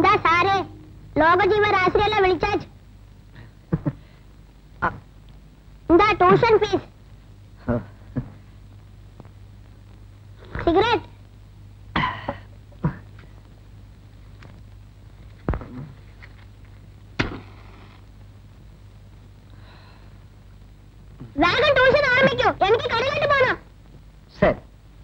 എന്താ സാറേ ലോകജീവരാശിയെല്ലാം വിളിച്ചാച്ച് എന്താ ട്യൂഷൻ ഫീസ് സിഗരറ്റ് വേഗം ട്യൂഷൻ ആരംഭിക്കൂ എനിക്ക് കടലിട്ട് പോണം சரி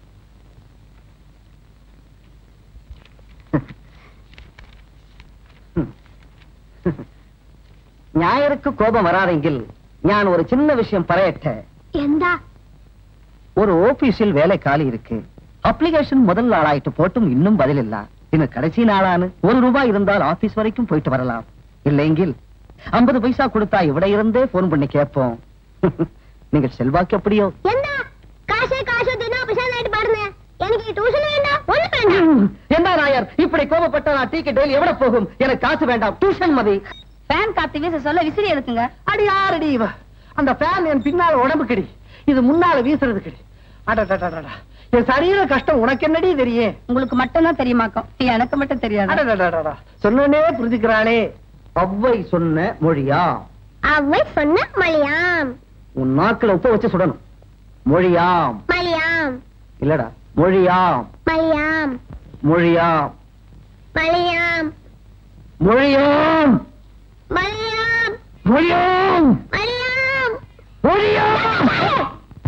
ഞായർക്ക് കോപം വരാതെങ്കിൽ ഞാൻ ഒരു ചിന്ന വിഷയം പറയട്ടെ എന്താ ஒரு ஓபீஸில் வேலை காலி இருக்கு அப்ளிகேஷன் முதல் நாளாயிட்டு போட்டும் இன்னும் பதில் இல்ல இன்னும் கடைசி நாளானு ஒரு ரூபாய் இருந்தால் ஆபீஸ் வரைக்கும் போயிட்டு வரலாம் இல்லைங்கில் ஐம்பது பைசா கொடுத்தா இவட இருந்தே போன் பண்ணி கேட்போம் நீங்கள் செல்வாக்கு எப்படியோ എന്താ കാശേ കാശോ ദിനോ പിശാനായിട്ട് പാടുന്നേ എനിക്ക് ട്യൂഷൻ വേണ്ട ഒന്നും വേണ്ട என்ன நாயர் இப்படி கோபப்பட்ட நான் டீக்கு டெய்லி எவ்வளவு போகும் எனக்கு காசு வேண்டாம் டியூஷன் மதி ஃபேன் காத்து வீச சொல்ல விசிறி எதுக்குங்க அடி யாரடி இவ அந்த ஃபேன் என் பின்னால உடம்பு கடி இது முன்னால வீசுறது கடி அடடடடடா என் சரீர கஷ்டம் உனக்கு என்னடி தெரியும் உங்களுக்கு மட்டும்தான் தெரியுமாக்கும் எனக்கு மட்டும் தெரியாது அடடடடடா சொன்னனே புரிஞ்சுக்கிறாளே அவ்வை சொன்ன மொழியா അവൾ சொன்ன மலையாம் உன் நாக்குல உப்ப வச்சு சுடணும் மொழியாம் மலையாம் இல்லடா மொழியாம் மலையாம் மொழியாம் மலையாம் மொழியாம் மலையாம் மொழியாம் மலையாம் மொழியாம்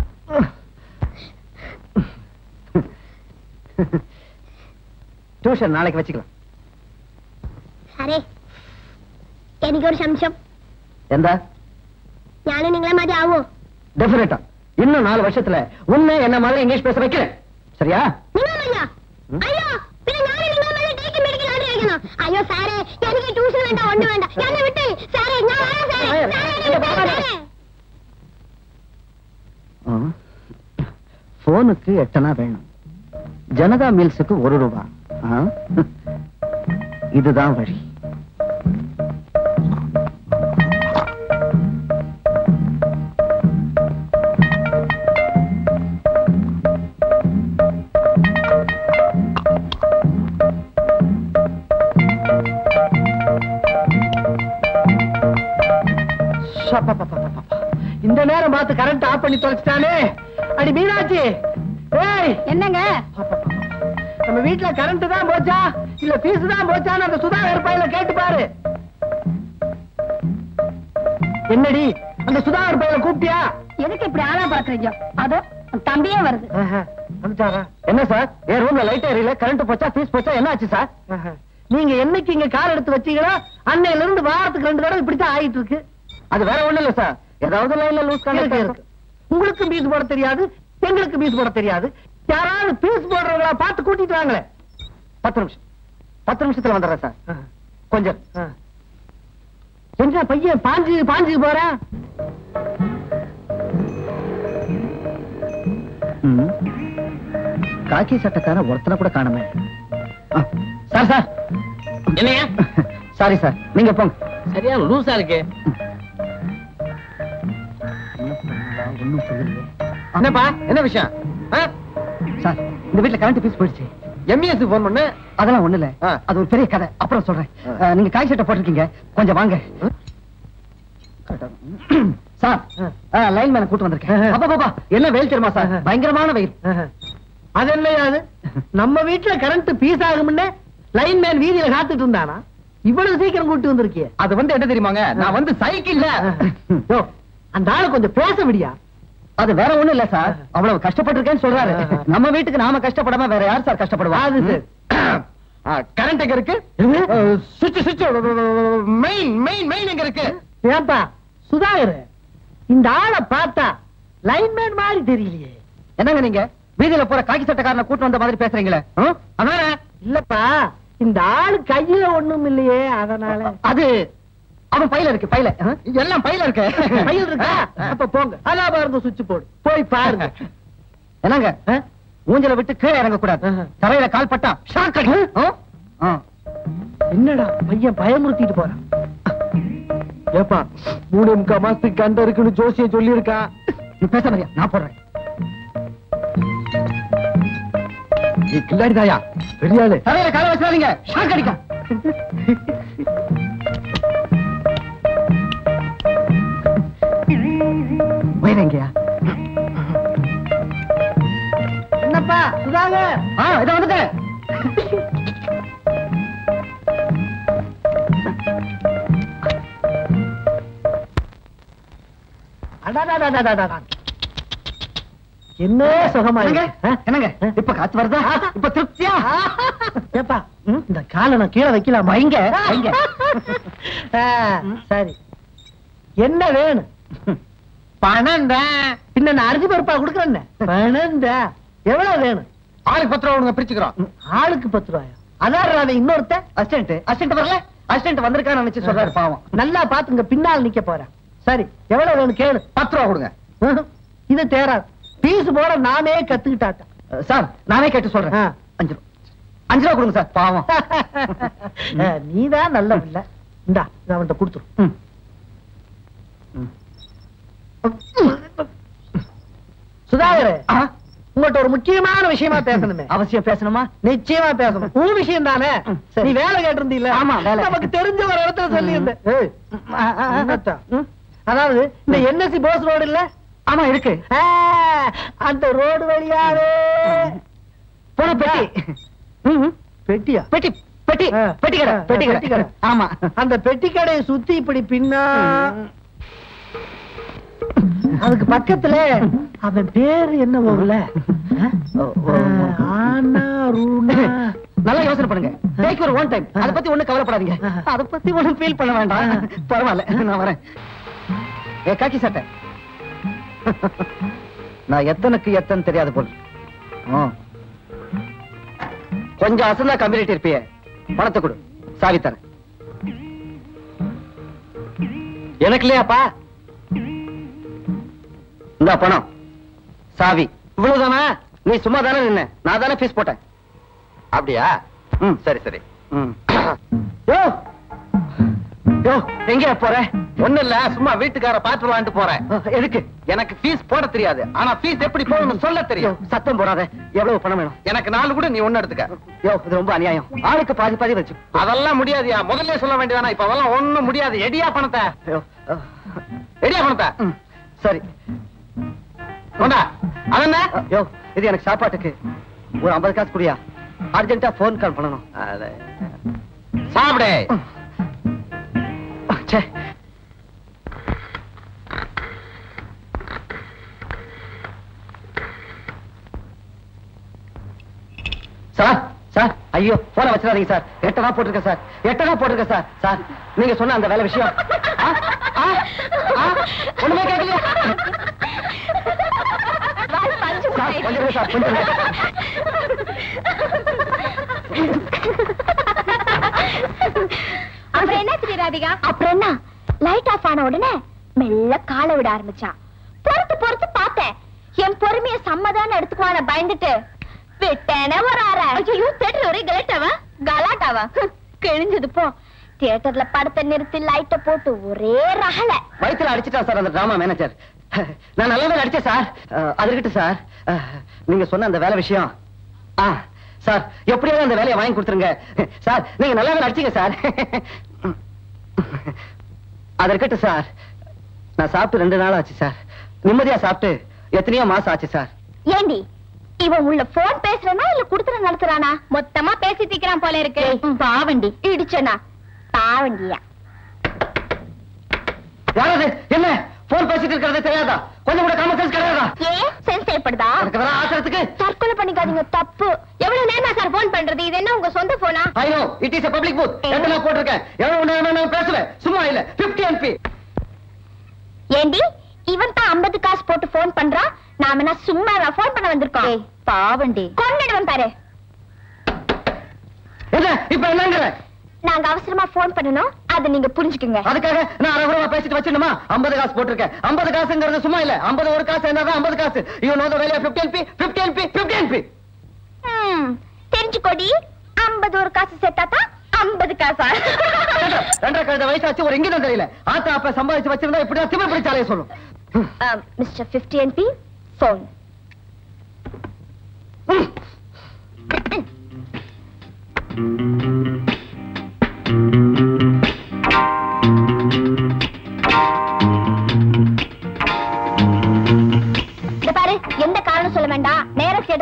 டியூஷன் நாளைக்கு வச்சுக்கலாம் സാറേ എനിക്കൊരു സംശയം எந்த ഞാനും നിങ്ങളെ മാതിരി ആവോ டெபினட்டா இன்னும் நாலு வருஷத்துல உன்னை என்ன மாதிரி இங்கிலீஷ் பேச வைக்கிறேன் சரியா നിങ്ങൾ മതിയോ അയ്യോ പിന്നെ ഞാൻ നിങ്ങളെ മാതിരി ടേക്ക് മെഡിക്കൽ ആഗ്രഹിക്കുന്നു അയ്യോ സാറേ എനിക്ക് ട്യൂഷൻ വേണ്ട ഒന്നും വേണ്ട എന്നെ വിട്ട് സാറേ ഞാൻ വരാം സാറേ സാറേ എന്നെ വിട്ട് സാറേ போனுக்கு எட்டனா வேணும் ஜனதா மில்ஸுக்கு ஒரு ரூபா ஆ? இதுதான் வழி ஷப்பப்பப்பப்பப்ப. இந்த நேரம் பார்த்து கரண்ட் ஆஃப் பண்ணி தொலைச்சிட்டானே அடி மீனாட்சி ஏய் என்னங்க நம்ம வீட்ல கரண்ட் தான் போச்சா இல்ல பீஸ் தான் போச்சான்னு அந்த சுதாகர் பையில கேட்டு பாரு என்னடி அந்த சுதாகர் பையில கூப்பிட்டியா எதுக்கு இப்படி ஆளா பாக்குறீங்க அதோ உன் தம்பியே வருது என்ன சார் என் ரூம்ல லைட் எரியல கரண்ட் போச்சா பீஸ் போச்சா என்ன ஆச்சு சார் நீங்க என்னைக்கு இங்க கார் எடுத்து வச்சீங்களோ அன்னையில இருந்து வாரத்துக்கு ரெண்டு தடவை இப்படித்தான் ஆயிட்டு இருக்கு அது வேற ஒண்ணு இல்ல சார் ஏதாவது லைன்ல லூஸ் கனெக்ட் இருக்கு உங்களுக்கு பீஸ் போட தெரியாது எங்களுக்கு பீஸ் போட தெரியாது யாராவது பீஸ் போடுறவங்களா பார்த்து கூட்டிட்டு வாங்களே பத்து நிமிஷம் பத்து நிமிஷத்துல வந்துடுறேன் சார் கொஞ்சம் என்ன பையன் பாஞ்சு பாஞ்சு போறேன் காக்கி சட்டக்காரன் ஒருத்தனை கூட காணுமே ஆ, சார் சார் என்னையா சாரி சார் நீங்க போங்க சரியான லூசா இருக்கு ஒண்ணும் புரியலையே. என்னப்பா என்ன விஷயம் சார் இந்த வீட்ல கரண்ட் பீஸ் போயிடுச்சு எம்இஎஸ் போன் பண்ணு அதெல்லாம் ஒண்ணு இல்ல ஆ. அது ஒரு பெரிய கதை அப்புறம் சொல்றேன் ஆ. ஆ, நீங்க காய் சட்டை போட்டிருக்கீங்க கொஞ்சம் வாங்க சார் லைன் மேல கூட்டு வந்திருக்கேன் அப்பா பாப்பா என்ன வெயில் தெரியுமா சார் பயங்கரமான வெயில் அது இல்லையா அது நம்ம வீட்டுல கரண்ட் பீஸ் ஆகும்னு லைன் மேன் வீதியில காத்துட்டு இருந்தானா இவ்வளவு சீக்கிரம் கூட்டு வந்திருக்கிய அது வந்து என்ன தெரியுமாங்க நான் வந்து சைக்கிள்ல யோ, அந்த ஆளு கொஞ்சம் பேச விடியா அது வேற ஒண்ணும் இல்ல சார் அவ்வளவு கஷ்டப்பட்டிருக்கேன்னு சொல்றாரு நம்ம வீட்டுக்கு நாம கஷ்டப்படாம வேற யார் சார் கஷ்டப்படுவா அது கரண்ட் எங்க இருக்கு சுவிட்ச் சுவிட்ச் மெயின் மெயின் மெயின் எங்க இருக்கு ஏன்பா சுதாகர் இந்த ஆளை பார்த்தா லைன்மேன் மாதிரி தெரியலையே என்னங்க நீங்க வீதியில போற காக்கி சட்டக்காரனை கூட்டு வந்த மாதிரி பேசுறீங்களே ஆ? அதானே இல்லப்பா இந்த ஆளு கையில ஒண்ணும் இல்லையே அதனால அது அவன் பையில இருக்கு பையில ஆ? எல்லாம் பையில இருக்கு பையில இருக்கா அப்ப போங்க அலாபா இருந்து சுவிட்ச் போடு போய் பாருங்க என்னங்க ஆ? ஊஞ்சல விட்டு கீழே இறங்க கூடாது தரையில கால் பட்டா ஷாக் அடி ஆ? ஆ. என்னடா பையன் பயமுறுத்திட்டு போறான் ஏப்பா மூணு முக்கால் மாசத்துக்கு கண்ட இருக்குன்னு ஜோசிய சொல்லி இருக்கா நீ பேச மாதிரியா நான் போடுறேன் நீ கில்லாடி தாயா பெரிய ஆளு தலையில கால வச்சாதீங்க ஷாக் அடிக்கும் வயிறங்கயா என்னப்பா சுதாகர் ஆ இதை வந்துட்டேன் அடாடாடாடாடாடா. என்ன சுகமா இருக்கு? ஆ? என்னங்க இப்ப காத்து வருதா இப்ப திருப்தியா ஏப்பா ம், இந்த காலை நான் கீழே வைக்கலாமா இங்க இங்க ஆ, சரி என்ன வேணும் பணம் தான் பின்ன நான் அரிசி பருப்பா கொடுக்குறேன் பணம் தான் எவ்வளவு வேணும் ஆளுக்கு பத்து ரூபா கொடுங்க பிரிச்சுக்கிறோம் ம், ஆளுக்கு பத்து ரூபாயா அதான் அவன் இன்னொருத்த அசிஸ்டன்ட் அசிஸ்டன்ட் வரல அசிஸ்டன்ட் வந்திருக்கான்னு நினைச்சு சொல்றாரு பாவம் நல்லா பாத்துங்க பின்னால் நிக்க போறேன் சரி எவ்வளவு வேணும் கேளு பத்து ரூபா கொடுங்க ம்ஹும். இது தேராது பீஸ் போட நானே கத்துக்கிட்டாட்டேன் அஹ், சார் நானே கேட்டு சொல்றேன் ஆ. அஞ்சு ரூபா அஞ்சு ரூபா கொடுங்க சார் பாவம் அஹ், நீதான் நல்ல பிள்ளை இந்தா நான் அவன்கிட்ட கொடுத்துரு ம். சுதாகர் ஆ, உங்கள்ட்ட ஒரு முக்கியமான விஷயமா பேசணுமே அவசியம் பேசணுமா நிச்சயமா பேசணும் உன் விஷயம் தானே ம், சரி. நீ வேலை கேட்டிருந்தீல்ல ஆமா, வேலை. நமக்கு தெரிஞ்ச ஒரு இடத்துல சொல்லி இருந்தேன் ஏய், ஆ, ஆ, ஆ. என்னத்தா? அதாவது இந்த என்எஸ்சி போஸ் ரோடு இல்ல ஆமா இருக்கு ஆ, அந்த ரோடு வழியாவே போன பெட்டி ம், பெட்டியா பெட்டி பெட்டி ஆ. பெட்டி கடை ஆ, பெட்டி பெட்டி கடை. கடை ஆமா அந்த பெட்டி கடையை சுத்தி இப்படி பின்னா அதுக்கு பக்கத்துல அவன் பேரு என்ன போகல ஓ, ஓ, ஓ. ஆனா ரூனா நல்லா யோசனை பண்ணுங்க டேக் ஒரு ஒன் டைம் அத பத்தி ஒண்ணும் கவலைப்படாதீங்க அத பத்தி ஒண்ணும் ஃபீல் பண்ண வேண்டாம் பரவாயில்ல நான் வரேன் ஏ காக்கி சட்டை நான் எத்தனைக்கு எத்தனை தெரியாது போல் ஆ. கொஞ்சம் அசந்தா கம்யூனிட்டி இருப்பிய பணத்தை கொடு சாவி தரேன் எனக்கு இல்லையாப்பா இந்த பணம் சாவி இவ்வளவுதானா நீ சும்மா தானே நின்ன நான் தானே ஃபீஸ் போட்டேன் அப்படியா ம் சரி சரி ம் யோ யோ எங்க போற ஒண்ணு இல்ல சும்மா வீட்டுக்கார பாத்து விளாண்டு போறேன் எதுக்கு எனக்கு ஃபீஸ் போட தெரியாது ஆனா ஃபீஸ் எப்படி போடணும் சொல்ல தெரியும் சத்தம் போடாத எவ்வளவு பணம் வேணும் எனக்கு நாலு கூட நீ ஒண்ணு எடுத்துக்க யோ இது ரொம்ப அநியாயம் ஆளுக்கு பாதி பாதி வச்சு அதெல்லாம் முடியாதுயா முதல்ல சொல்ல வேண்டியதானா இப்ப அதெல்லாம் ஒண்ணும் முடியாது எடியா பணத்தை எடியா பணத்தை சரி கொண்டா அதென்ன யோ இது எனக்கு சாப்பாட்டுக்கு ஒரு ஐம்பது காசு குடியா அர்ஜென்ட்டா போன் கால் பண்ணணும் சாப்பிடு ச்சே சார் சார் ஐயோ போன வச்சிடாதீங்க சார் எட்டனா போட்டிருக்கேன் சார் எட்டனா போட்டிருக்கேன் சார் சார் நீங்க சொன்ன அந்த வேலை விஷயம் ஆ? ஆ? ஆ? ஒண்ணுமே கேட்கலையா சார் கொஞ்சம் இருங்க சார் கொஞ்சம் இருங்க. அப்புறம் என்ன ராதிகா அப்புறம் என்ன லைட் ஆஃப் ஆன உடனே மெல்ல காலை விட ஆரம்பிச்சான் பொறுத்து பொறுத்து பார்த்தேன் என் பொறுமைய சம்மதான எடுத்துக்குவான பயந்துட்டு விட்டேனே ஒரு அரை ஐயோ தேட்டர் ஒரே கலாட்டாவா கலாட்டாவா ஹம், கிழிஞ்சது போ தியேட்டர்ல படத்தை நிறுத்தி லைட்ட போட்டு ஒரே ரகல வயித்துல அடிச்சிட்டா சார் அந்த டிராமா மேனேஜர் நான் நல்லாவே அடிச்சேன் சார் அஹ், அது இருக்கட்டும் சார் அஹ், நீங்க சொன்ன அந்த வேலை விஷயம் ஆ சார் எப்படியாவது அந்த வேலையை வாங்கி கொடுத்துருங்க சார் நீங்க நல்லாவே நடிச்சீங்க சார் அது இருக்கட்டும் சார் நான் சாப்பிட்டு ரெண்டு நாள் ஆச்சு சார் நிம்மதியா சாப்பிட்டு எத்தனையோ மாசம் ஆச்சு சார் ஏண்டி இவன் உள்ள போன் பேசுறானா இல்ல குடுத்துற நடத்துறானா மொத்தமா பேசி தீக்கிறான் போல இருக்கு பாவண்டி இடிச்சனா பாவண்டியா யாராவது என்ன போன் பேசிட்டு இருக்கிறது தெரியாதா கொஞ்சம் கூட காமன் சென்ஸ் கிடையாதா ஏன் சென்ஸ் ஏற்படுதா எனக்கு வர ஆத்திரத்துக்கு தற்கொலை பண்ணிக்காதீங்க தப்பு எவ்வளவு நேரமா சார் போன் பண்றது இது என்ன உங்க சொந்த போனா I know it is a public booth எத்தனை போட்டிருக்கேன் எவ்வளவு நேரம் நான் பேசுவேன் சும்மா இல்ல 50 எம்பி ஏண்டி இவன் தான் 50 காசு போட்டு போன் பண்றான் நாம என்ன சும்மா போன் பண்ண வந்திருக்கோம் பாவண்டி கொன்னிடுவன் பாரு என்ன இப்ப என்னங்கிற நாங்க அவசரமா போன் பண்ணணும் அதை நீங்க புரிஞ்சுக்குங்க அதுக்காக நான் அரகுரமா பேசிட்டு வச்சிடணுமா 50 காசு போட்டிருக்கேன் 50 காசுங்கிறது சும்மா இல்ல 50 ஒரு காசு என்னதான் 50 காசு you know the value of 50 MP 50 MP 50 MP ம், தெரிஞ்சுக்கோடி 50 ஒரு காசு சேர்த்தா தான் 50 காசா ரெண்டரை கழுத வயசாச்சு ஒரு இங்கிதம் தெரியல ஆத்தா அப்ப சம்பாதிச்சு வச்சிருந்தா இப்படிதான் திமிர் பிடிச்சாலே சொல்லும் மிஸ்டர் 50 என்பி போன்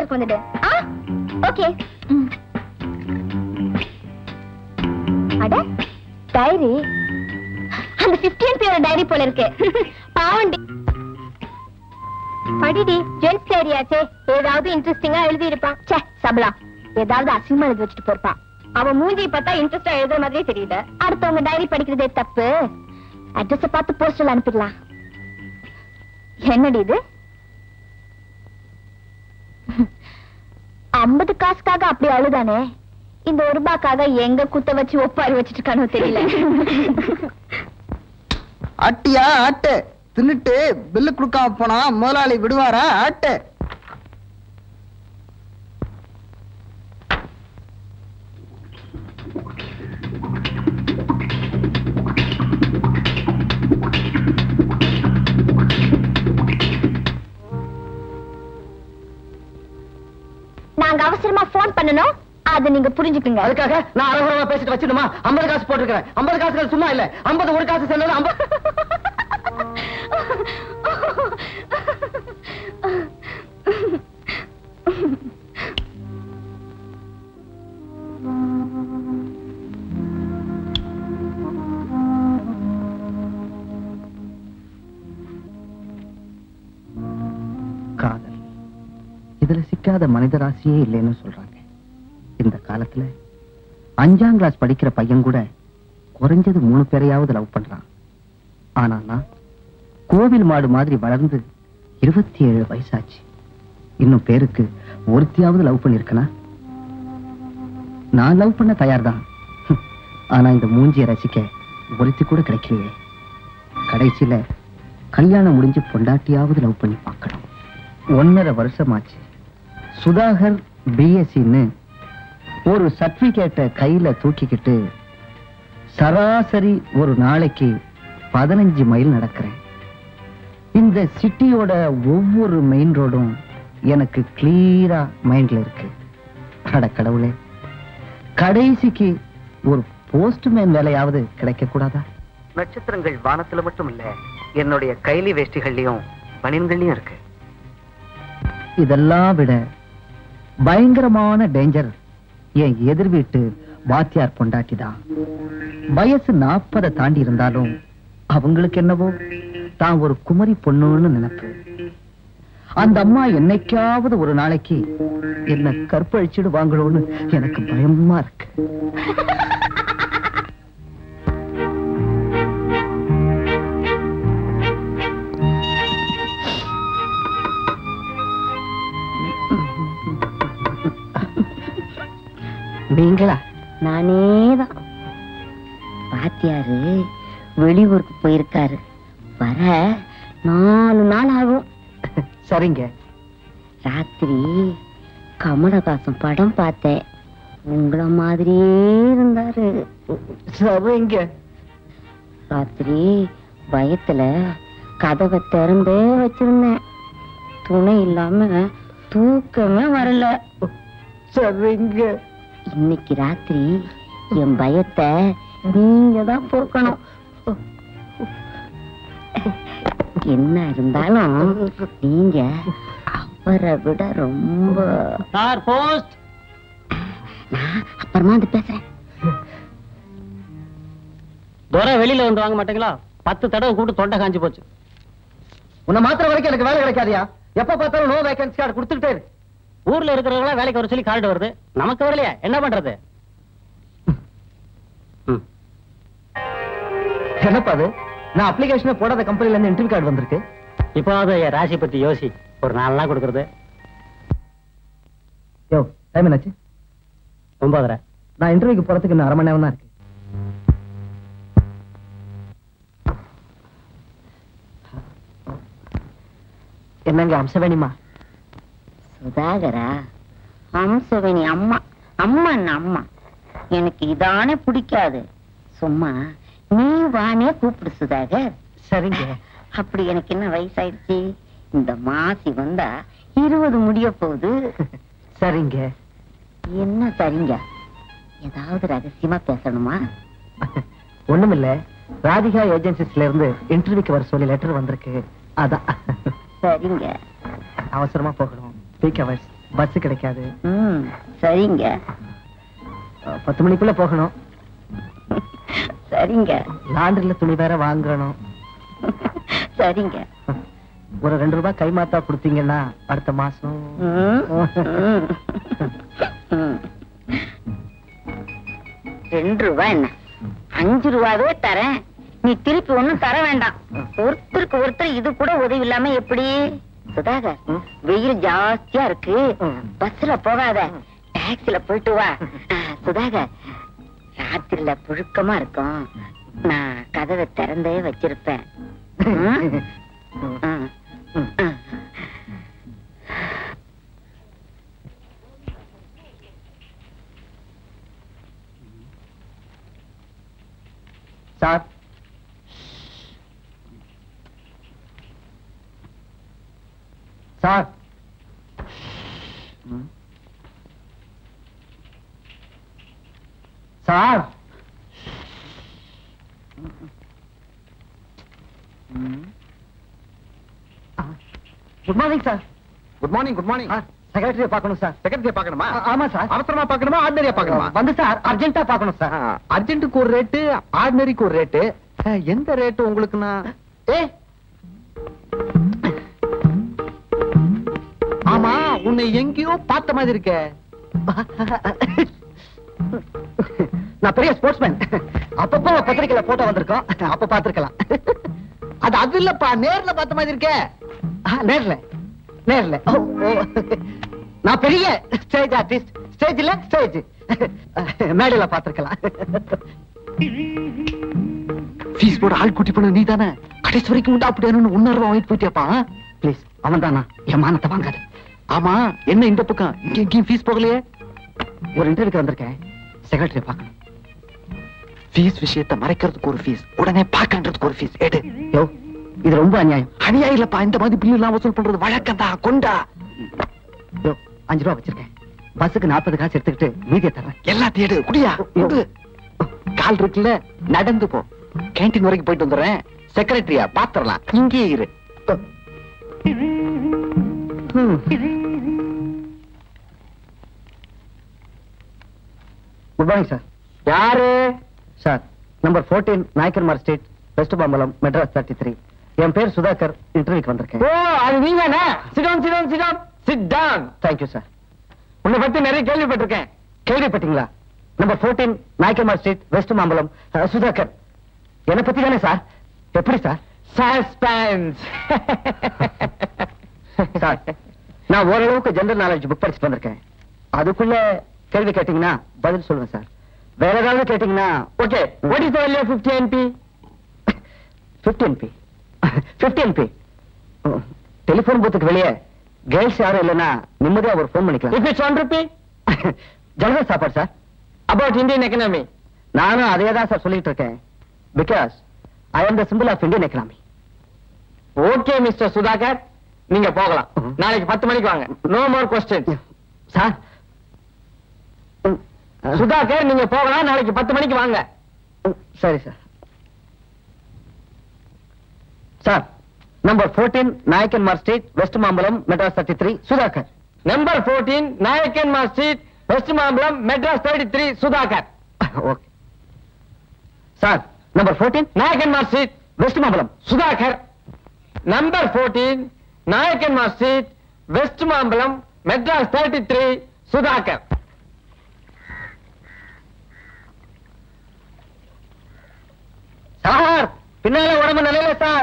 ஹோட்டலுக்கு வந்துடு ஆ ஓகே அட டைரி அந்த 15th இயர் டைரி போல இருக்கு பாவண்டி படிடி ஜென்ஸ் டைரியாச்சே ஏதாவது இன்ட்ரெஸ்டிங்கா எழுதி இருப்பான் ச்சே சபலா ஏதாவது அசிங்கமா எழுதி வச்சுட்டு போயிருப்பான் அவன் மூஞ்சி பார்த்தா இன்ட்ரெஸ்டா எழுதுற மாதிரியே தெரியல அடுத்தவங்க டைரி படிக்கிறதே தப்பு அட்ரஸ் பார்த்து போஸ்டர்ல அனுப்பிடலாம் என்னடி இது ஐம்பது காசுக்காக அப்படி அழுதானே இந்த ஒரு ரூபாய்க்காக எங்க குத்த வச்சு ஒப்பாரி வச்சிட்டு இருக்கானோ தெரியல அட்டியா ஆட்டு தின்னுட்டு பில்லு கொடுக்காம போனா முதலாளி விடுவாரா ஆட்டு நாங்க அவசரமா போன் பண்ணணும் அது நீங்க புரிஞ்சுக்குங்க அதுக்காக நான் அழகுறமா பேசிட்டு வச்சிடுமா ஐம்பது காசு போட்டிருக்கிறேன் ஐம்பது காசுகள் சும்மா இல்ல ஐம்பது ஒரு காசு சேர்ந்தது ஐம்பது காதல் இதுல சிக்காத மனிதராசியே இல்லைன்னு சொல்றாங்க இந்த காலத்துல அஞ்சாம் கிளாஸ் படிக்கிற பையன் கூட குறைஞ்சது மூணு பேரையாவது லவ் பண்றான் ஆனா நான் கோவில் மாடு மாதிரி வளர்ந்து இருபத்தி ஏழு வயசாச்சு இன்னும் பேருக்கு ஒருத்தியாவது லவ் பண்ணிருக்கனா நான் லவ் பண்ண தயார்தான் ஆனா இந்த மூஞ்சிய ரசிக்க ஒருத்தி கூட கிடைக்கலையே கடைசியில கல்யாணம் முடிஞ்சு பொண்டாட்டியாவது லவ் பண்ணி பார்க்கணும் ஒன்னரை வருஷமாச்சு சுதாகர் பிஎஸ்சின்னு ஒரு சர்டிபிகேட்டை கையில தூக்கிக்கிட்டு சராசரி ஒரு நாளைக்கு பதினஞ்சு மைல் நடக்கிறேன் இந்த சிட்டியோட ஒவ்வொரு மெயின் ரோடும் எனக்கு கிளியரா மைண்ட்ல இருக்கு அட கடவுளே கடைசிக்கு ஒரு போஸ்ட்மேன் வேலையாவது கிடைக்க கூடாதா நட்சத்திரங்கள் வானத்துல மட்டும் இல்ல என்னுடைய கைலி வேஷ்டிகள்லயும் பனியன்கள்லயும் இருக்கு இதெல்லாம் விட பயங்கரமான டேஞ்சர் என் எதிர் வீட்டு வாத்தியார் பொண்டாட்டி தான் வயசு நாற்பதை தாண்டி இருந்தாலும் அவங்களுக்கு என்னவோ தான் ஒரு குமரி பொண்ணுன்னு நினைப்பு அந்த அம்மா என்னைக்காவது ஒரு நாளைக்கு என்ன கற்பழிச்சிடுவாங்களோன்னு எனக்கு பயமா இருக்கு நீங்களா நானேதான் பாத்தியாரு வெளியூருக்கு போயிருக்காரு வர நாலு நாள் ஆகும் சரிங்க ராத்திரி கமலஹாசன் படம் பார்த்தேன் உங்கள மாதிரியே இருந்தாரு சரிங்க ராத்திரி பயத்துல கதவை திறந்தே வச்சிருந்தேன் துணை இல்லாம தூக்கமே வரல சரிங்க இன்னைக்கு ராத்திரி என் பயத்தை நீங்க தான் போக்கணும் என்ன இருந்தாலும் நீங்க அவரை விட ரொம்ப சார் போஸ்ட் நான் அப்புறமா வந்து பேசுறேன் துரை வெளியில வந்து வாங்க மாட்டீங்களா பத்து தடவை கூட்டு தொண்டை காஞ்சு போச்சு உன்னை மாத்திர வரைக்கும் எனக்கு வேலை கிடைக்காதியா எப்ப பார்த்தாலும் நோ வேகன்சி கார்டு கொடுத்துட்டே இரு ஊர்ல இருக்கிறவங்களா வேலைக்கு வர சொல்லி கார்டு வருது நமக்கு வரலையா என்ன பண்றது என்னப்பா அது நான் அப்ளிகேஷனே போடாத கம்பெனில இருந்து இன்டர்வியூ கார்டு வந்திருக்கு இப்போ அது ராசி பத்தி யோசி ஒரு நாலு நாள் கொடுக்கறது யோ டைம் என்னாச்சு ஒன்பதரை நான் இன்டர்வியூக்கு போறதுக்கு இன்னும் அரை மணி நேரம் தான் இருக்கு என்னங்க அம்சவேணிமா சுதாகரா ஹம்சவேணி அம்மா அம்மா அம்மா எனக்கு இதானே பிடிக்காது சும்மா நீ வானே கூப்பிடு சுதாகர் சரிங்க அப்படி எனக்கு என்ன வயசாயிடுச்சு இந்த மாசி வந்தா இருபது முடிய போகுது சரிங்க என்ன சரிங்க ஏதாவது ரகசியமா பேசணுமா ஒண்ணுமில்ல ராதிகா ஏஜென்சிஸ்ல இருந்து இன்டர்வியூக்கு வர சொல்லி லெட்டர் வந்திருக்கு அதான் சரிங்க அவசரமா போகணும் பீக் அவர்ஸ் பஸ் கிடைக்காது ம் சரிங்க அஹ், பத்து மணிக்குள்ள போகணும் சரிங்க லாண்டரில துணி வேற வாங்கணும் சரிங்க ஒரு ரெண்டு ரூபாய் கைமாத்தா கொடுத்தீங்கன்னா அடுத்த மாசம் ம், ம், ம். ரெண்டு ரூபாய் என்ன அஞ்சு ரூபாவே தரேன் நீ திருப்பி ஒண்ணும் தர வேண்டாம் ஒருத்தருக்கு ஒருத்தர் இது கூட உதவி இல்லாம எப்படி சுதாகர் ம். வெயில் ஜாஸ்தியா இருக்கு ம். பஸ்ல போகாத டாக்ஸில போயிட்டு வா ஆ, சுதாகர் ராத்திரில புழுக்கமா இருக்கும் நான் கதவை திறந்தே வச்சிருப்பேன் ம்? ம். ம். Sir sir sir good morning sir good morning good morning செக்ரட்டரியை பார்க்கணும் சார் செக்ரட்டரியை பார்க்கணுமா ஆ- ஆமா சார் அவசரமா பார்க்கணுமா ஆர்டினரியா பார்க்கணுமா வந்து சார் அர்ஜென்ட்டா பார்க்கணும் சார் அர்ஜென்ட்டுக்கு ஒரு ரேட்டு ஆர்டினரிக்கு ஒரு ரேட்டு எந்த ரேட்டு உங்களுக்குன்னா ஏ ஆமா உன்னை எங்கேயோ பார்த்த மாதிரி இருக்க நான் பெரிய ஸ்போர்ட்ஸ்மேன் அப்பப்போ பத்திரிக்கையில போட்டோ வந்திருக்கோம் அப்ப பாத்துருக்கலாம் அது அது இல்லப்பா நேர்ல பார்த்த மாதிரி இருக்க நேர்ல நேர்ல ஓ, ஓ. நான் பெரிய ஸ்டேஜ் ஆர்டிஸ்ட் ஸ்டேஜ் இல்ல ஸ்டேஜ் மேடையில பாத்துருக்கலாம் ஃபீஸ் போட ஆள் கூட்டி போன நீ தானே கடைசி வரைக்கும் உண்டா அப்படின்னு உன்னர்வா வாங்கிட்டு போயிட்டியாப்பா ப்ளீஸ் அவன் தானா என் மானத்தை வாங்காது ஆமா என்ன இந்த பக்கம் இங்க எங்கேயும் ஃபீஸ் போகலையே ஒரு இன்டர்வியூக்கு வந்திருக்கேன் செக்ரட்டரி பார்க்கணும் ஃபீஸ் விஷயத்தை மறைக்கிறதுக்கு ஒரு ஃபீஸ் உடனே பார்க்கன்றதுக்கு ஒரு ஃபீஸ் எடு யோ இது ரொம்ப அநியாயம் அநியாயம் இல்லப்பா இந்த மாதிரி பில்லு எல்லாம் வசூல் பண்றது வழக்கம் தான் கொண்டா யோ அஞ்சு ரூபா வச்சிருக்கேன் பஸ்ஸுக்கு நாற்பது காசு எடுத்துக்கிட்டு மீதியை தர்றேன் எல்லாத்தையும் எடு குடியா குடு கால் இருக்குல்ல நடந்து போ கேண்டீன் வரைக்கும் போயிட்டு வந்துடுறேன் செக்ரட்டரியா பாத்திரலாம் இங்கேயே இரு ம். குட் மார்னிங் சார் யாரு sir number 14 Nayakkarmar street west Mambalam Madras thirty three என் பேர் சுதாகர் இன்டர்வியூக்கு வந்திருக்கேன் ஓ அது நீங்க சிடம் சிடம் சிடம் சிட் டவுன் தேங்க்யூ சார் உன்னை பத்தி நிறைய கேள்விப்பட்டிருக்கேன் கேள்விப்பட்டீங்களா number 14 Nayakkarmar street west Mambalam அஹ், சுதாகர் என்னை பத்தி தானே சார் எப்படி சார் சஸ்பென்ஸ் சார் நான் ஓரளவுக்கு ஜெனரல் நாலேஜ் புக் படிச்சு வந்திருக்கேன் அதுக்குள்ள கேள்வி கேட்டீங்கன்னா பதில் சொல்லுவேன் சார் வேற ஏதாவது கேட்டீங்கன்னா okay what is the value of 50 NP fifteen P fifteen P telephone பூத்துக்கு வெளியே கேர்ள்ஸ் யாரும் இல்லைன்னா நிம்மதியா ஒரு ஃபோன் பண்ணிக்கலாம் இஃப் இட்ஸ் 1 ரூபி ஜனரல் சாப்பாடு சார் அபவுட் இந்தியன் எக்கனாமி நானும் அதே தான் சார் சொல்லிட்டு இருக்கேன் because I am the simple of Indian economy okay mister Sudhakar நீங்க போகலாம் ம்ம். நாளைக்கு பத்து மணிக்கு வாங்க no more question sir Sudhakar நீங்க போகலாம் நாளைக்கு பத்து மணிக்கு வாங்க சரி sir sir number 14 Naickenmar street west Mambalam Madras thirty three Sudhakar number 14 Naickenmar street west Mambalam Madras thirty three Sudhakar okay sir number 14 Naickenmar street west Mambalam Sudhakar number 14 Naickenmar street west Mambalam Madras thirty three Sudhakar sir பின்னால உடம்பு நிலையில சார்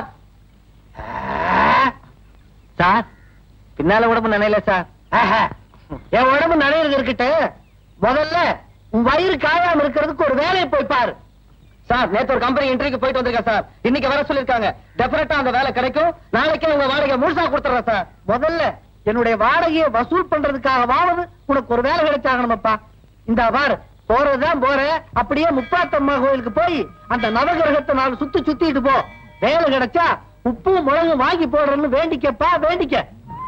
சார் பின்னால உடம்பு நிலையில சார் ஆஹா. என் உடம்பு நிலையிறது இருக்கட்டு முதல்ல உன் வயிறு காயாம இருக்கிறதுக்கு ஒரு வேலையை போய் பாரு சார் நேத்து ஒரு கம்பெனி இன்டர்வியூக்கு போயிட்டு வந்திருக்கேன் சார் இன்னைக்கு வர சொல்லிருக்காங்க டெஃபினட்டா அந்த வேலை கிடைக்கும் நாளைக்கே உங்க வாடகை முழுசா கொடுத்துறேன் சார் முதல்ல என்னுடைய வாடகையை வசூல் பண்றதுக்காகவாவது உனக்கு ஒரு வேலை கிடைச்சாகணுமப்பா இந்த பாரு போறதுதான் போற அப்படியே முப்பாத்தம்மா கோயிலுக்கு போய் அந்த நவகிரகத்தை நாலு சுத்தி சுத்திட்டு போ வேலை கிடைச்சா உப்பு மிளகு வாங்கி போடுறேன்னு வேண்டிக்கப்பா வேண்டிக்க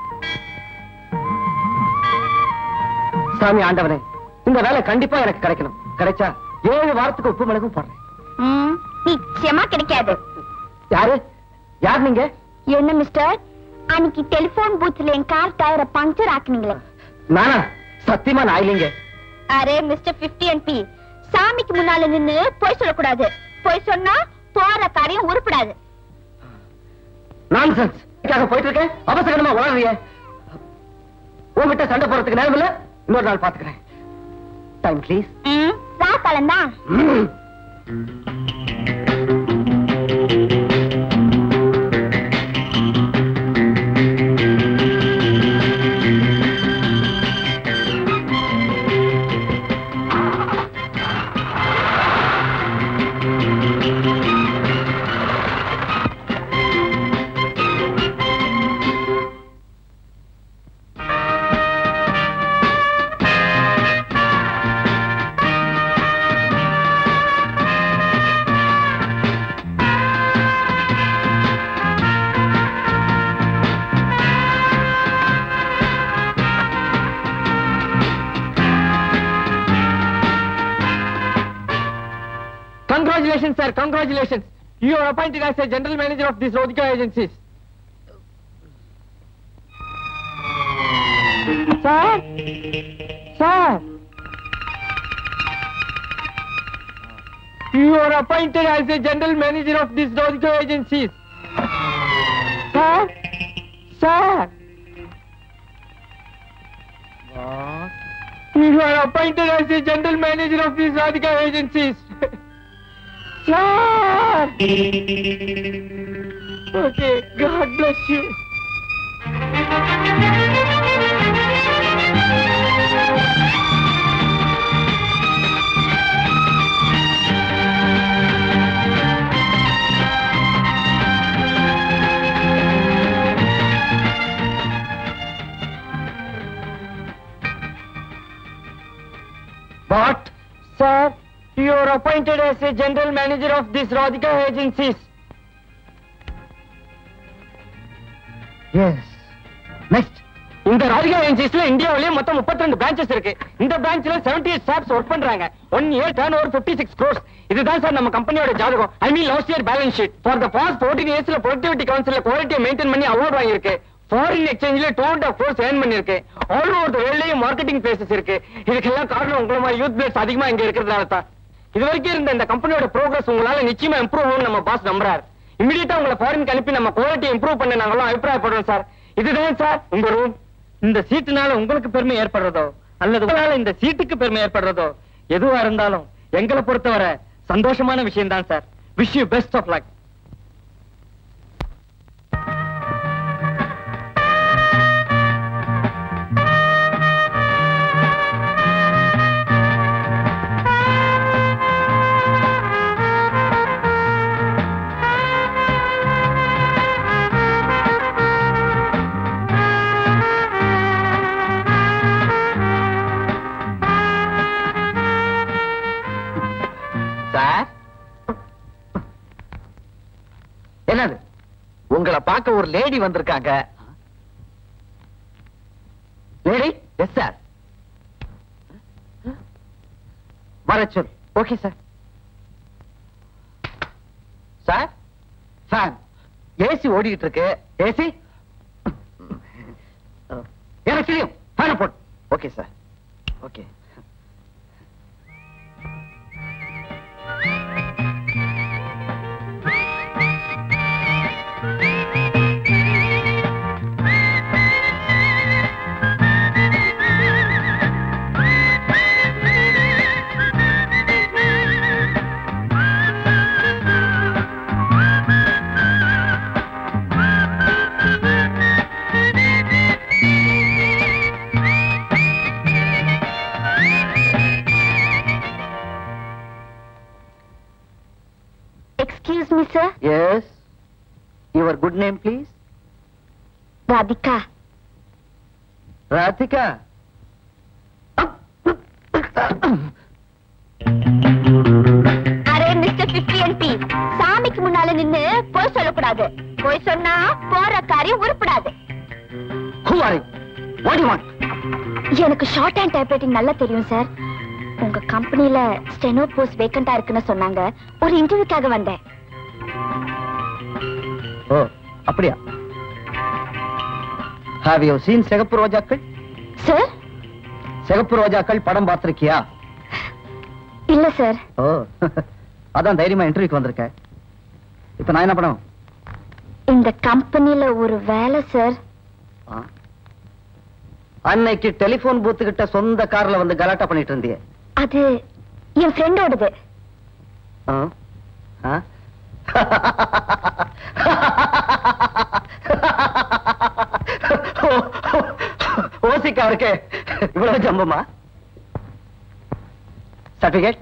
சாமி ஆண்டவனே இந்த வேலை கண்டிப்பா எனக்கு கிடைக்கணும் கிடைச்சா ஏழு வாரத்துக்கு உப்பு மிளகும் போடுறேன் ம், நிச்சயமா கிடைக்காது யாரு யார் நீங்க என்ன மிஸ்டர் அன்னைக்கு டெலிபோன் பூத்ல என் கார் டயரை பஞ்சர் ஆக்குனீங்களே நானா சத்தியமா நான் இல்லைங்க அரே மிஸ்டர் பிப்டி அண்ட் பி சாமிக்கு முன்னால நின்னு பொய் சொல்லக்கூடாது பொய் சொன்னா போற காரியம் உருப்படாது நான்சென்ஸ் இதுக்காக போயிட்டு இருக்கேன் அவசரமா உளறிய உங்ககிட்ட சண்டை போறதுக்கு நேரம் இல்ல இன்னொரு நாள் பாத்துக்கிறேன் டைம் ப்ளீஸ் ம் ராக்காலம் தான் Congratulations, sir. Congratulations. You are appointed as a general manager of these Rodika agencies. Sir? Sir? You are appointed as a general manager of these Rodika agencies. Sir? Sir? What? You are appointed as a general manager of these Radhika agencies. Sir! Okay, God bless you. What? Sir, you are appointed as a general manager of these Radhika agencies. Yes. Next. இந்த ராதிகா ஏஜென்சிஸ்ல இந்தியாவிலேயே மொத்தம் 32 branches இருக்கு இந்த பிரான்ச்ல 78 staffs work பண்றாங்க one year turnover 56 crores இதுதான் sir நம்ம கம்பெனியோட ஜாதகம் I mean last year balance sheet for the past 14 இயர்ஸ்ல ப்ரொடக்டிவிட்டி கவுன்சில்ல குவாலிட்டியை மெயின்டைன் பண்ணி அவார்ட் வாங்கியிருக்கு ஃபாரின் எக்ஸ்சேஞ்சில two and half crores earn பண்ணிருக்கு ஆல் ஓவர் த வேர்ல்ட்லயும் மார்க்கெட்டிங் பிளேசஸ் இருக்கு இதுக்கெல்லாம் காரணம் உங்களை மாதிரி யூத் பிளேஸ் அதிகமா இங்க இருக்கிறதுனால தான் இது வரைக்கும் இருந்த இந்த கம்பெனியோட ப்ரோக்ரஸ் உங்களால நிச்சயமா இம்ப்ரூவ் ஆகும் நம்ம பாஸ் நம்புறாரு இமிடியேட்டா உங்களை ஃபாரின் அனுப்பி நம்ம குவாலிட்டி இம்ப்ரூவ் பண்ண நாங்களும் அபிப்பிராயப்படுறோம் சார் இதுதான் சார் உங்க ரூம் இந்த சீட்டுனால உங்களுக்கு பெருமை ஏற்படுறதோ அல்லது உங்களால இந்த சீட்டுக்கு பெருமை ஏற்படுறதோ எதுவா இருந்தாலும் எங்களை பொறுத்தவரை சந்தோஷமான விஷயம் தான் sir wish you best of luck sir என்னது உங்களை பார்க்க ஒரு லேடி வந்திருக்காங்க லேடி எஸ் சார் வர சொல் okay sir sir fan AC ஓடிக்கிட்டு இருக்கு ஏசி எனக்கு தெரியும் ஃபேனை போட்டு okay sir okay excuse me sir yes your good name please Radhika Radhika அரே மிஸ்டர் பிப்டி அண்ட் பி சாமிக்கு முன்னால நின்னு பொய் சொல்லக்கூடாது பொய் சொன்னா போற காரியம் உருப்படாது Who are you? What do you want? எனக்கு ஷார்ட் ஹேண்ட் டைப்ரைட்டிங் நல்லா தெரியும் சார் உங்க கம்பெனில ஸ்டெனோ போஸ்ட் வேக்கண்டா இருக்குன்னு சொன்னாங்க ஒரு இன்டர்வியூக்காக வந்தேன் ஓ அப்படியா ஹாவ் யூ சீன் சிகப்பு ரோஜாக்கள் சார் சிகப்பு ரோஜாக்கள் படம் பார்த்திருக்கியா இல்ல சார் ஓ அதான் தைரியமா இன்டர்வியூக்கு வந்திருக்கேன் இப்ப நான் என்ன பண்ணணும் இந்த கம்பெனில ஒரு வேலை சார் ஆ. அன்னைக்கு டெலிபோன் பூத்து கிட்ட சொந்த கார்ல வந்து கலாட்டா பண்ணிட்டு இருந்தியே அது என் ஃப்ரெண்டோடது ஆ? ஆ? ஓசிக்கா இருக்கே இவ்வளவு ஜம்பமா சர்டிபிகேட்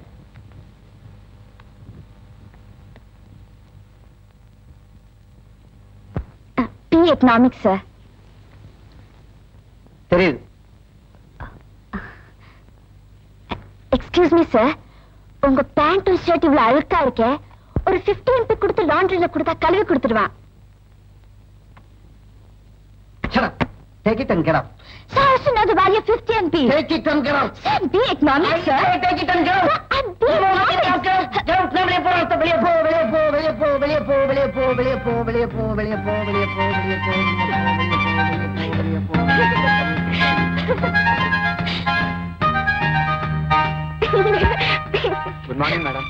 பி எக்கனாமிக்ஸ் சார் தெரியுது எக்ஸ்கியூஸ் மீ சார் உங்க பேண்ட் ஷர்ட் இவ்வளவு அழுக்கா இருக்கே ஒரு 50 எம்பி கொடுத்து லாண்ட்ரில கொடுத்தா கழுவி கொடுத்துருவான் take it and get up sir சொன்னது value 50 MP take it and get up sir B economics sir take it and get up வெளியே போ வெளியே போ வெளியே போ வெளியே போ வெளியே போ வெளியே போ வெளியே போ வெளியே போ வெளியே போ வெளியே போ வெளியே போ வெளியே போ good morning madam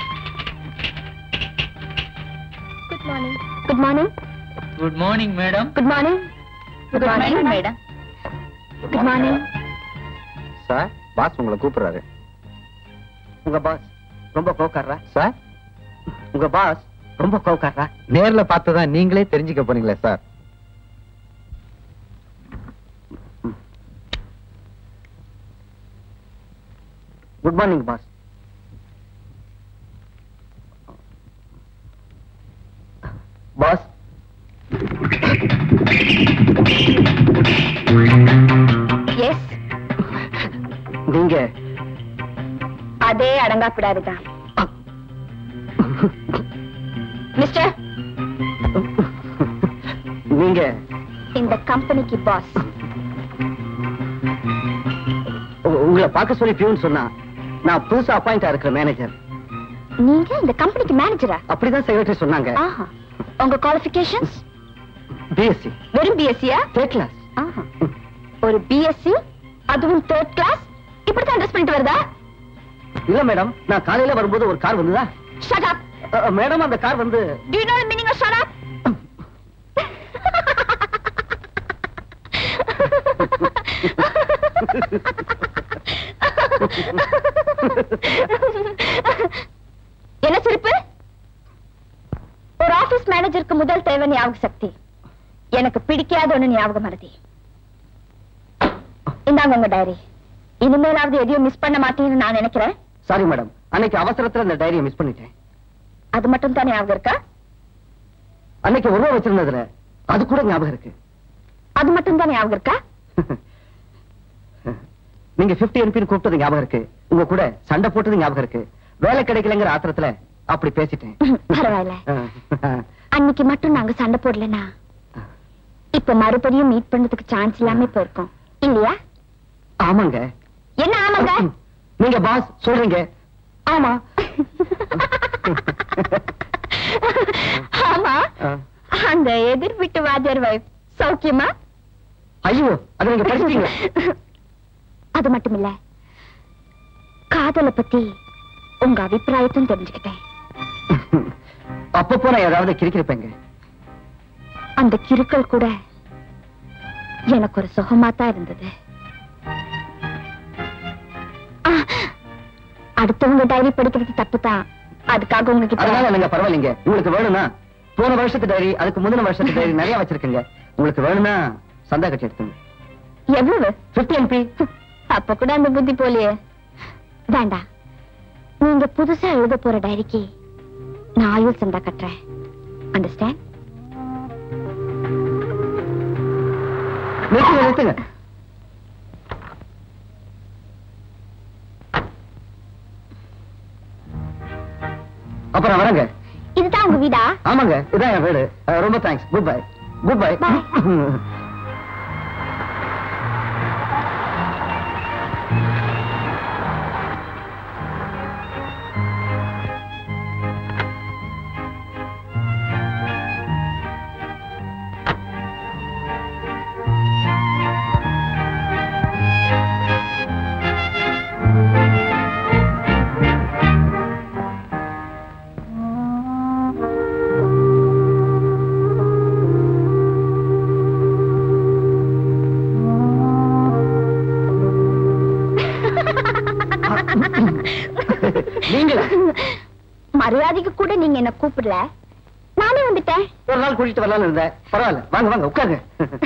good morning good morning good morning madam good morning good morning madam good morning sir boss உங்களை கூப்பிடுறாரு உங்க பாஸ் ரொம்ப கோக்காரா சார் உங்க பாஸ் ரொம்ப கோக்காரா நேர்ல பார்த்ததா நீங்களே தெரிஞ்சுக்க போறீங்களே sir good morning boss boss yes நீங்க அதே அடங்காப்பிடாதுதான் மிஸ்டர் நீங்க இந்த கம்பெனிக்கு பாஸ் உ- உங்களை பார்க்க சொல்லி பியூன் சொன்னா நான் புதுசா அப்பாயிண்ட் இருக்கிற மேனேஜர் நீங்க இந்த கம்பெனிக்கு மேனேஜரா அப்படிதான் செக்ரட்டரி சொன்னாங்க ஆஹா உங்க குவாலிஃபிகேஷன்ஸ் பிஎஸ்சி வெறும் பிஎஸ்சியா தேர்ட் கிளாஸ் ஆஹா ஒரு பிஎஸ்சி அதுவும் தேர்ட் கிளாஸ் இப்படித்தான் ட்ரெஸ் பண்ணிட்டு வருதா இல்ல மேடம் நான் காலையில வரும்போது ஒரு கார் வந்ததா ஷட் அப் அ, மேடம் அந்த கார் வந்து do you know the meaning of shut up என்ன சிரிப்பு ஒரு ஆபீஸ் மேனேஜருக்கு முதல் தேவை ஞாபக சக்தி எனக்கு பிடிக்காத ஒண்ணு ஞாபக மறதி இந்தாங்க உங்க டைரி இனிமேலாவது எதையும் மிஸ் பண்ண மாட்டீங்கன்னு நான் நினைக்கிறேன் சாரி மேடம் அன்னைக்கு அவசரத்துல அந்த டைரியை மிஸ் பண்ணிட்டேன் அது மட்டும் தான் ஞாபகம் இருக்கா அன்னைக்கு உருவ வச்சிருந்ததுல அது கூட ஞாபகம் இருக்கு அது மட்டும் தான் ஞாபகம் இருக்கா நீங்க 50 எம்பின்னு கூப்பிட்டது ஞாபகம் இருக்கு உங்க கூட சண்டை போட்டது ஞாபகம் இருக்கு வேலை கிடைக்கலங்கிற ஆத்திரத்துல அப்படி பேசிட்டேன் பரவாயில்ல அன்னைக்கு மட்டும் நாங்க சண்டை போடலனா இப்ப மறுபடியும் மீட் பண்ணதுக்கு சான்ஸ் இல்லாம போயிருக்கோம் இல்லையா ஆமாங்க என்ன ஆமாங்க நீங்க பாஸ் சொல்றீங்க ஆமா ஆமா ஆ. அந்த எதிர் வீட்டு வாத்தியார் வைஃப் சௌக்கியமா ஐயோ அது நீங்க படிச்சீங்க அது மட்டும் இல்ல காதலை பத்தி உங்க அபிப்பிராயத்தையும் தெரிஞ்சுக்கிட்டேன் அப்பப்போ நான் ஏதாவது கிரிக்கிருப்பேங்க அந்த கிறுக்கல் கூட எனக்கு ஒரு சுகமா தான் இருந்தது ஆ, அடுத்தவங்க டைரி படிக்கிறது தப்பு தான் அதுக்காக அதனால உங்ககிட்ட நீங்க பரவாயில்லைங்க உங்களுக்கு வேணும்னா போன வருஷத்து டைரி அதுக்கு முந்தின வருஷத்து டைரி நிறைய வச்சிருக்கீங்க உங்களுக்கு வேணும்னா சந்தா கட்டி எடுத்துங்க எவ்வளவு 50 எம்பி அப்ப கூட அந்த புத்தி போலியே வேண்டாம் நீங்க புதுசா எழுத போற டைரிக்கு நான் ஆயுள் சந்தா கட்டுறேன் அண்டர்ஸ்டாண்ட் நிறுத்துங்க நிறுத்துங்க அப்புறம் வரேங்க இதுதான் உங்க வீடா ஆமாங்க இதான் என் வீடு அஹ், ரொம்ப thanks good bye good bye Bye. நீங்களா மரியாதைக்கு கூட நீங்க என்ன கூப்பிடல நானே வந்துட்டேன் ஒரு நாள் கூட்டிட்டு வரலாம்னு இருந்தேன் பரவாயில்ல வாங்க வாங்க உட்காருங்க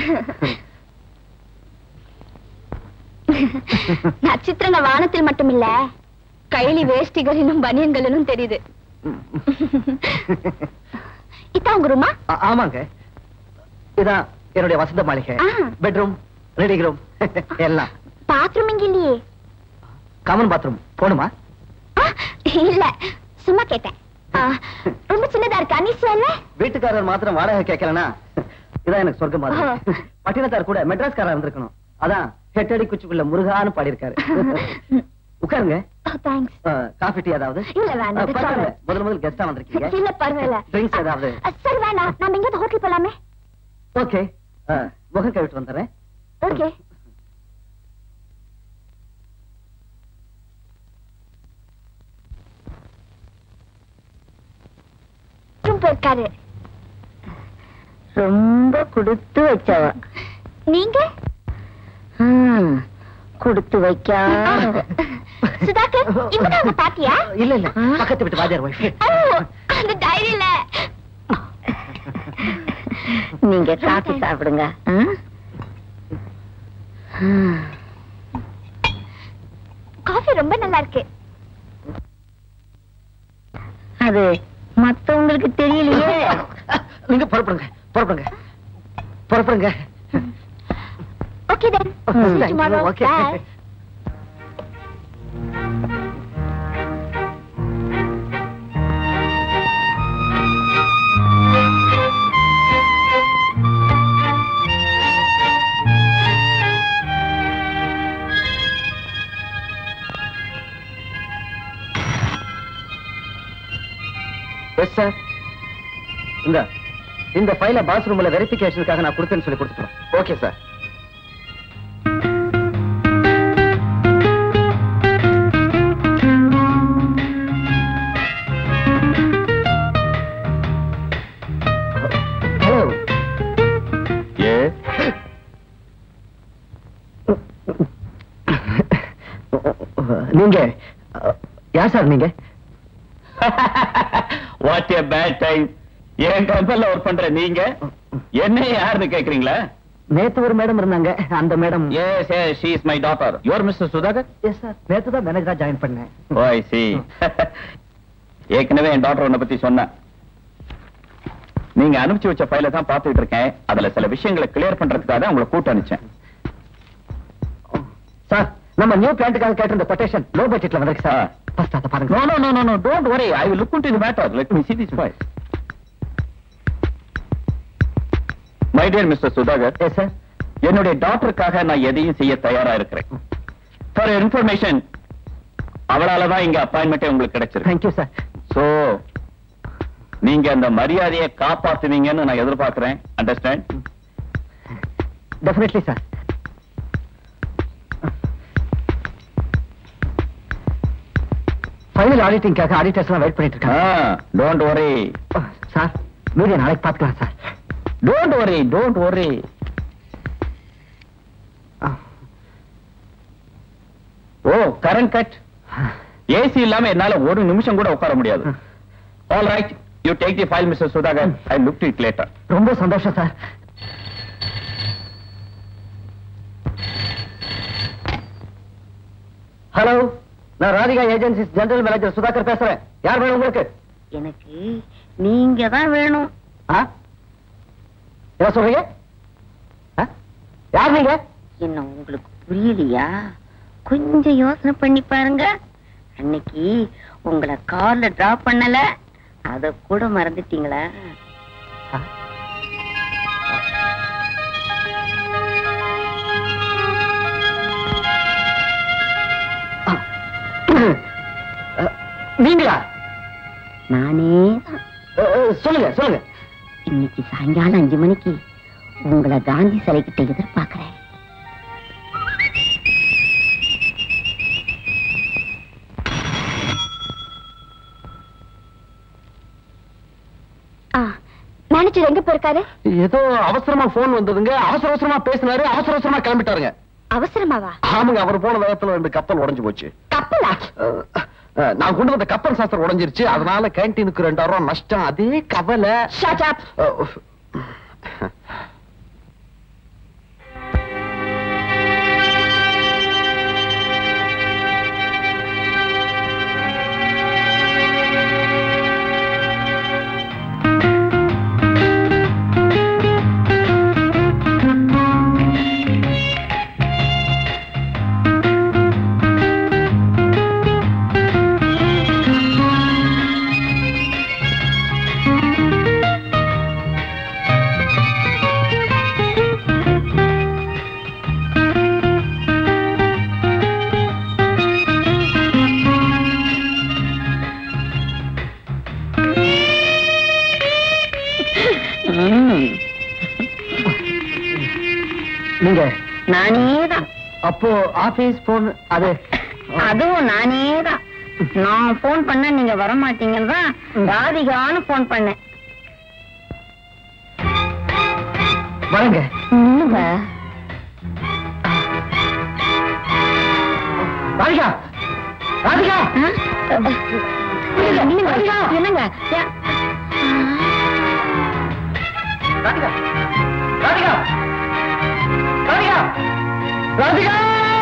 நட்சத்திரங்க வானத்தில் மட்டும் இல்ல கைலி வேஷ்டிகளிலும் பனியன்களிலும் தெரியுது இதான் உங்க ரூமா ஆ- ஆமாங்க இதான் என்னுடைய வசந்த மாளிகை ஆ. பெட்ரூம் ரீடிங் ரூம் எல்லாம் பாத்ரூம் இங்க இல்லையே காமன் பாத்ரூம் போணுமா ஆ, இல்ல சும்மா கேட்டேன் ஆ, ரொம்ப சின்னதா இருக்கு அனிசியா இல்ல வீட்டுக்காரர் மாத்திரம் வாடகை கேட்கலனா இதான் எனக்கு சொர்க்கம் மாதிரி ஆ. பட்டினத்தார் கூட மெட்ராஸ்காரர் இருந்திருக்கணும் அதான் ஹெட்டடி குச்சிக்குள்ள முருகான்னு பாடியிருக்காரு உட்காருங்க தேங்க்ஸ் ஆ, காஃபி டீ ஏதாவது இல்ல, வேண்டாம். ஆ, பரவாயில்ல. முதல் முதல் கெஸ்டா வந்திருக்கீங்க இல்ல பரவாயில்ல ட்ரிங்க்ஸ் ஏதாவது ஆ, சரி வேணாம் நாம எங்கேயாவது ஹோட்டல் போலாமே ஓகே முகம் கழுவிட்டு வந்துடுறேன் ஓகே போயிருக்காரு ரொம்ப கொடுத்து வச்சவ நீங்க ஹம், கொடுத்து வைக்காத சுதாகர் இவங்க அவங்க பாத்தியா இல்ல இல்ல பக்கத்து வீட்டு வாத்தியார் ஒய்ஃப் ஓ, அந்த டைரியில நீங்க காப்பி சாப்பிடுங்க ஆ? ஹம். காஃபி ரொம்ப நல்லா இருக்கு அது மத்தவங்களுக்கு தெரியலையே நீங்க புறப்படுங்க புறப்படுங்க புறப்படுங்க okay then Thank you. Okay. Yes sir இந்த இந்த ஃபைல பாத்ரூம்ல வெரிஃபிகேஷனுக்காக நான் கொடுத்தேன்னு சொல்லி கொடுத்துட்டோம் ஓகே சார் ஹலோ ஏ நீங்க அஹ், யார் சார் நீங்க வாட் ஏ பேட் டைம் என் கம்பெனில ஒர்க் பண்ற நீங்க என்ன யாருன்னு கேக்குறீங்களா நேத்து ஒரு மேடம் இருந்தாங்க அந்த madam yes yes she is my daughter your mister Sudhakar yes sir நேத்து தான் மேனேஜரா ஜாயின் பண்ணேன் ஓ ஐ சி ஏற்கனவே என் டாக்டர் உன்னை பத்தி சொன்னேன் நீங்க அனுப்பிச்சு வச்ச ஃபைல தான் பார்த்துட்டு இருக்கேன் அதுல சில விஷயங்களை கிளியர் பண்றதுக்காக தான் உங்களை கூட்டு அனுப்பிச்சேன் சார் நம்ம நியூ பிளான்ட்டுக்காக கேட்டிருந்த கொட்டேஷன் லோ பட்ஜெட்ல வந்திருக்கு சார் ஃபர்ஸ்ட் அதை பாருங்க No, no, no, no, no. Don't worry. I will look into the matter. Let me see this file. My dear Mr. Sudhagar, yes sir என்னுடைய டாக்டருக்காக நான் எதையும் செய்ய தயாரா இருக்கிறேன் ஃபார் இன்ஃபர்மேஷன் அவளால தான் இங்க அப்பாயின்மெண்டே உங்களுக்கு கிடைச்சிருக்கு தேங்க்யூ சார் சோ நீங்க அந்த மரியாதையை காப்பாத்துவீங்கன்னு நான் எதிர்பார்க்கிறேன் அண்டர்ஸ்டாண்ட் டெஃபினெட்லி சார் ஃபைனல் ஆடிட்டிங்காக ஆடிட்டர்ஸ் எல்லாம் வெயிட் பண்ணிட்டு இருக்காங்க டோன்ட் worry சார் மீடியா நாளைக்கு பார்த்துக்கலாம் sir don't worry don't worry ஓ கரண்ட் கட் ஏசி இல்லாம என்னால ஒரு நிமிஷம் கூட உட்கார முடியாது all right you take the file mister Sudhakar I look it later ரொம்ப சந்தோஷம் சார் ஹலோ நான் Radhika agencies general manager Sudhakar பேசுறேன் யார் வேணும் உங்களுக்கு எனக்கு நீங்க தான் வேணும் ஆ? என்ன சொல்றீங்க ஆ? யார் நீங்க என்ன உங்களுக்கு புரியலையா கொஞ்சம் யோசனை பண்ணி பாருங்க அன்னைக்கு உங்களை கார்ல டிராப் பண்ணல அத கூட மறந்துட்டீங்களா ஆ? ஆ. அ, நீங்களா நானே அ, அ, சொல்லுங்க சொல்லுங்க இன்னைக்கு சாயங்காலம் அஞ்சு மணிக்கு உங்களை காந்தி சிலை கிட்ட எதிர்பார்க்கிறேன் ஆ மேனேஜர் எங்க போயிருக்காரு ஏதோ அவசரமா போன் வந்ததுங்க அவசர அவசரமா பேசினாரு அவசர அவசரமா கிளம்பிட்டாருங்க அவசரமாவா ஆமாங்க அவர் போன வேகத்துல ரெண்டு கப்பல் உடைஞ்சு போச்சு கப்பலா அஹ், அஹ், நான் கொண்டு வந்த கப்பல் சாஸ்திரம் உடைஞ்சிருச்சு அதனால கேன்டீனுக்கு ரெண்டாயிரம் ரூபாய் நஷ்டம் அதே கவலை ஷட் அப் அஹ், நீங்க நானேதான் அப்போ ஆபீஸ் போன் அது அதுவும் நானேதான் நான் போன் பண்ண நீங்க வர மாட்டீங்கன்னு தான் ராதிகான்னு போன் பண்ணேன் வரங்க நில்லுங்க. ராதிகா ராதிகா ஆ? நில்லுங்க, நில்லுங்க. என்னங்க ஏன்? ராதிகா ராதிகா ராதிகா ராதிகா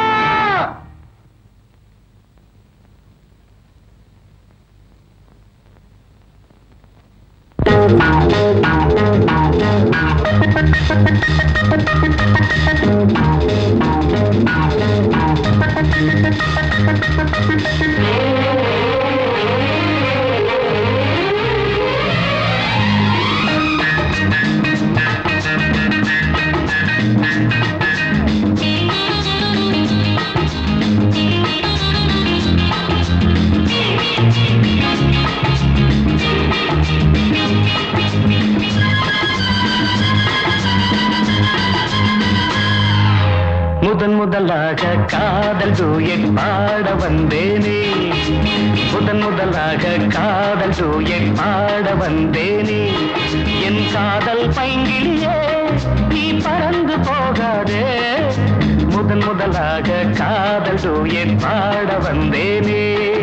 முதன் முதலாக காதல் டூயட் பாட வந்தேனே முதன் முதலாக காதல் டூயட் பாட வந்தேனே என் காதல் பைங்கிலியே நீ பறந்து போகாதே முதன் முதலாக காதல் டூயட் பாட வந்தேனே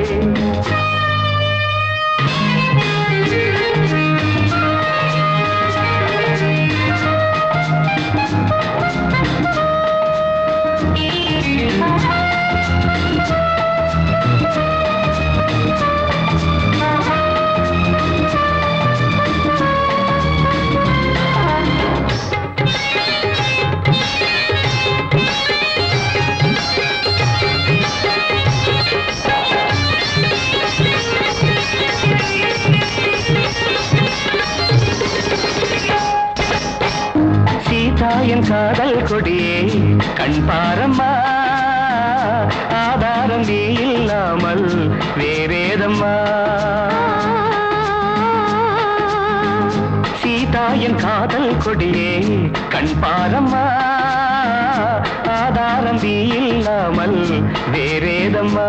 சீதா என் காதல் கொடியே கண் பாரம்மா ஆதாரம் நீ இல்லாமல் வேறேதம்மா சீதா என் காதல் கொடியே கண் பாரம்மா ஆதாரம் நீ இல்லாமல் வேறேதம்மா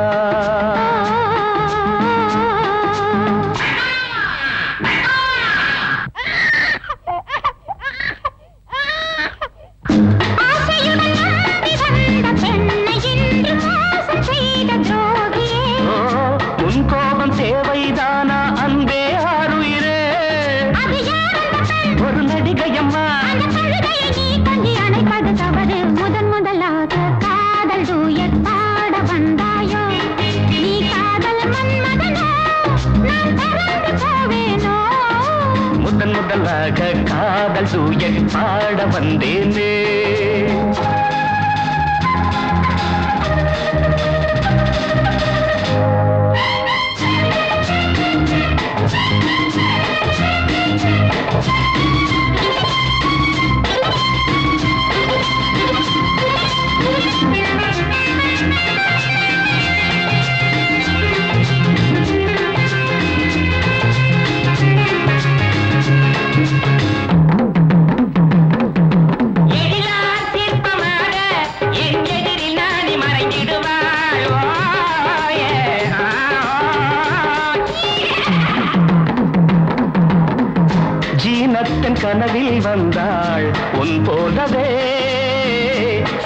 ஓ, உன் கோபம் தேவைதானா அன்பே ஆறுயிரே ஒரு நடிகையம்மா முதன் முதலாக காதல் டூயட் பாட வந்தாயோ நீ காதல் மன்மதனோ நான் பறந்து போவேனோ முதன் முதலாக காதல் தூயட் பாட வந்தேனே எழிலார் சிற்பமாக என் எதிரில் நாடி மறைந்திடுவாள் ஓயே, ஆ. ஜீனத்தன் கனவில் வந்தாள் உன் போலவே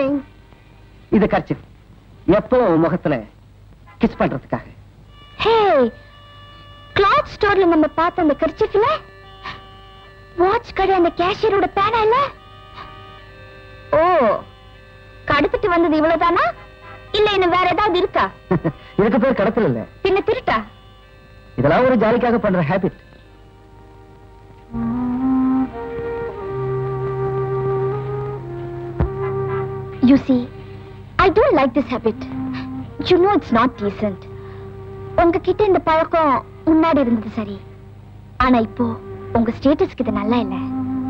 டார்லிங் இது கர்ச்சி எப்போ உன் முகத்துல கிஸ் பண்றதுக்காக ஹே கிளாத் ஸ்டோர்ல நம்ம பார்த்த அந்த கர்ச்சிஃப்ல வாட்ச் கடை அந்த கேஷியரோட பேனா இல்ல ஓ கடத்திட்டு வந்தது இவ்வளவுதானா இல்ல இன்னும் வேற ஏதாவது இருக்கா இதுக்கு பேர் கடத்தல் இல்ல பின்ன திருட்டா இதெல்லாம் ஒரு ஜாலிக்காக பண்ற habit You see, I don't like this habit. You know it's not decent. உங்ககிட்ட இந்த பழக்கம் முன்னாடி இருந்தது சரி ஆனா இப்போ உங்க ஸ்டேட்டஸ்க்கு இது நல்லா இல்ல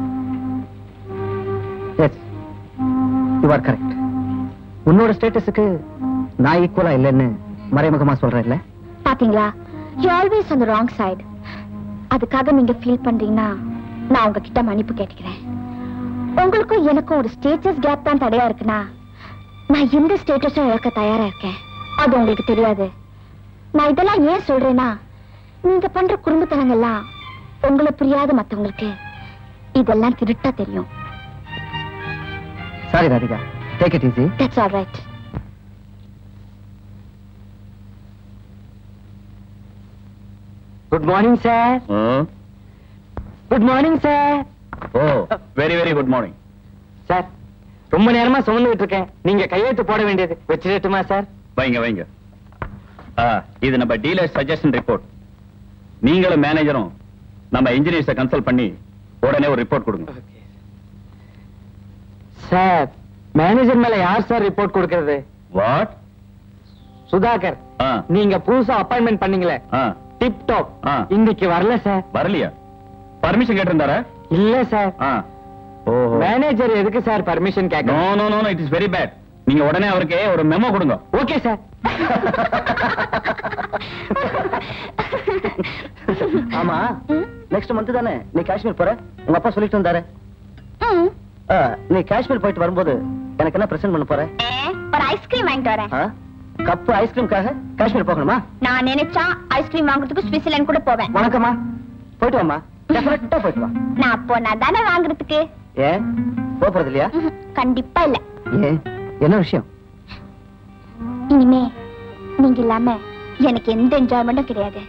எஸ் யூ ஆர் கரெக்ட் உன்னோட ஸ்டேட்டஸுக்கு நான் ஈக்குவலா இல்லைன்னு மறைமுகமா சொல்றேன் இல்ல பாத்தீங்களா you always on the wrong side அதுக்காக நீங்க ஃபீல் பண்றீங்கன்னா நான் உங்ககிட்ட மன்னிப்பு கேட்டுக்கிறேன் உங்களுக்கும் எனக்கும் ஒரு ஸ்டேட்டஸ் கேப் தான் தடையா இருக்குன்னா நான் எந்த ஸ்டேட்டஸும் இழக்க தயாரா இருக்கேன் அது உங்களுக்கு தெரியாது நான் இதெல்லாம் ஏன் சொல்றேன்னா நீங்க பண்ற குறும்புத்தனங்கள்லாம் உங்களை புரியாத மத்தவங்களுக்கு இதெல்லாம் திருட்டா தெரியும் sorry Radhika take it easy that's all right good morning sir good morning sir oh very very good morning sir ரொம்ப நேரமா சுமந்துட்டு இருக்கேன் நீங்க கையெழுத்து போட வேண்டியது வச்சிடட்டுமா சார் வைங்க வைங்க ஆ, இது நம்ம டீலர் சஜஷன் ரிப்போர்ட் நீங்களும் மேனேஜரும் நம்ம இன்ஜினியர்ஸை கன்சல்ட் பண்ணி உடனே ஒரு ரிப்போர்ட் கொடுங்க சார் மேனேஜர் மேல யார் சார் ரிப்போர்ட் கொடுக்கறது வாட் சுதாகர் நீங்க புதுசா அப்பாயின்மெண்ட் பண்ணீங்களே டிப் டாப் ஆ. இன்னைக்கு வரல சார் வரலையா பர்மிஷன் கேட்டிருந்தாரா இல்ல சார் ஆ. ஓஹோ மேனேஜர் எதுக்கு சார் பர்மிஷன் நோ கேட்கணும் no no it is very bad நீங்க உடனே அவருக்கு ஒரு மெமோ கொடுங்க ஓகே சார் ஆமா நெக்ஸ்ட் மந்த் தானே நீ காஷ்மீர் போற உங்க அப்பா சொல்லிட்டு இருந்தாரு ம் ஆ, நீ காஷ்மீர் போயிட்டு வரும்போது எனக்கு என்ன பிரசன்ட் பண்ண போற ஏ, ஒரு ஐஸ்கிரீம் வாங்கிட்டு வரேன் ஆ? கப்பு ஐஸ்கிரீம்காக காஷ்மீர் போகணுமா நான் நினைச்சா ஐஸ்கிரீம் வாங்குறதுக்கு சுவிட்சர்லாந்து கூட போவேன் வணக்கம்மா போயிட்டு வாமா டெஃபினட்டா போயிட்டு வா நான் போனா தானே வாங்குறதுக்கு ஏன் போக போறது இல்லையா ம்ஹும், கண்டிப்பா இல்ல ஏன் என்ன விஷயம் இனிமே நீங்க இல்லாம எனக்கு எந்த என்ஜாய்மெண்ட்டும் கிடையாது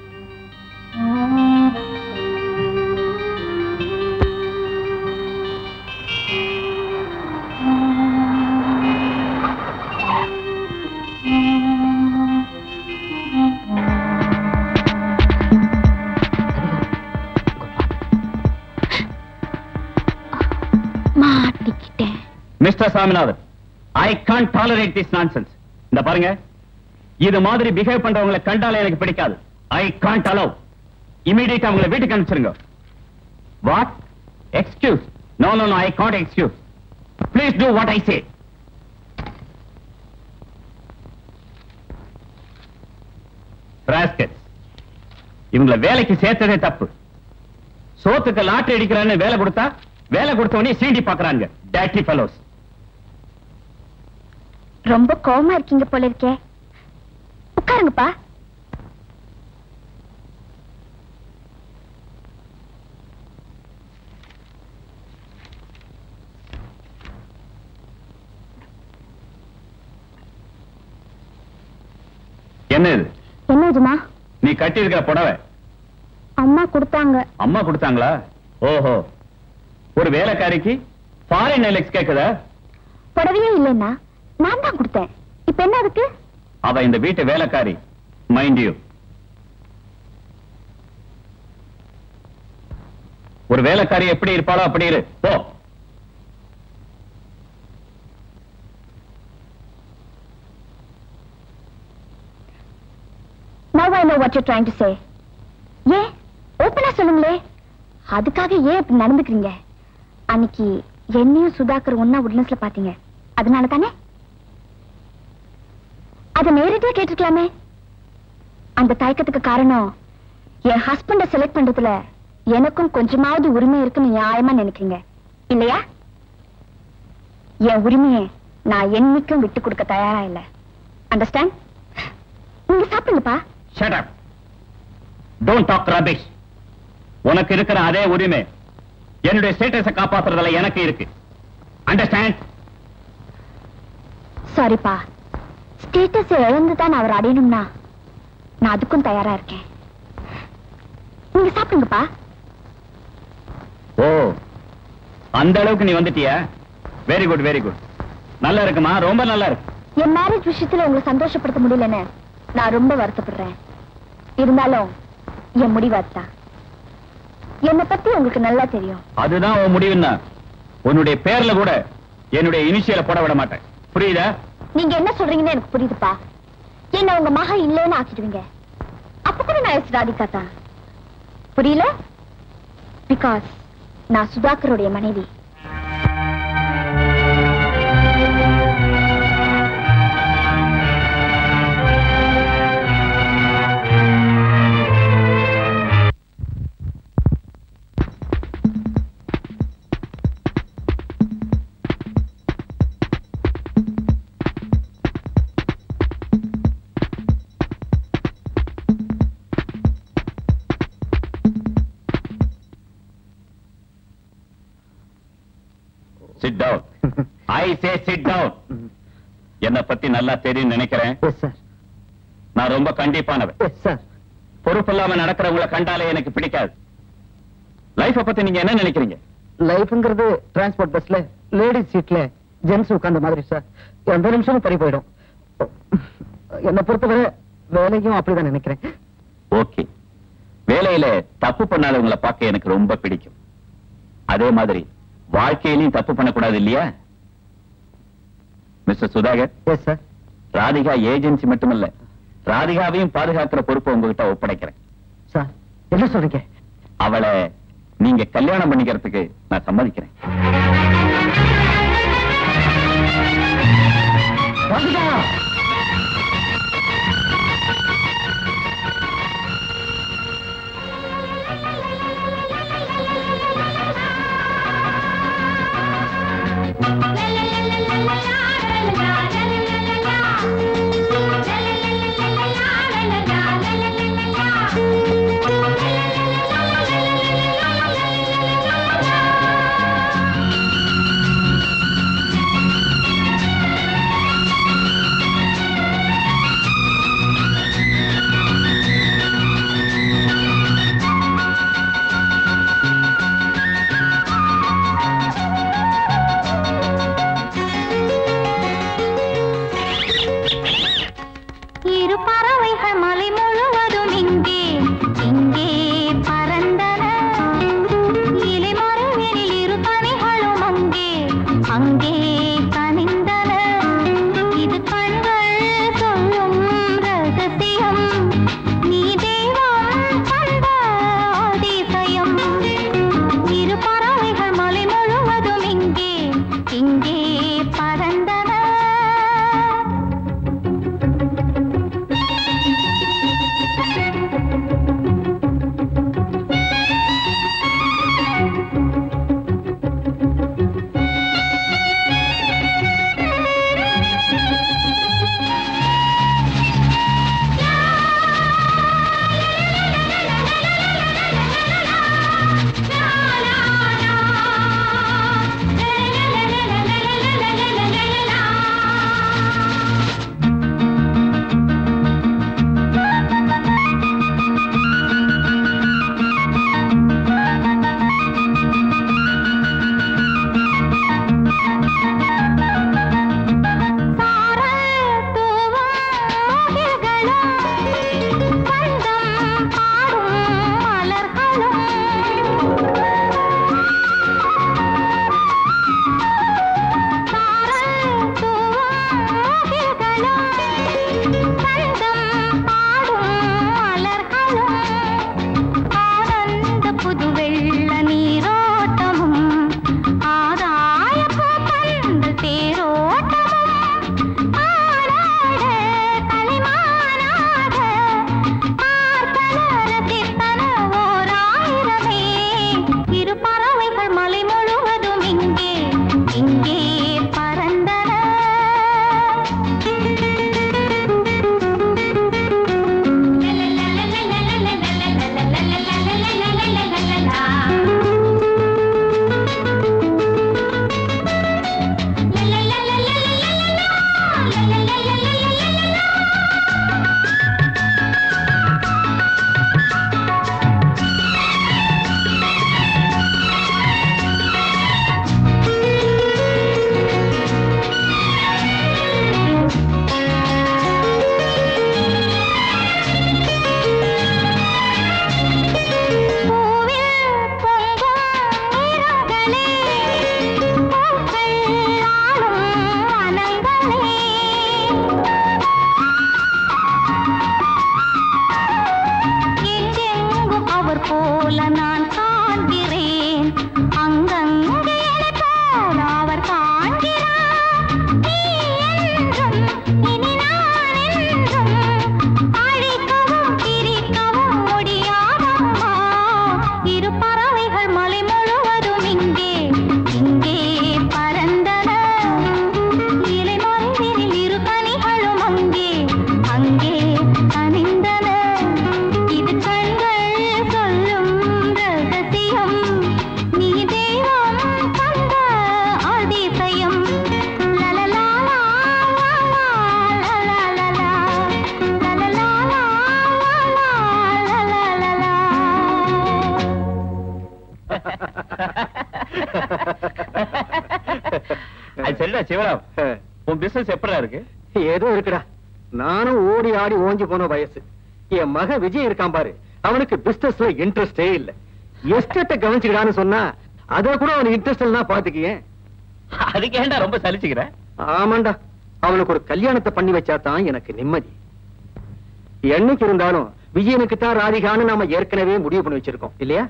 மாட்டிக்கிட்டேன் mister Saminathan I can't tolerate this nonsense இந்த பாருங்க இது மாதிரி பிஹேவ் பண்றவங்களை கண்டாலே எனக்கு பிடிக்காது ஐ கான்ட் அலோவ் இமீடியட்டா அவங்களை வீட்டுக்கு அனுப்பிச்சிருங்க what excuse no no no I can't excuse please do what I say rascals இவங்கள வேலைக்கு சேர்த்ததே தப்பு சோத்துக்கு லாட்டரி அடிக்கிறான்னு வேலை கொடுத்தா வேலை கொடுத்தவனே சீண்டி பாக்குறாங்க டேட்டி ஃபெலோஸ் ரொம்ப கோவமா இருக்கீங்க போல இருக்கே உட்காருங்கப்பா என்ன இது என்னதுமா நீ கட்டி இருக்கிற புடவை அம்மா கொடுத்தாங்க அம்மா கொடுத்தாங்களா ஓஹோ ஒரு வேலைக்காரிக்கு ஃபாரின் எலெக்ஸ் கேக்குதா புடவையே இல்லைன்னா நான் தான் கொடுத்தேன் இப்ப என்ன அதுக்கு அவ இந்த வீட்டு வேலைக்காரி மைண்ட் யூ ஒரு வேலைக்காரி எப்படி இருப்பாளோ அப்படி இரு போ now I know what you trying to say ஏன் ஓப்பனா சொல்லுங்களே அதுக்காக ஏன் இப்படி நடந்துக்கிறீங்க அன்னைக்கு என்னையும் சுதாகர் ஒன்னா உட்லன்ஸ்ல பாத்தீங்க அதனால தானே அதை நேரடியா கேட்டிருக்கலாமே அந்த தயக்கத்துக்கு காரணம் என் ஹஸ்பண்ட செலக்ட் பண்றதுல எனக்கும் கொஞ்சமாவது உரிமை இருக்குன்னு நியாயமா நினைக்கிறீங்க இல்லையா என் உரிமையை நான் என்னைக்கும் விட்டு கொடுக்க தயாரா இல்ல அண்டர்ஸ்டாண்ட் நீங்க சாப்பிடுங்கப்பா shut up don't talk rubbish உனக்கு இருக்கிற அதே உரிமை என்னுடைய ஸ்டேட்டஸை காப்பாத்துறதுல எனக்கு இருக்கு அண்டர்ஸ்டாண்ட் சாரிப்பா ஸ்டேட்டஸ் இழந்து தான் அவர் அடையணும்னா நான் அதுக்கும் தயாரா இருக்கேன் நீங்க சாப்பிடுங்கப்பா ஓ அந்த அளவுக்கு நீ வந்துட்டியா வெரி குட் வெரி குட் நல்லா இருக்குமா ரொம்ப நல்லா இருக்கு என் மேரேஜ் விஷயத்துல உங்களை சந்தோஷப்படுத்த முடியலன்னு நான் ரொம்ப வருத்தப்படுறேன் இருந்தாலும் என் முடிவு அதுதான் என்னை பத்தி உங்களுக்கு நல்லா தெரியும் அதுதான் உன் முடிவுன்னா உன்னுடைய பேர்ல கூட என்னுடைய இனிஷியலை போட விட மாட்டேன் புரியுதா நீங்க என்ன சொல்றீங்கன்னு எனக்கு புரியுதுப்பா என்ன உங்க மக இல்லைன்னு ஆக்கிடுவீங்க அப்ப கூட நான் எஸ் ராதிகா தான் புரியல பிகாஸ் நான் சுதாகருடைய மனைவி sit down I say sit down என்ன பத்தி நல்லா தெரியும் நினைக்கிறேன் எஸ் சார் நான் ரொம்ப கண்டிப்பானவன் எஸ் சார் பொறுப்பில்லாம நடக்கிறவங்கள கண்டாலே எனக்கு பிடிக்காது லைஃப பத்தி நீங்க என்ன நினைக்கிறீங்க லைஃப்ங்கிறது டிரான்ஸ்போர்ட் பஸ்ல லேடிஸ் சீட்ல ஜென்ஸ் உட்கார்ந்த மாதிரி சார் எந்த நிமிஷமும் பறி போயிடும் என்னை பொறுத்தவரை வேலையும் அப்படிதான் நினைக்கிறேன் ஓகே வேலையில தப்பு பண்ணாதவங்கள பார்க்க எனக்கு ரொம்ப பிடிக்கும் அதே மாதிரி வாழ்க்கையிலையும் தப்பு பண்ணக்கூடாது இல்லையா mister Sudhakar yes sir Radhika agency மட்டுமல்ல ராதிகாவையும் பாதுகாக்கிற பொறுப்பை உங்ககிட்ட ஒப்படைக்கிறேன் சார் என்ன சொல்றீங்க அவளை நீங்க கல்யாணம் பண்ணிக்கிறதுக்கு நான் சம்மதிக்கிறேன் ராதிகா la போல நான் காண்கிறேன் அங்கங்கே எனக்காக அவர் காண்கிறார் நீ என்றும் இனி நான் என்றும் அழிக்கவும் பிரிக்கவும் முடியாதம்மா இரு பறவைகள் மலை முழுவதும் இங்கே இங்கே பறந்தன இலை மறைவினில் இரு கனிகளும் அங்கே அங்கே அணிந்தன இது கண்கள் சொல்லும் ரகசியம் நீ தெய்வம் தந்த அதிசயம் லலலா லலலா லலலா அது சரிடா சிவராம் உன் பிசினஸ் எப்படா இருக்கு ஏதோ இருக்குடா நானும் ஓடி ஆடி ஓஞ்சி போன வயசு என் மக விஜய் இருக்கான் பாரு அவனுக்கு பிசினஸ்ல இன்ட்ரெஸ்டே இல்ல எஸ்டேட்ட கவனிச்சுக்கிடான்னு சொன்னா அத கூட அவனுக்கு இன்ட்ரெஸ்ட் இல்லைன்னா பாத்துக்கியேன் அதுக்கு ஏன்டா ரொம்ப சலிச்சுக்கிற ஆமாண்டா அவனுக்கு ஒரு கல்யாணத்தை பண்ணி வச்சா தான் எனக்கு நிம்மதி என்னைக்கு இருந்தாலும் விஜயனுக்கு தான் ராதிகான்னு நாம ஏற்கனவே முடிவு பண்ணி வச்சிருக்கோம் இல்லையா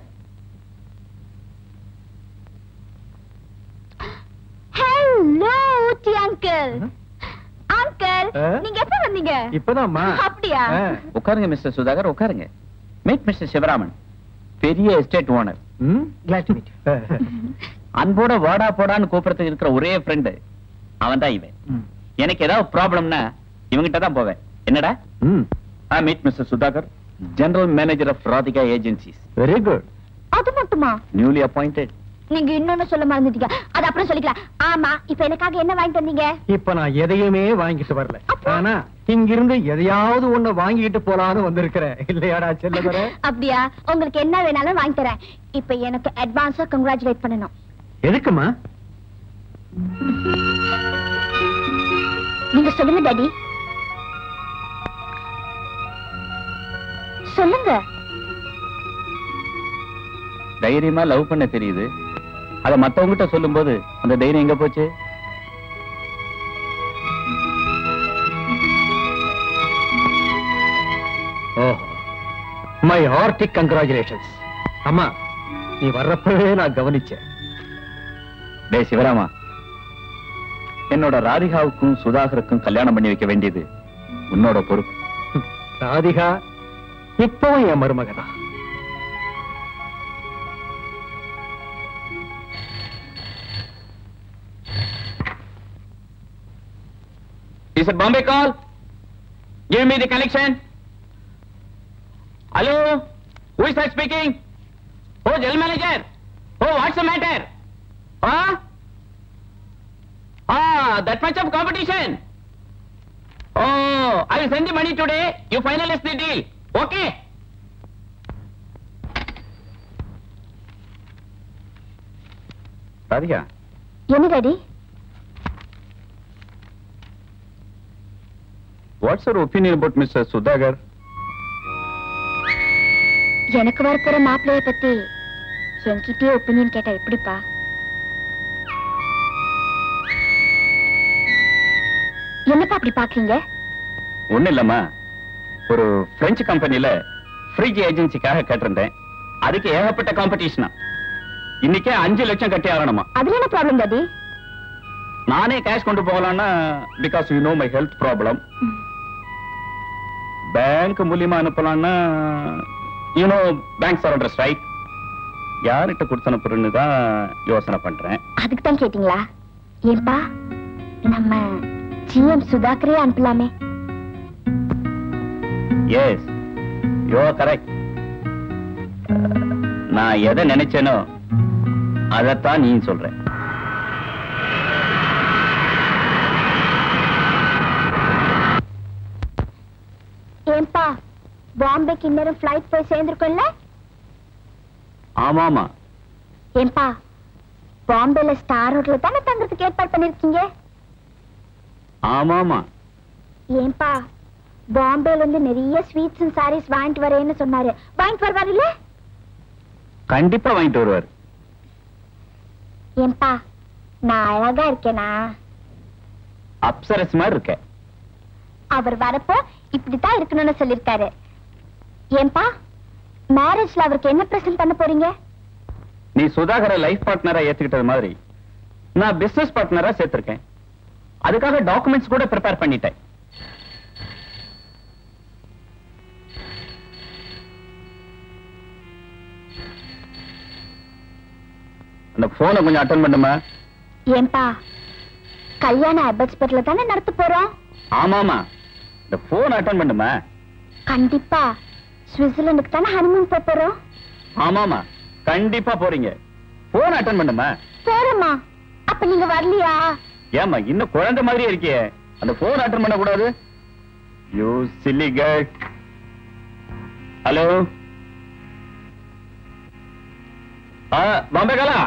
ஹலோ ஊட்டி அங்கிள் அங்கிள் ஆ? நீங்க எப்ப வந்தீங்க இப்பதாம்மா அப்படியா உட்காருங்க மிஸ்டர் சுதாகர் உட்காருங்க மீட் மிஸ்டர் சிவராமன் பெரிய எஸ்டேட் ஓனர் அன்போட வாடா போடான்னு கூப்பிடறதுக்கு இருக்கிற ஒரே ஃப்ரெண்டு அவன் தான் இவன் எனக்கு ஏதாவது ப்ராப்ளம்னா இவங்கிட்ட தான் போவேன் என்னடா I meet mister Sudhakar general manager of Radhika agencies very good அது மட்டுமா நியூலி அப்பாயிண்டட் நீங்க இன்னொன்னு சொல்ல மறந்துட்டீங்க அது அப்புறம் சொல்லிக்கலாம் ஆமா இப்ப எனக்காக என்ன வாங்கிட்டு வந்தீங்க இப்ப நான் எதையுமே வாங்கிட்டு வரல அப்புறம்? ஆனா இங்கிருந்து எதையாவது ஒண்ணு வாங்கிட்டு போலான்னு வந்திருக்கிறேன் இல்லையாடா செல்லவர அப்படியா உங்களுக்கு என்ன வேணாலும் வாங்கி தரேன் இப்ப எனக்கு அட்வான்ஸா கங்க்ராச்சுலேட் பண்ணணும் எதுக்குமா நீங்க சொல்லுங்க டாடி சொல்லுங்க தைரியமா லவ் பண்ண தெரியுது அத மத்தவங்கிட்ட சொல்லும்போது அந்த தைரியம் எங்க போச்சு ஓஹோ மை ஹார்டிக் கங்க்ராச்சுலேஷன்ஸ் அம்மா நீ வர்றப்பவே நான் கவனிச்சேன் டேய் சிவராமா என்னோட ராதிகாவுக்கும் சுதாகருக்கும் கல்யாணம் பண்ணி வைக்க வேண்டியது உன்னோட பொறுப்பு ஹம், ராதிகா இப்பவும் என் மருமகதான் Is it Bombay call? Give me the connection. Hello? Who is that speaking? Oh, general manager. Oh, what's the matter? Huh? Ah, that much of competition. Oh, I will send the money today. You finalize the deal. Okay? Radhika என்ன daddy what's your opinion about mister Sudhakar எனக்கு வரப்போற மாப்பிள்ளைய பத்தி என்கிட்டயே opinion கேட்டா எப்படிப்பா என்னப்பா அப்படி பாக்குறீங்க ஒண்ணு இல்லம்மா ஒரு பிரெஞ்சு கம்பெனில ஃப்ரிட்ஜ் ஏஜென்சிக்காக கேட்டிருந்தேன் அதுக்கு ஏகப்பட்ட காம்படிஷனா இன்னைக்கே அஞ்சு லட்சம் கட்டி ஆகணுமா அதுல என்ன ப்ராப்ளம் டாடி நானே கேஷ் கொண்டு போகலாம்னா because you know my health problem bank மூலியமா அனுப்பலாம்னா you know bank surrender strike யார்கிட்ட கொடுத்து அனுப்புறேன்னு தான் யோசனை பண்றேன் அதுக்கு தான் கேட்டீங்களா ஏன்பா நம்ம ஜிஎம் சுதாகரே அனுப்பலாமே எஸ் யோ கரெக்ட் நான் எதை நினைச்சேனோ அதைத்தான் நீ சொல்ற ஏன்பா பாம்பேக்கு இந்நேரம் ஃபிளைட் போய் சேர்ந்துருக்கோம்ல ஆமாமா ஏன்பா பாம்பேல ஸ்டார் ஹோட்டல்ல தானே தங்கறதுக்கு ஏற்பாடு பண்ணிருக்கீங்க ஆமாமா ஏன்பா பாம்பேல இருந்து நிறைய ஸ்வீட்ஸ் அண்ட் சாரீஸ் வாங்கிட்டு வரேன்னு சொன்னாரு வாங்கிட்டு வருவாரு இல்ல கண்டிப்பா வாங்கிட்டு வருவார் ஏன்பா நான் அழகா இருக்கேனா அப்சரஸ் மாதிரி இருக்க அவர் வரப்போ இப்படித்தான் இருக்கணும்னு சொல்லிருக்காரு ஏன்பா மேரேஜ்ல அவருக்கு என்ன பிரசன்ட் பண்ண போறீங்க நீ சுதாகர லைஃப் பார்ட்னரா ஏத்துக்கிட்டது மாதிரி நான் பிசினஸ் பார்ட்னரா சேர்த்திருக்கேன் அதுக்காக டாக்குமெண்ட்ஸ் கூட ப்ரிப்பேர் பண்ணிட்டேன் அந்த போனை கொஞ்சம் அட்டன் பண்ணுமா ஏன்பா கல்யாணம் அபட்ஸ்பெட்ல தானே நடத்த போறோம் ஆமாமா இந்த போன் அட்டன் பண்ணுமா கண்டிப்பா சுவிட்சர்லாந்துக்கு தானே ஹனிமூன் போக போறோம் ஆமாமா கண்டிப்பா போறீங்க போன் அட்டன் பண்ணுமா போறோமா அப்ப நீங்க வரலையா ஏமா இன்னும் குழந்தை மாதிரியே இருக்கியே அந்த போன் அட்டன் பண்ண கூடாது you silly girl hello Bombay கலா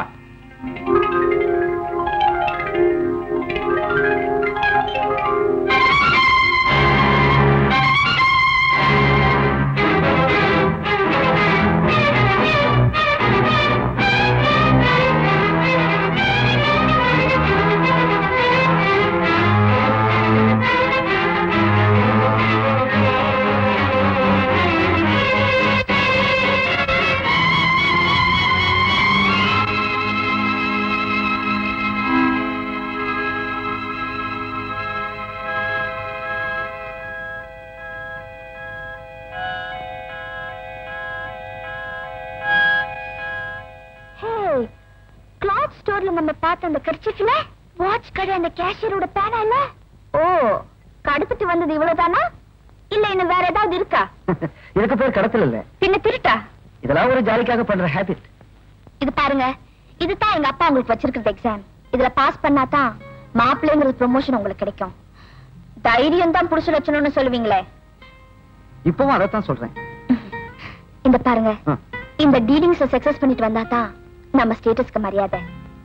ஹே கிளாத் ஸ்டோர்ல நம்ம பார்த்த அந்த கர்ச்சிஃப்ல வாட்ச் கடை அந்த கேஷியரோட பேனா இல்ல ஓ கடுப்புட்டு வந்தது இவ்வளவுதானா இல்ல இன்னும் வேற ஏதாவது இருக்கா இதுக்கு பேர் கடத்தல் இல்ல பின்ன திருட்டா இதெல்லாம் ஒரு ஜாலிக்காக பண்ற ஹேபிட் இது பாருங்க இதுதான் எங்க அப்பா உங்களுக்கு வச்சிருக்கிறது எக்ஸாம் இதுல பாஸ் பண்ணாதான் மாப்பிள்ளைங்கிறது ப்ரொமோஷன் உங்களுக்கு கிடைக்கும் தைரியம் தான் புடிச்சு லட்சணும்னு சொல்லுவீங்களே இப்பவும் அதைத்தான் சொல்றேன் இந்த பாருங்க ஆ. இந்த டீலிங்ஸ் சக்சஸ் பண்ணிட்டு வந்தா தான் நம்ம ஸ்டேட்டஸ்க்கு மரியாதை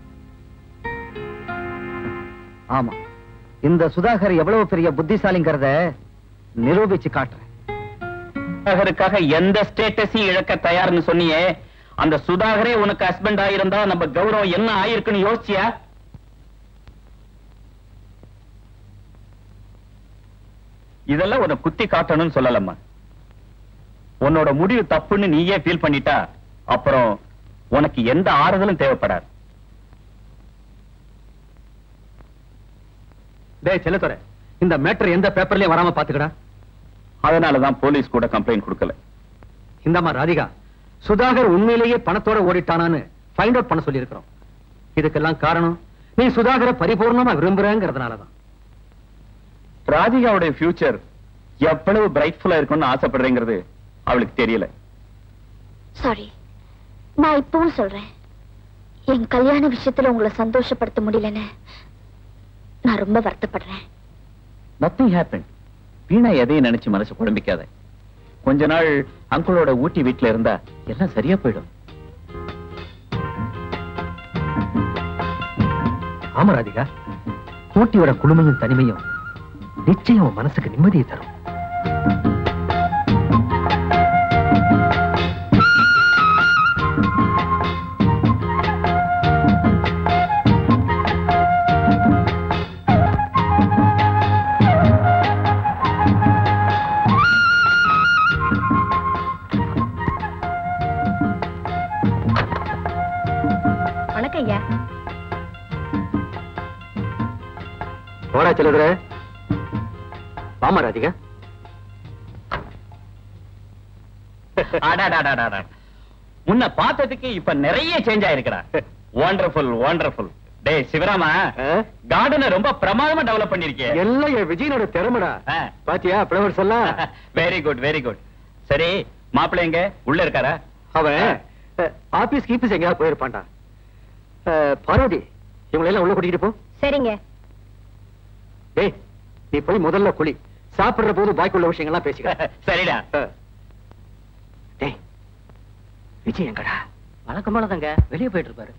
ஆமா இந்த சுதாகர் எவ்வளவு பெரிய புத்திசாலிங்கிறத நிரூபிச்சு காட்டுறேன் சுதாகருக்காக எந்த ஸ்டேட்டஸையும் இழக்க தயார்னு சொன்னியே அந்த சுதாகரே உனக்கு ஹஸ்பண்ட் ஆயிருந்தா நம்ம கௌரவம் என்ன ஆயிருக்குன்னு யோசிச்சியா இதெல்லாம் உன்னை குத்தி காட்டணும்னு சொல்லலம்மா உன்னோட முடிவு தப்புன்னு நீயே ஃபீல் பண்ணிட்டா அப்புறம் உனக்கு எந்த ஆறுதலும் தேவைப்படாது டேய் செல்லத்துறை இந்த மேட்டர் எந்த பேப்பர்லயும் வராம பாத்துக்கடா அதனாலதான் போலீஸ் கூட கம்ப்ளைண்ட் கொடுக்கல இந்தம்மா ராதிகா சுதாகர் உண்மையிலேயே பணத்தோட ஓடிட்டானான்னு ஃபைண்ட் அவுட் பண்ண சொல்லி இருக்கிறோம் இதுக்கெல்லாம் காரணம் நீ சுதாகரை பரிபூர்ணமா விரும்புறங்கிறதுனாலதான் ராதிகாவுடைய ஃபியூச்சர் எவ்வளவு பிரைட்ஃபுல்லா இருக்கும்னு ஆசைப்படுறேங்கிறது அவளுக்கு தெரியல சாரி நான் இப்பவும் சொல்றேன் என் கல்யாண விஷயத்துல உங்களை சந்தோஷப்படுத்த முடியலன்னு நான் ரொம்ப வருத்தப்படுறேன் நத்திங் ஹேப்பன் வீணா எதையும் நினைச்சு மனசு குழம்பிக்காத கொஞ்ச நாள் அங்கிளோட ஊட்டி வீட்டுல இருந்தா எல்லாம் சரியா போயிடும் ஆமா ராதிகா ஊட்டியோட குளுமையும் தனிமையும் நிச்சயம் உன் மனசுக்கு நிம்மதியை தரும் வணக்கம் ஐயா போடா செல்லுதுற வாமா ராதிகா அடாடாடாடாடா. முன்ன பார்த்ததுக்கு இப்ப நிறைய சேஞ்ச் ஆயிருக்கடா வண்டர்ஃபுல் வண்டர்ஃபுல் டேய் சிவராமா கார்டனை ரொம்ப பிரமாதமா டெவலப் பண்ணிருக்கே எல்லாம் என் விஜயனோட திறமைடா ஆ. பாத்தியா பிளவர்ஸ் எல்லாம் வெரி குட் வெரி குட் சரி மாப்பிள்ளை எங்க உள்ள இருக்காரா அவன் ஆபீஸ் கீபீஸ் எங்கேயாவது போயிருப்பான்டா அஹ், பார்வதி இவங்களை எல்லாம் உள்ள கூட்டிட்டு போ சரிங்க டேய் நீ போய் முதல்ல குளி சாப்பிடுற போது பாக்கி உள்ள விஷயங்கள்லாம் பேசிக்க சரிடா டேய் விஜய் எங்கடா வழக்கம் போலதாங்க வெளியே போயிட்டு இருப்பாரு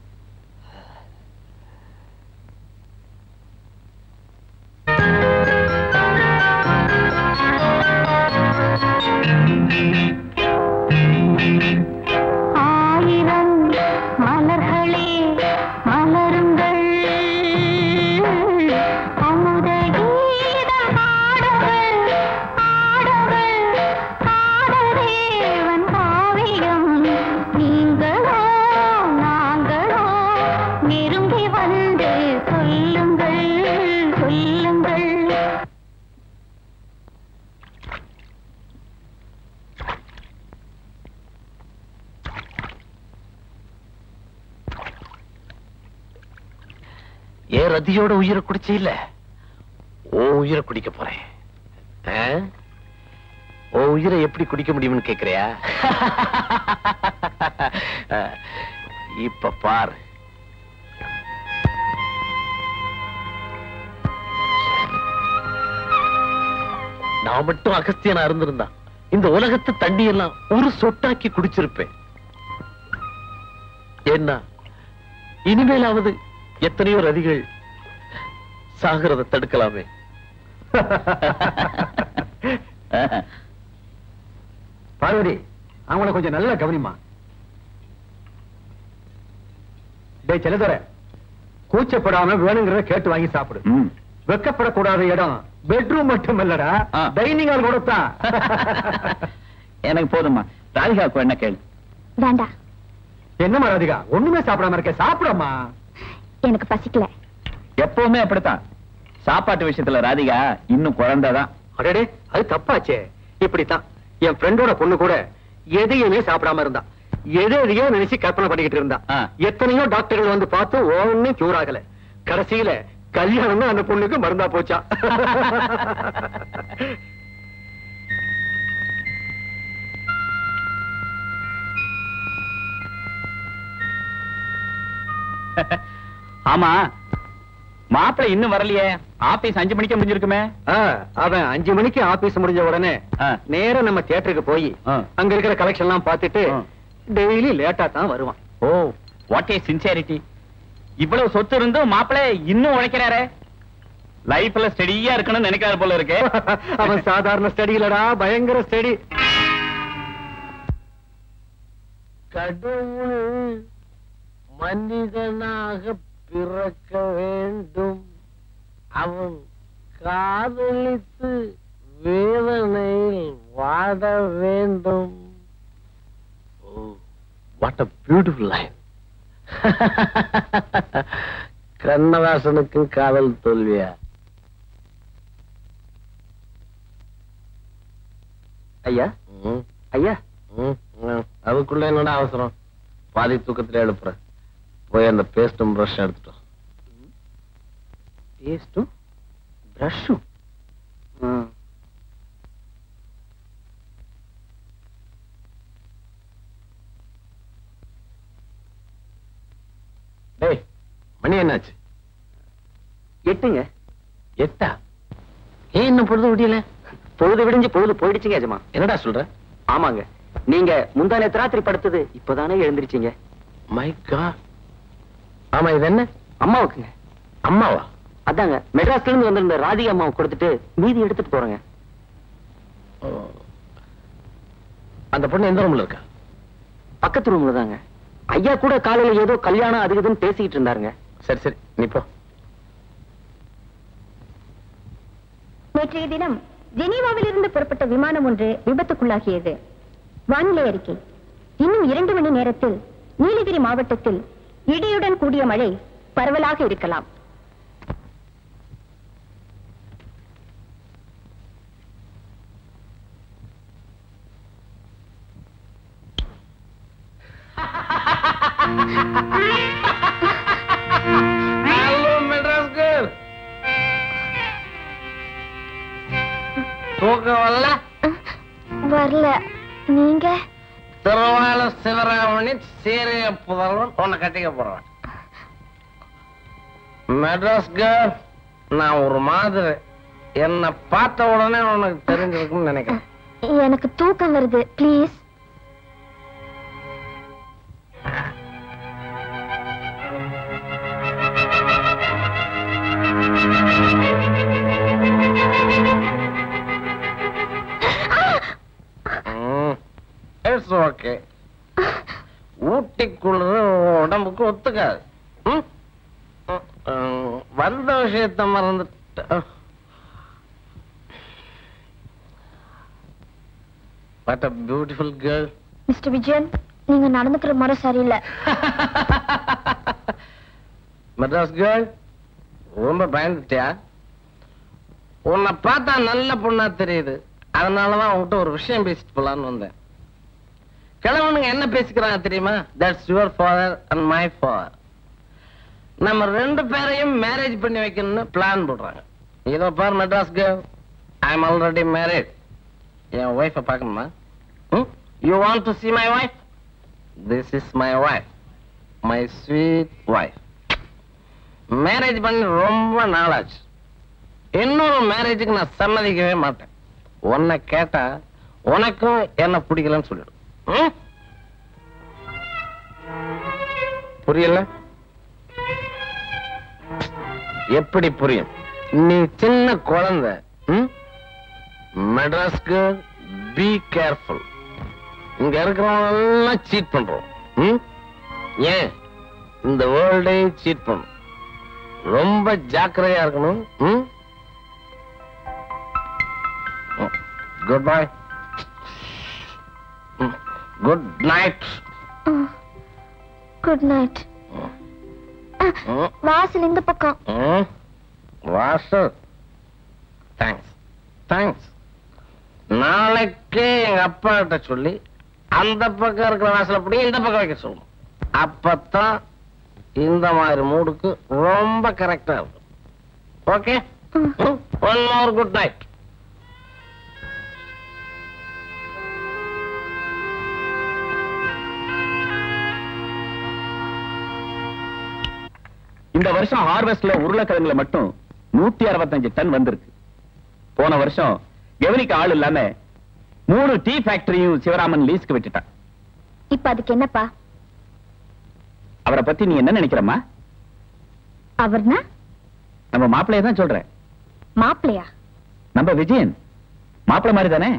ஆயிரம் மலர்களே மலருங்கள் அமுத கீதம் பாடுங்கள் பாடுங்கள் காததேவன் காவியம் ஏ ரதியோட உயிரை குடிச்சு இல்ல ஓ உயிரை குடிக்க போறேன் ஆ? ஓ உயிரை எப்படி குடிக்க முடியும்னு கேக்குறியா இப்ப பாரு நான் மட்டும் அகஸ்தியனா இருந்திருந்தா இந்த உலகத்து தண்ணி எல்லாம் ஒரு சொட்டாக்கி குடிச்சிருப்பேன் என்ன இனிமேலாவது எத்தனையோ ரதிகள் சாகிறத தடுக்கலாமே பார்வதி அவங்கள கொஞ்சம் நல்லா கவனிமா டேய் செல்லதுரை கூச்சப்படாம வேணுங்கிறத கேட்டு வாங்கி சாப்பிடு ம். வெக்கப்படக்கூடாத இடம் பெட்ரூம் மட்டும் இல்லடா ஆ. டைனிங் ஹால் கூட தான் எனக்கு போதும்மா ராதிகாவுக்கு என்ன கேளு வேண்டாம் என்னம்மா ராதிகா ஒண்ணுமே சாப்பிடாம இருக்க சாப்பிடம்மா எனக்கு பசிக்கல எப்பவுமே அப்படித்தான் சாப்பாட்டு விஷயத்துல ராதிகா இன்னும் குழந்தைதான் அடடே அது தப்பாச்சே இப்படித்தான் என் ஃப்ரெண்டோட பொண்ணு கூட எதையுமே சாப்பிடாம இருந்தா எதை எதையோ நினைச்சு கற்பனை பண்ணிக்கிட்டு இருந்தா ஆ. எத்தனையோ டாக்டர்கள் வந்து பார்த்து ஒன்னும் கியூர் ஆகல கடைசியில கல்யாணம் அந்த பொண்ணுக்கு மருந்தா போச்சா ஆமா மாப்பிள்ளை இன்னும் வரலையே ஆபீஸ் அஞ்சு மணிக்கு முடிஞ்சிருக்குமே ஆ, அவன் அஞ்சு மணிக்கு ஆபீஸ் முடிஞ்ச உடனே ஆ. நேரா நம்ம தியேட்டருக்கு போய் ஆ. அங்க இருக்கிற கலெக்ஷன் எல்லாம் பார்த்துட்டு ஆ. டெய்லி லேட்டா தான் வருவான் ஓ வாட் ஏ சின்சியாரிட்டி இவ்வளவு சொத்து இருந்தும் மாப்பிள்ளை இன்னும் உழைக்கிறாரே லைஃப்ல ஸ்டெடியா இருக்கணும்னு நினைக்கிறாரு போல இருக்கு அவன் சாதாரண ஸ்டடி இல்லடா பயங்கர ஸ்டடி கடவுள் மனிதனாக பிறக்க வேண்டும் அவன் காதலித்து வேதனையில் வாட வேண்டும் oh what a beautiful line கண்ணதாசனுக்கும் காதல் தோல்வியா ஐயா ம், ஐயா ம், ம். அதுக்குள்ள என்னடா அவசரம் பாதி தூக்கத்துல எழுப்புறேன் போய் அந்த பேஸ்டும் ப்ரஷ் எடுத்துட்டோம் பேஸ்டும் பிரஷும் டேய் மணி என்னாச்சு எட்டுங்க எட்டா ஏன் இன்னும் பொழுது விடியல பொழுது விடிஞ்சு பொழுது போயிடுச்சுங்க எஜமா என்னடா சொல்ற ஆமாங்க நீங்க முந்தா நேத்து ராத்திரி படுத்தது இப்பதானே எழுந்திருச்சீங்க மை காட் ஆமா இது என்ன அம்மாவுக்குங்க அம்மாவா அதாங்க மெட்ராஸ்ல இருந்து வந்திருந்த ராதிகா அம்மாவை கொடுத்துட்டு மீதி எடுத்துட்டு போறேங்க ஓ. அந்த பொண்ணு எந்த ரூம்ல இருக்கா பக்கத்து ரூம்ல தாங்க ஐயா கூட காலையில ஏதோ கல்யாணம் அது இதுன்னு பேசிக்கிட்டு இருந்தாருங்க சரி சரி நீ போ நேற்றைய தினம் ஜெனீவாவில் இருந்து புறப்பட்ட விமானம் ஒன்று விபத்துக்குள்ளாகியது வானிலை அறிக்கை இன்னும் இரண்டு மணி நேரத்தில் நீலகிரி மாவட்டத்தில் இடியுடன் கூடிய மழை பரவலாக இருக்கலாம் ஹலோ மெட்ராஸ் கேர்ள் தூக்கம் வரல வரல நீங்க திருவாள சிவராமணி சீரிய புதல்வன் உன்னை கட்டிக்க போறேன் மெட்ராஸ் கேர்ள் நான் ஒரு மாதிரி என்ன பார்த்த உடனே உனக்கு தெரிஞ்சிருக்கும்னு நினைக்கிறேன் எனக்கு தூக்கம் வருது ப்ளீஸ் இட்ஸ் ஓகே ஊட்டிக்குள்ளது உடம்புக்கு ஒத்துக்காது ம்? ம், ம், வந்த விஷயத்த மறந்துட்ட what a beautiful girl mister Vijayan நீங்க நடந்துக்கிற முறை சரியில்லை மெட்ராஸ் கேர்ள் ரொம்ப பயந்துட்டியா உன்னை பார்த்தா நல்ல பொண்ணா தெரியுது அதனாலதான் உன்கிட்ட ஒரு விஷயம் பேசிட்டு போலான்னு வந்தேன் கிழவனுங்க என்ன பேசிக்கிறாங்க தெரியுமா that's your father and my father நம்ம ரெண்டு பேரையும் மேரேஜ் பண்ணி வைக்கணும்னு பிளான் போடுறாங்க இதோ பார் Madras girl I am already marriage என் ஒய்ஃபை பார்க்கணுமா you want to see my wife this is my wife my sweet wife marriage பண்ணி ரொம்ப நாளாச்சு இன்னொரு மேரேஜுக்கு நான் சம்மதிக்கவே மாட்டேன் உன்னை கேட்டா உனக்கும் என்ன பிடிக்கலன்னு சொல்லிடும் ம்? புரியல எப்படி புரியும் நீ சின்ன குழந்தை ம்? மெட்ராஸ்க்கு பி கேர்ஃபுல் இங்க இருக்கிறவங்க எல்லாம் சீட் பண்றோம் ம்? ஏன் இந்த வேர்ல்டே சீட் பண்ணும் ரொம்ப ஜாக்கிரதையா இருக்கணும் good bye good night good night வாசல் இந்த பக்கம் வாசல் தேங்க்ஸ் தேங்க்ஸ் நாளைக்கு எங்க அப்பா கிட்ட சொல்லி அந்த பக்கம் இருக்கிற வாசல் அப்படியே இந்த பக்கம் வைக்க சொல்லணும் அப்பதான் இந்த மாதிரி மூடுக்கு ரொம்ப கரெக்டா இருக்கும் okay one more good night இந்த வருஷம் ஹார்வெஸ்ட்ல உருளைக்கிழங்குல மட்டும் நூத்தி அறுபத்தஞ்சு டன் வந்திருக்கு போன வருஷம் கவனிக்க ஆள் இல்லாம மூணு டீ ஃபேக்டரியும் சிவராமன் லீஸ்க்கு விட்டுட்டான் இப்ப அதுக்கு என்னப்பா அவரை பத்தி நீ என்ன நினைக்கிறம்மா அவர்னா நம்ம மாப்பிள்ளைய தான் சொல்றேன் மாப்பிள்ளையா நம்ம விஜயன் மாப்பிள்ளை மாதிரி தானே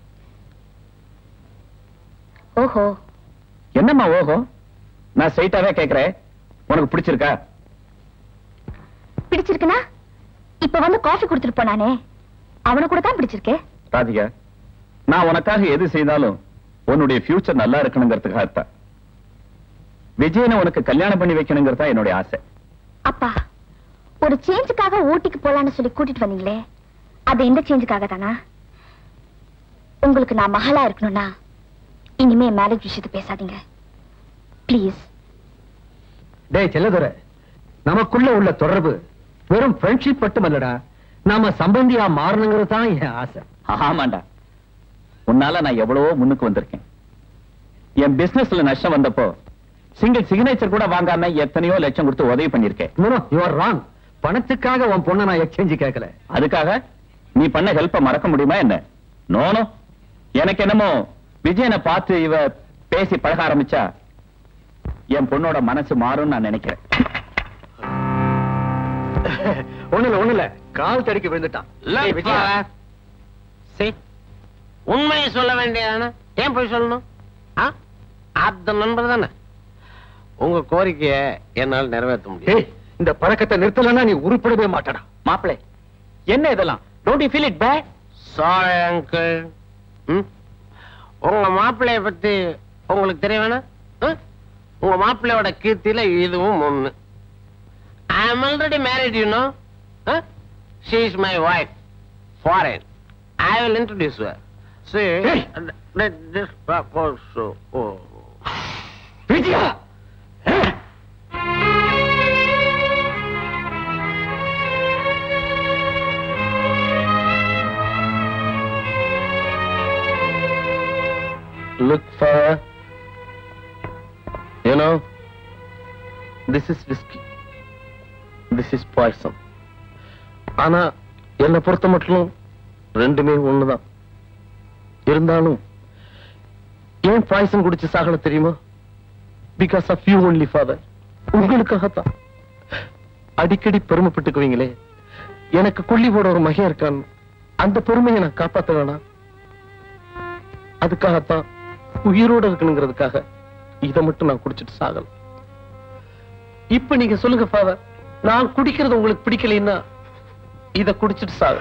ஓஹோ என்னம்மா ஓஹோ நான் ஸ்ட்ரைட்டாவே கேக்குறேன் உனக்கு பிடிச்சிருக்கா பிடிச்சிருக்குனா இப்ப வந்து காஃபி கொடுத்துட்டு போனானே அவனை கூட தான் பிடிச்சிருக்கு ராதிகா நான் உனக்காக எது செய்தாலும் உன்னுடைய ஃபியூச்சர் நல்லா இருக்கணுங்கிறதுக்காகத்தான் விஜயனை உனக்கு கல்யாணம் பண்ணி வைக்கணுங்கிறதா என்னுடைய ஆசை அப்பா ஒரு சேஞ்சுக்காக ஊட்டிக்கு போலான்னு சொல்லி கூட்டிட்டு வந்தீங்களே அது இந்த சேஞ்சுக்காக தானா உங்களுக்கு நான் மகளா இருக்கணும்னா இனிமே மேரேஜ் விஷயத்தை பேசாதீங்க ப்ளீஸ் டேய் செல்லதுரை நமக்குள்ள உள்ள தொடர்பு வெறும் ஃப்ரெண்ட்ஷிப் மட்டுமல்லடா நாம சம்பந்தியா மாறணுங்கிறது தான் என் ஆசை ஆமாண்டா உன்னால நான் எவ்வளவோ முன்னுக்கு வந்திருக்கேன் என் பிசினஸ்ல நஷ்டம் வந்தப்போ சிங்கிள் சிக்னேச்சர் கூட வாங்காம எத்தனையோ லட்சம் கொடுத்து உதவி பண்ணிருக்கேன் யூ ஆர் ராங் பணத்துக்காக உன் பொண்ணை நான் எக்ஸ்சேஞ்ச் கேட்கல அதுக்காக நீ பண்ண ஹெல்ப்ப மறக்க முடியுமா என்ன நோனோ எனக்கு என்னமோ விஜயனை பார்த்து இவ பேசி பழக ஆரம்பிச்சா என் பொண்ணோட மனசு மாறும்னு நான் நினைக்கிறேன் ஒண்ணுல ஒண்ணுல கால் தடிக்க விழுந்துட்டான் ஏய், விஜயா. See, உண்மையை சொல்ல வேண்டியதானே ஏன் போய் சொல்லணும் ஆ? அந்த நண்பர் தானே உங்க கோரிக்கைய என்னால் நிறைவேற்ற முடியும் ஏய், இந்த பழக்கத்தை நிறுத்தலன்னா நீ உருப்படவே மாட்டடா மாப்பிளை என்ன இதெல்லாம் don't you feel it bad sorry uncle உங்க மாப்பிள்ளைய பத்தி உங்களுக்கு தெரிய வேணாம் ஆ? உங்க மாப்பிள்ளையோட கீர்த்தியில இதுவும் ஒண்ணு ஐ am already married you know huh? she is my wife foreign I will introduce her see Hey! let this back also oh. Vijaya look for you know this is whiskey this is poison ஆனா என்னை பொறுத்த மட்டும் ரெண்டுமே ஒண்ணுதான் இருந்தாலும் ஏன் poison குடிச்சு சாகணும் தெரியுமா because of you only father உங்களுக்காகத்தான் அடிக்கடி பெருமைப்பட்டுக்குவீங்களே எனக்கு கொல்லி போட ஒரு மகன் இருக்கான் அந்த பெருமையை நான் காப்பாத்த வேணாம் அதுக்காகத்தான் உயிரோட இருக்கணுங்கிறதுக்காக இதை மட்டும் நான் குடிச்சிட்டு சாகல இப்ப நீங்க சொல்லுங்க ஃபாதர் நான் குடிக்கிறது உங்களுக்கு பிடிக்கலைன்னா இத குடிச்சிட்டு சாக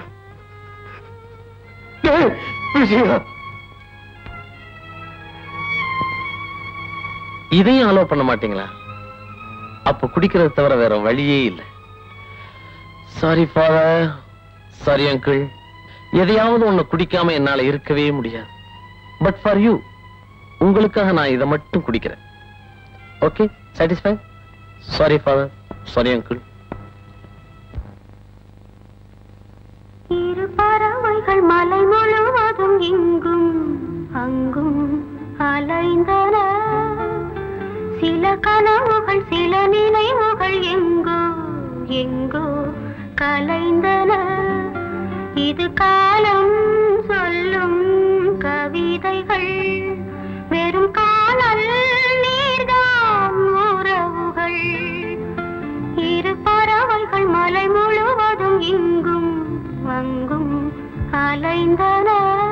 விஜயா இதையும் அலோவ் பண்ண மாட்டீங்களா அப்ப குடிக்கிறது தவிர வேற வழியே இல்லை சாரி ஃபாதர் சாரி அங்கிள் எதையாவது ஒண்ணு குடிக்காம என்னால இருக்கவே முடியாது பட் ஃபார் யூ உங்களுக்காக நான் இதை மட்டும் குடிக்கிறேன் okay satisfy sorry father sorry uncle இரு பறவைகள் மலை முழுவதும் இங்கும் அங்கும் அலைந்தன சில கனவுகள் சில நினைவுகள் எங்கோ எங்கோ கலைந்தன இது காலம் சொல்லும் கவிதைகள் வெறும் காணல் நீர்தான் உறவுகள் இரு பறவைகள் மலை முழுவதும் இங்கும் அங்கும் அலைந்தன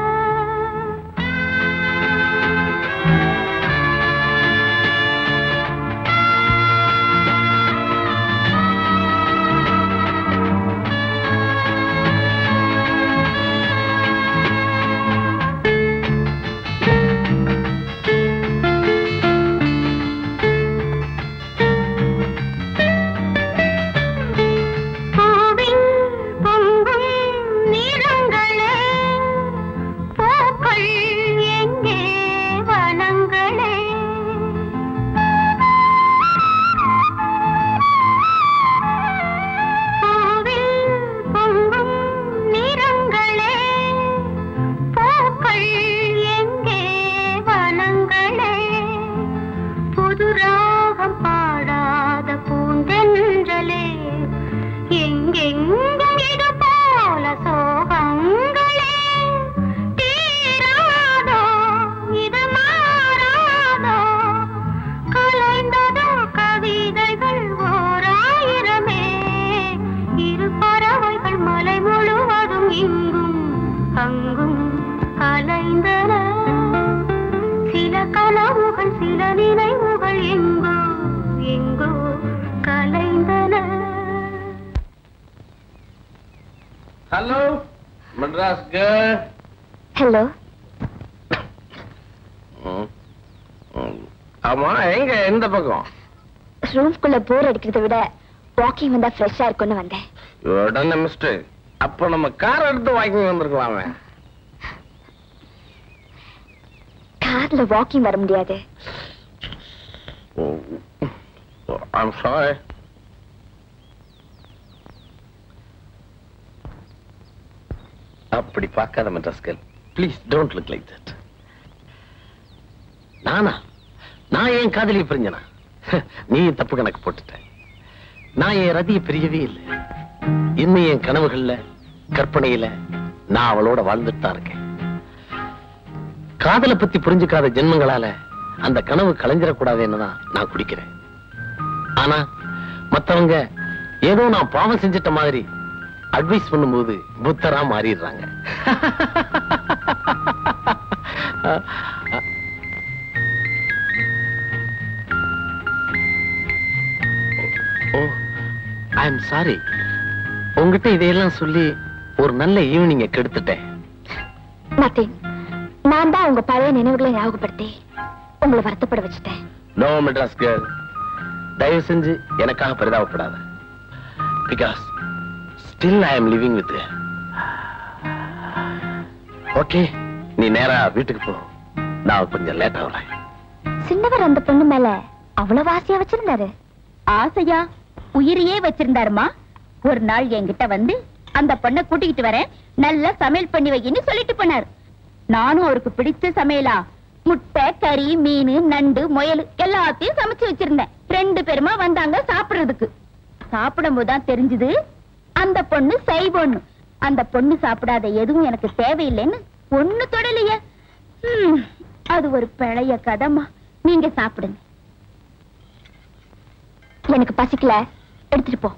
பூவில் பொங்கும் நிறங்களே பூக்கள் எங்கே வனங்களே பூவில் பொங்கும் நிறங்களே பூக்கள் எங்கே வனங்களே புது ராகம் பாடாத பூந்தென்றலே எங்கெங்கும் இது போல சோகங்களே தீராதோ இது மாறாதோ கலைந்ததோ கவிதைகள் ஓராயிரமே இரு பறவைகள் மலை முழுவதும் இங்கும் அங்கும் அலைந்தன சில கனவுகள் சில நினைவுகள் எங்கோ எங்கோ கலைந்தன ஹலோ மெட்ராஸ் கேர்ள் ஹலோ ஆமா எங்க எந்த பக்கம் ரூம்குள்ள போர் அடிக்கிறத விட வாக்கிங் வந்தா ஃப்ரெஷ்ஷா இருக்கும்னு வந்தேன் உடனே மிஸ்டேக் அப்ப நம்ம கார் எடுத்து வாக்கிங் வந்திருக்கலாமே கார்ல வாக்கிங் வர முடியாது ஐம் சாரி அப்படி பார்க்காத Madras girl please don't look like that நானா நான் என் காதலியை பிரிஞ்சனா நீ தப்பு கணக்கு போட்டுட்ட நான் என் ரதியை பிரியவே இல்லை இன்னும் என் கனவுகள்ல கற்பனையில நான் அவளோட வாழ்ந்துட்டு தான் இருக்கேன் காதலை பத்தி புரிஞ்சுக்காத ஜென்மங்களால அந்த கனவு கலைஞ்சிடக்கூடாதுன்னு தான் நான் குடிக்கிறேன் ஆனா மத்தவங்க ஏதோ நான் பாவம் செஞ்சிட்ட மாதிரி அட்வைஸ் பண்ணும்போது புத்தரா மாறிடுறாங்க ஓ ஐ எம் சாரி உங்ககிட்ட இதையெல்லாம் சொல்லி ஒரு நல்ல ஈவினிங்க கெடுத்துட்டேன் நத்திங் நான் தான் உங்க பழைய நினைவுகளை ஞாபகப்படுத்தி உங்களை வருத்தப்பட வச்சுட்டேன் நோ மெட்ராஸ் கேர்ள் தயவு செஞ்சு எனக்காக பரிதாபப்படாத because still I am living with okay நீ நேரா வீட்டுக்கு போ நான் கொஞ்சம் லேட் ஆகுறேன் சின்னவர் அந்த பொண்ணு மேல அவ்வளவு ஆசையா வச்சிருந்தாரு ஆசையா உயிரையே வச்சிருந்தாருமா ஒரு நாள் என்கிட்ட வந்து அந்த பொண்ணை கூட்டிக்கிட்டு வரேன் நல்லா சமையல் பண்ணி வைன்னு சொல்லிட்டு போனார் நானும் அவருக்கு பிடிச்ச சமையலா முட்டை கறி மீன் நண்டு முயல் எல்லாத்தையும் சமைச்சு வச்சிருந்தேன் ரெண்டு பேருமா வந்தாங்க சாப்பிடுறதுக்கு சாப்பிடும் போதுதான் தெரிஞ்சது அந்த பொண்ணு சை பொண்ணு அந்த பொண்ணு சாப்பிடாத எதுவும் எனக்கு தேவையில்லைன்னு ஒண்ணு தொடலையே ஹம், அது ஒரு பழைய கதமா நீங்க சாப்பிடுங்க எனக்கு பசிக்கல எடுத்துட்டு போ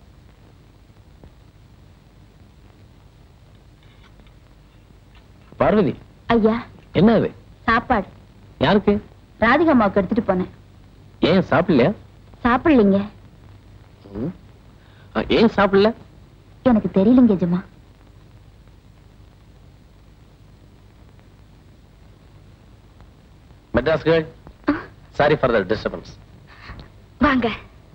பார்வதி ஐயா என்ன அது சாப்பாடு யாருக்கு ராதிகா அம்மாவுக்கு எடுத்துட்டு போனேன் ஏன் சாப்பிடலையா சாப்பிடலீங்க ம். ஆ, ஏன் சாப்பிடல எனக்கு தெரியலங்க ஜமா Madras girl sorry for the disturbance வாங்க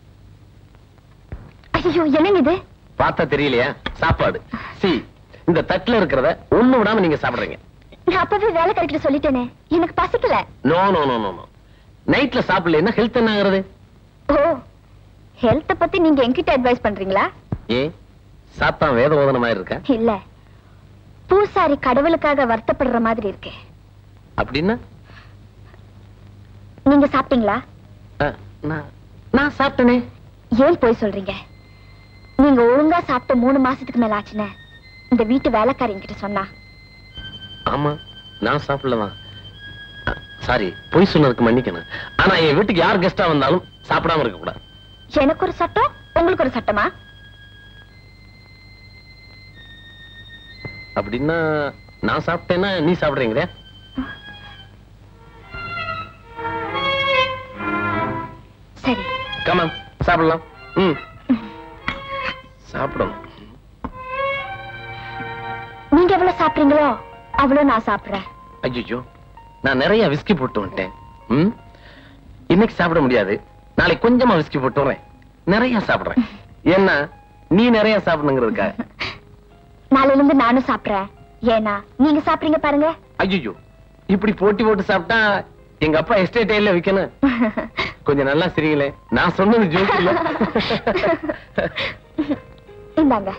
ஐயோ என்னங்க இது பார்த்தா தெரியலையா சாப்பாடு சி இந்த தட்டுல இருக்கிறத ஒண்ணு விடாம நீங்க சாப்பிடுறீங்க நான் அப்பவே வேலை கிடைக்கிட்டு சொல்லிட்டேனே எனக்கு பசிக்கல no no no no no நைட்ல சாப்பிடலைன்னா ஹெல்த் என்ன ஆகுறது ஓ ஹெல்த்த பத்தி நீங்க என்கிட்ட அட்வைஸ் பண்றீங்களா ஏ சாத்தான் வேத ஓதன மாதிரி இருக்க இல்ல பூசாரி கடவுளுக்காக வருத்தப்படுற மாதிரி இருக்கு அப்படின்னா நீங்க சாப்பிட்டீங்களா அஹ், நான் நான் சாப்பிட்டனே ஏன் போய் சொல்றீங்க நீங்க ஒழுங்கா சாப்பிட்டு மூணு மாசத்துக்கு மேல ஆச்சுன்னு இந்த வீட்டு வேலைக்காரங்க கிட்ட சொன்னா ஆமா நான் சாப்பிடலதான் சாரி பொய் சொன்னதுக்கு மன்னிக்கணும் ஆனா என் வீட்டுக்கு யார் கெஸ்டா வந்தாலும் சாப்பிடாம இருக்க கூடாது எனக்கு ஒரு சட்டம் உங்களுக்கு ஒரு சட்டமா அப்படின்னா நான் சாப்பிட்டேன்னா நீ சாப்பிடுறீங்களே சரி கமான் சாப்பிடலாம் ம் சாப்பிடணும் நீங்க எவ்வளவு சாப்பிடுறீங்களோ அவ்வளவு நான் சாப்பிடுறேன் ஐயோ நான் நிறைய விஸ்கி போட்டு வந்துட்டேன் ம் இன்னைக்கு சாப்பிட முடியாது நாளைக்கு கொஞ்சமா விஸ்கி போட்டு வரேன் நிறைய சாப்பிடுறேன் ஏன்னா நீ நிறைய சாப்பிடணுங்கிறதுக்காக நாளையில இருந்து நானும் சாப்பிடுறேன் ஏன்னா நீங்க சாப்பிடுறீங்க பாருங்க ஐயோ இப்படி போட்டி போட்டு சாப்பிட்டா எங்க அப்பா எஸ்டேட் இல்ல விக்கணும் கொஞ்சம் நல்லா சிரிங்களே நான் சொன்னது ஜோக் இல்ல இந்தாங்க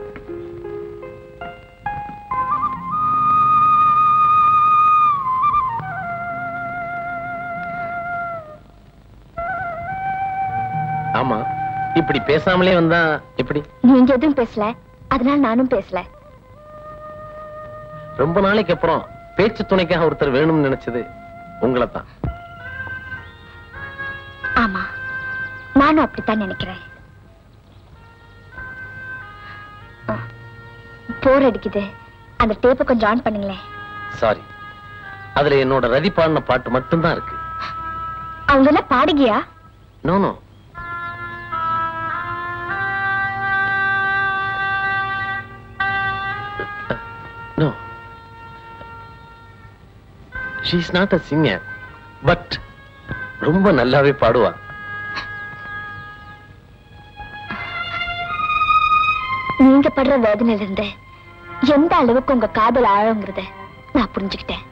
ஆமா இப்படி பேசாமலே வந்தா எப்படி நீங்க எதுவும் பேசல அதனால நானும் பேசல ரொம்ப நாளைக்கு அப்புறம் பேச்சு துணைக்காக ஒருத்தர் வேணும்னு நினைச்சது உங்களை தான் ஆமா நானும் அப்படித்தான் நினைக்கிறேன் போர் அடிக்குது அந்த டேப்பை கொஞ்சம் ஆன் பண்ணுங்களேன் சாரி அதுல என்னோட ரதி பாடின பாட்டு மட்டும்தான் இருக்கு அவங்க என்ன பாடுகியா no no no she's not a singer but ரொம்ப நல்லாவே பாடுவா நீங்க படுற வேதனையில இருந்து எந்த அளவுக்கு உங்க காதல் ஆழங்கிறத நான் புரிஞ்சுக்கிட்டேன்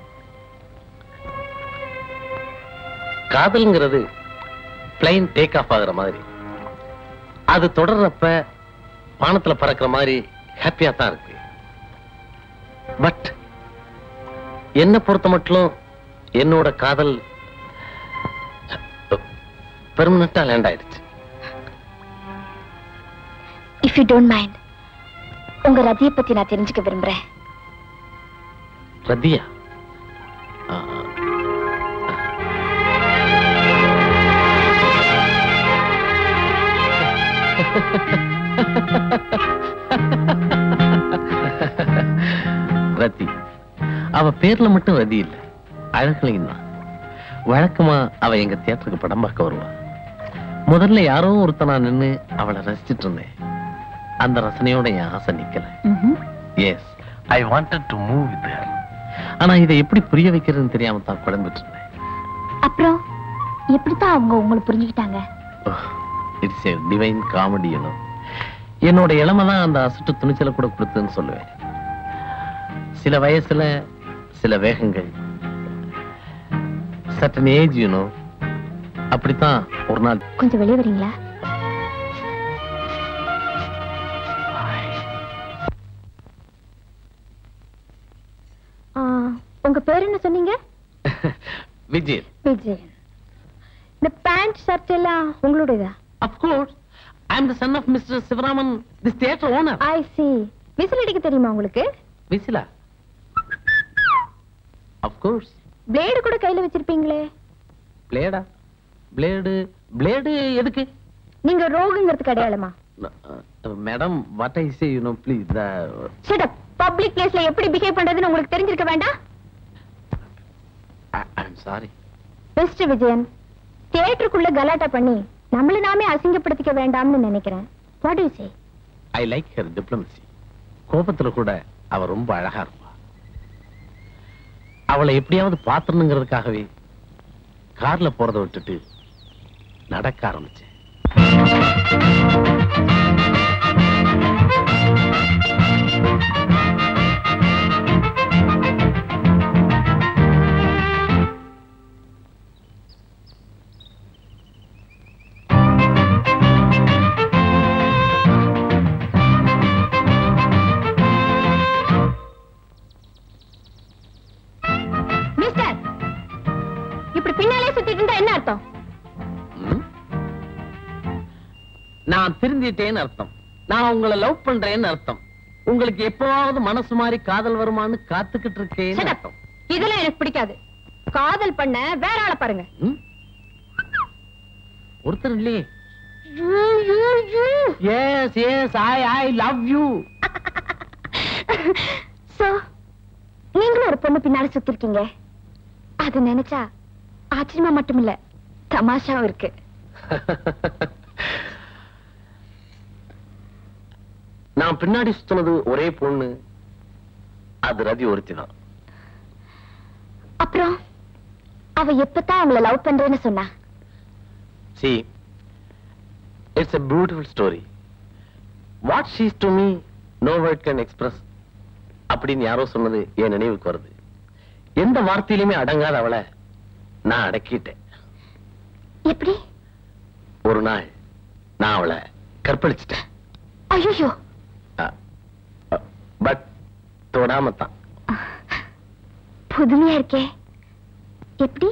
காதல்ங்கிறது பிளைன் டேக் ஆஃப் ஆகுற மாதிரி அது தொடர்றப்ப வானத்துல பறக்கிற மாதிரி ஹாப்பியா தான் இருக்கு பட் என்ன பொறுத்த மட்டும் என்னோட காதல் பெர்மனண்டா லேண்ட் ஆயிடுச்சு இஃப் யூ டோன்ட் மைண்ட் உங்க ரதியை பத்தி நான் தெரிஞ்சுக்க விரும்புறேன் ரதியா ஆ, ரதி அவ பேர்ல மட்டும் ரதி இல்ல அழகுலையும் தான் வழக்கமா அவ எங்க தியேட்டருக்கு படம் பார்க்க வருவா முதல்ல யாரோ ஒருத்தனா நின்னு அவளை ரசிச்சிட்டு இருந்தேன் அந்த ரசனையோட என் ஆசை நிக்கல yes I wanted to move with her ஆனா இதை எப்படி புரிய வைக்கிறதுன்னு தெரியாம தான் குழம்பிட்டு இருந்தேன் அப்புறம் எப்படித்தான் அவங்க உங்களை புரிஞ்சுக்கிட்டாங்க இட்ஸ் ஏ டிவைன் காமெடி என்னோட இளமை தான் அந்த அசட்டு துணிச்சலை கூட கொடுத்ததுன்னு சொல்லுவேன் சில வயசுல சில வேகங்கள் சட்டன் ஏஜ் யூனோ அப்படித்தான் ஒரு நாள் கொஞ்சம் வெளியே வரீங்களா ஆ, உங்க பேர் என்ன சொன்னீங்க விஜய் விஜய் இந்த பேண்ட் ஷர்ட் எல்லாம் உங்களுடையதா of course I am the son of mister Sivaraman this theatre owner I see whistle அடிக்க தெரியுமா உங்களுக்கு விசிலா அப்கோர்ஸ் பிளேடு கூட கையில வச்சிருப்பீங்களே பிளேடா பிளேடு பிளேடு எதுக்கு நீங்க ரோகுங்கிறதுக்கு அடையாளமா madam what I say you know please the shut up public பிளேஸ்ல எப்படி பிஹேவ் பண்றதுன்னு உங்களுக்கு தெரிஞ்சிருக்க வேண்டாம் I am sorry mister Vijayan தியேட்டருக்குள்ள கலாட்டா பண்ணி நம்மள நாமே அசிங்கப்படுத்திக்க வேண்டாம்னு நினைக்கிறேன் what you say I like her diplomacy கோபத்துல கூட அவ ரொம்ப அழகா இருப்பா அவளை எப்படியாவது பாத்துறணுங்கிறதுக்காகவே கார்ல போறத விட்டுட்டு நடக்க ஆரம்பிச்சேன் நான் திருந்திட்டேன்னு அர்த்தம் நான் உங்களை லவ் பண்றேன்னு அர்த்தம் உங்களுக்கு எப்பவாவது மனசு மாதிரி காதல் வருமான்னு காத்துக்கிட்டு இருக்கேன்னு Shut up. அர்த்தம் இதெல்லாம் எனக்கு பிடிக்காது காதல் பண்ண வேற ஆளை பாருங்க ம்? ஒருத்தர் இல்லையே you, you, you. Yes yes I I love you So, நீங்களும் ஒரு பொண்ணு பின்னாடி சுத்திருக்கீங்க அது நினைச்சா ஆச்சரியமா மட்டும் இல்ல தமாஷாவும் இருக்கு நான் பின்னாடி சுத்தினது ஒரே பொண்ணு அது ரதி ஒருத்தி தான் அப்புறம் அவ எப்பதான் அவங்கள லவ் பண்றேன்னு சொன்னா See, it's a beautiful story. What she's to me, no word can express. அப்படின்னு யாரோ சொன்னது என் நினைவுக்கு வருது எந்த வார்த்தையிலுமே அடங்காத அவளை நான் அடக்கிட்டேன் எப்படி ஒரு நாள் நான் அவளை கற்பழிச்சிட்டேன் ஐயோ பட் தொடாமத்தான் புதுமையா இருக்கே எப்படி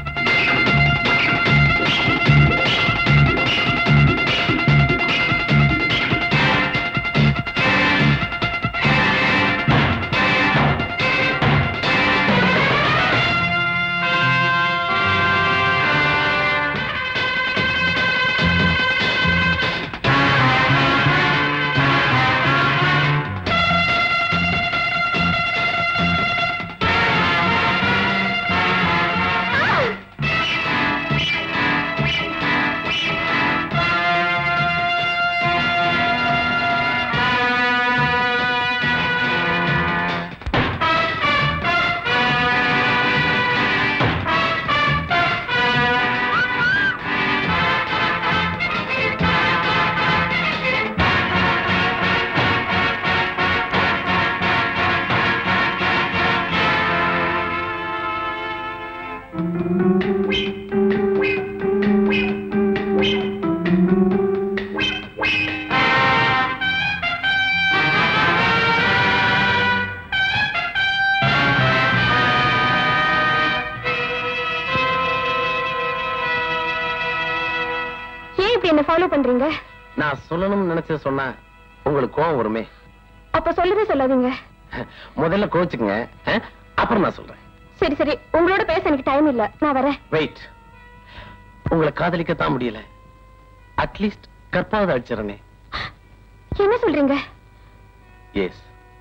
ஏன் இப்படி என்ன ஃபாலோ பண்றீங்க நான் சொல்லணும்னு நினைச்சது சொன்னா உங்களுக்கு கோவம் வருமே அப்ப சொல்லவே சொல்லாதீங்க முதல்ல கோச்சுக்குங்க அஹ், அப்புறம் நான் சொல்றேன் சரி சரி உங்களோட பேச எனக்கு டைம் இல்ல நான் வரேன் வெயிட் உங்களை காதலிக்கத்தான் முடியல அட்லீஸ்ட் கற்பாவது அடிச்சிடனே என்ன சொல்றீங்க yes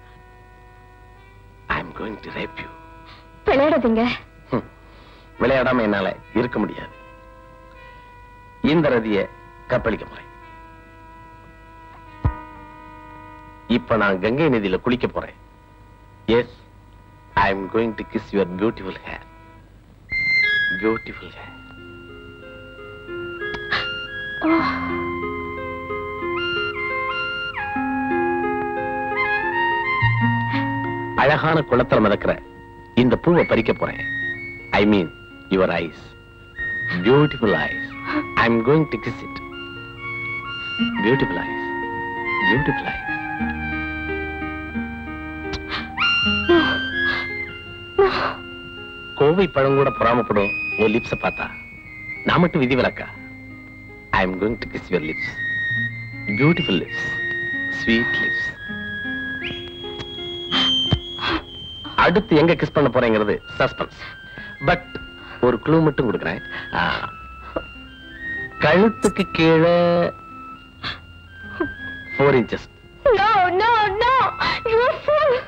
I am going to rape you விளையாடாதீங்க விளையாடாம என்னால இருக்க முடியாது இந்த ரதிய கற்பழிக்க போறேன் இப்ப நான் கங்கை நதியில குளிக்க போறேன் yes I am going to kiss your beautiful hair beautiful hair அழகான குளத்துல மிதக்கிற இந்த பூவை பறிக்க போறேன் I mean your eyes beautiful eyes I am going to kiss it beautiful eyes beautiful eyes கோவை பழம் கூட பொறாமப்படும் உன் லிப்ஸ பார்த்தா நான் மட்டும் விதி விலக்கா I am going to kiss your lips beautiful lips sweet lips அடுத்து எங்க கிஸ் பண்ண போறேங்கிறது சஸ்பென்ஸ் பட் ஒரு க்ளூ மட்டும் கொடுக்குறேன் ஆ, கழுத்துக்கு கீழே four inches no no no you fool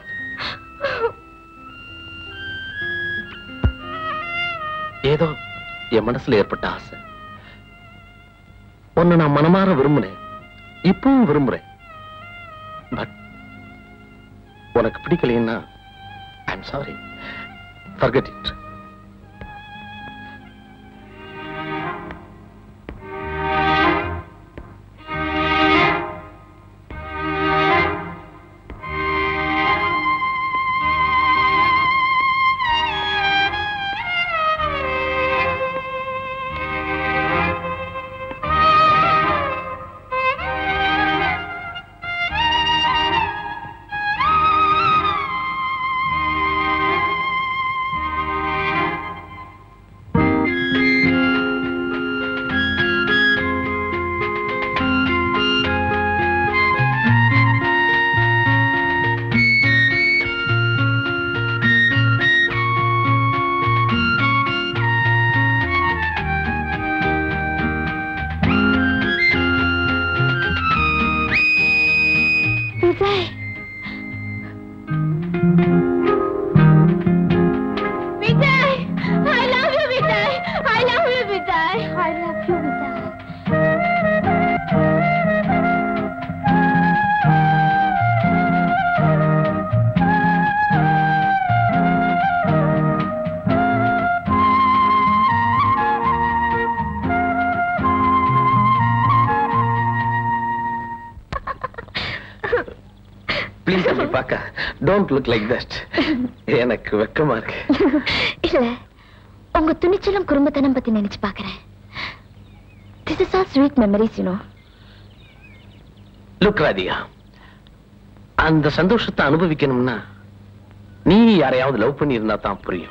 ஏதோ என் மனசுல ஏற்பட்ட ஆசை உன்னை நான் மனமாற விரும்புறேன் இப்பவும் விரும்புறேன் பட் உனக்கு பிடிக்கலைன்னா I'm sorry forget it please பாக்க டோன்ட் லுக் லைக் தட் எனக்கு வெக்கமா இருக்கு இல்ல உங்க துணிச்சலும் குடும்பத்தனம் பத்தி நினைச்சு பாக்குறேன் this is all sweet memories you look Radhika அந்த சந்தோஷத்தை அனுபவிக்கணும்னா நீ யாரையாவது லவ் பண்ணி இருந்தா தான் புரியும்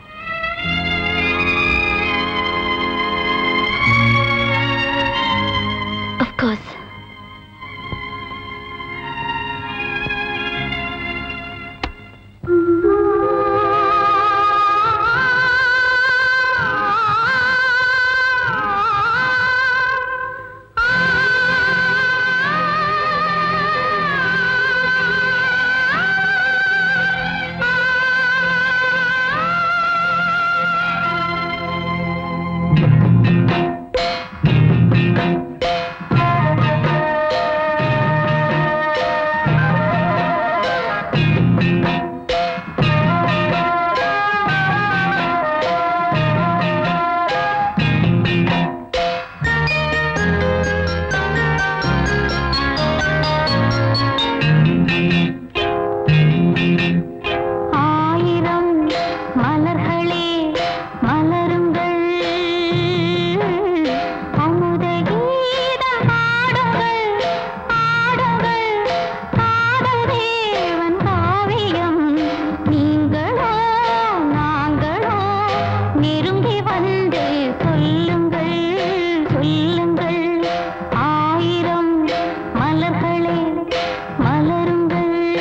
Of course. ஆயிரம் மலர்களே மலருங்கள் அமுத கீதம் ஆடுங்கள் ஆடுங்கள் காதல் தேவன் காவியம் நீங்களோ நாங்களோ நெருங்கி வந்து சொல்லுங்கள் சொல்லுங்கள் ஆயிரம் மலர்களே மலருங்கள்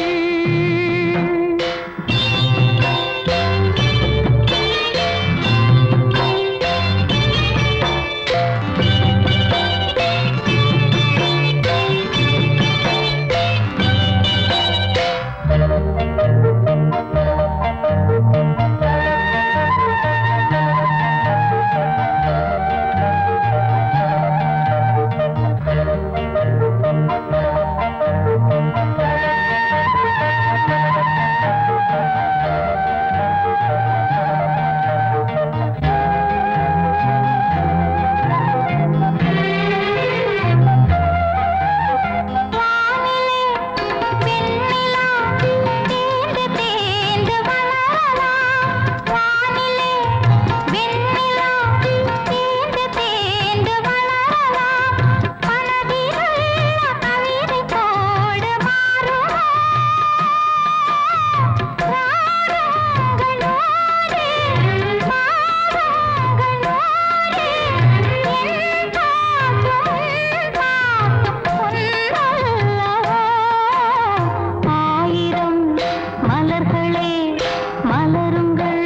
ஆயிரம் மலர்களே மலருங்கள்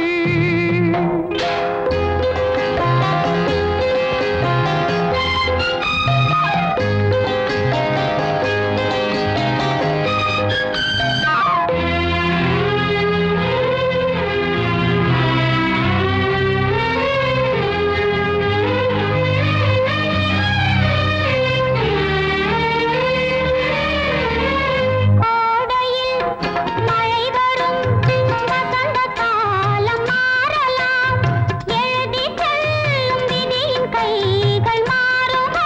கோடையில் மழை வரும் வசந்த காலம் மாறலாம் எழுதி செல்லும் விதியின் கைகள் மாறுமா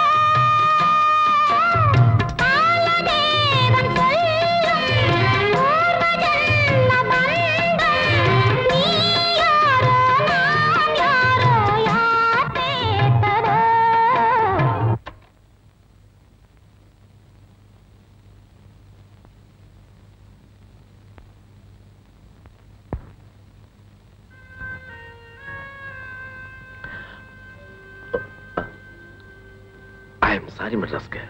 காலதேவன் சொல்லும் பூர்வ ஜன்ம பந்தம் நீ யாரோ நான் யாரோ யார் கேட்டதோ ஐ எம் சாரி மெட்ராஸ்க்கு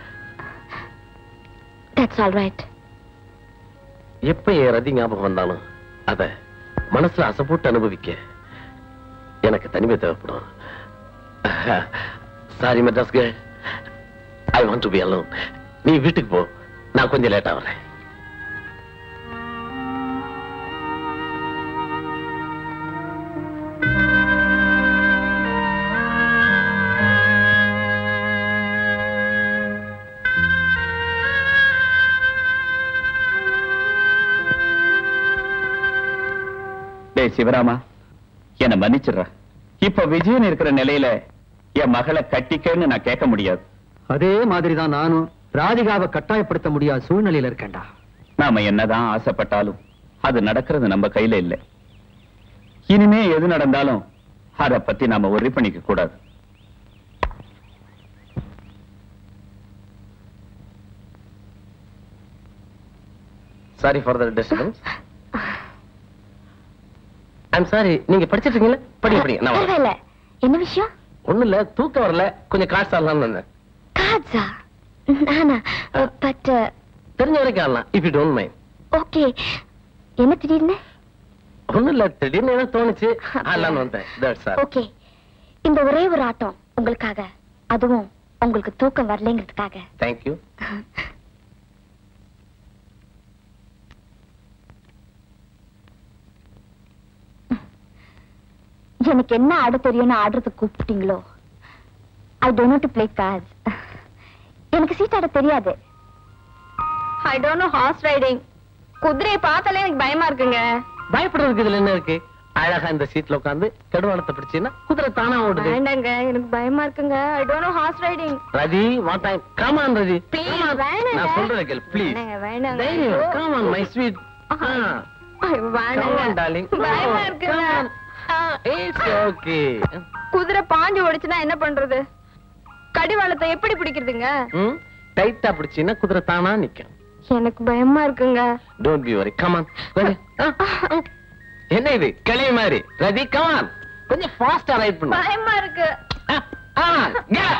தட்ஸ் ஆல் ரைட் எப்ப என் ரதி ஞாபகம் வந்தாலும் அத மனசுல அசை போட்டு அனுபவிக்க எனக்கு தனிமை தேவைப்படும் சாரி மெட்ராஸ்க்கு I want to be alone நீ வீட்டுக்கு போ நான் கொஞ்சம் லேட்டா வரேன் டேய் சிவராமா என்ன மன்னிச்சிடுற இப்ப விஜயன் இருக்கிற நிலையில என் மகளை கட்டிக்கன்னு நான் கேட்க முடியாது அதே மாதிரி தான் நானும் ராதிகாவை கட்டாயப்படுத்த முடியாத சூழ்நிலையில இருக்கேன்டா நாம என்னதான் ஆசைப்பட்டாலும் அது நடக்கிறது நம்ம கையில இல்ல இனிமே எது நடந்தாலும் அத பத்தி நாம ஒரி பண்ணிக்க கூடாது sorry for the disturbance I'm sorry நீங்க படிச்சிட்டு இருக்கீங்களா படிங்க படிங்க நான் வரேன். பரவாயில்ல என்ன விஷயம் ஒண்ணும் இல்ல தூக்கம் வரல கொஞ்சம் காசு ஆடலாம்னு வந்தேன் காட்ஸா நானா பட் தெரிஞ்ச வரைக்கும் ஆடலாம் if you don't mind okay என்ன திடீர்னு ஒண்ணும் இல்ல திடீர்னு என்ன தோணுச்சு ஆடலாம்னு வந்தேன் தட்ஸ் ஆல் ஓகே இந்த ஒரே ஒரு ஆட்டம் உங்களுக்காக அதுவும் உங்களுக்கு தூக்கம் வரலைங்கிறதுக்காக தேங்க் யூ எனக்கு என்ன ஆட தெரியும்னு ஆடுறதுக்கு கூப்பிட்டீங்களோ I don't know to play cards எனக்கு சீட் ஆட தெரியாது I don't know horse riding குதிரையை பார்த்தாலே எனக்கு பயமா இருக்குங்க பயப்படுறதுக்கு இதுல என்ன இருக்கு அழகா இந்த சீட்ல உட்காந்து கெடுவாளத்தை பிடிச்சீங்கன்னா குதிரை தானா ஓடுது வேண்டாங்க எனக்கு பயமா இருக்குங்க I don't know horse riding Rathi what time come on Rathi Please, Come on. வேணாங்க. நான் சொல்றத கேளு ப்ளீஸ் வேணாங்க, வேணாங்க. தைரியம் கம் ஆன் மை ஸ்வீட் ஐயோ, கம் ஆன் டார்லிங் பயமா இருக்குங்க இட்ஸ் ஓகே குதிரை பாஞ்சு ஓடிச்சுன்னா என்ன பண்றது கடிவாளத்தை எப்படி பிடிக்கிறதுங்க ம் டைட்டா பிடிச்சீங்கன்னா குதிரை தானா நிக்கும் எனக்கு பயமா இருக்குங்க don't be worry come on என்ன இது கிளி மாதிரி ரதி கம் ஆன் கொஞ்சம் ஃபாஸ்டா ரைட் பண்ணு பயமா இருக்கு ஆ கெட்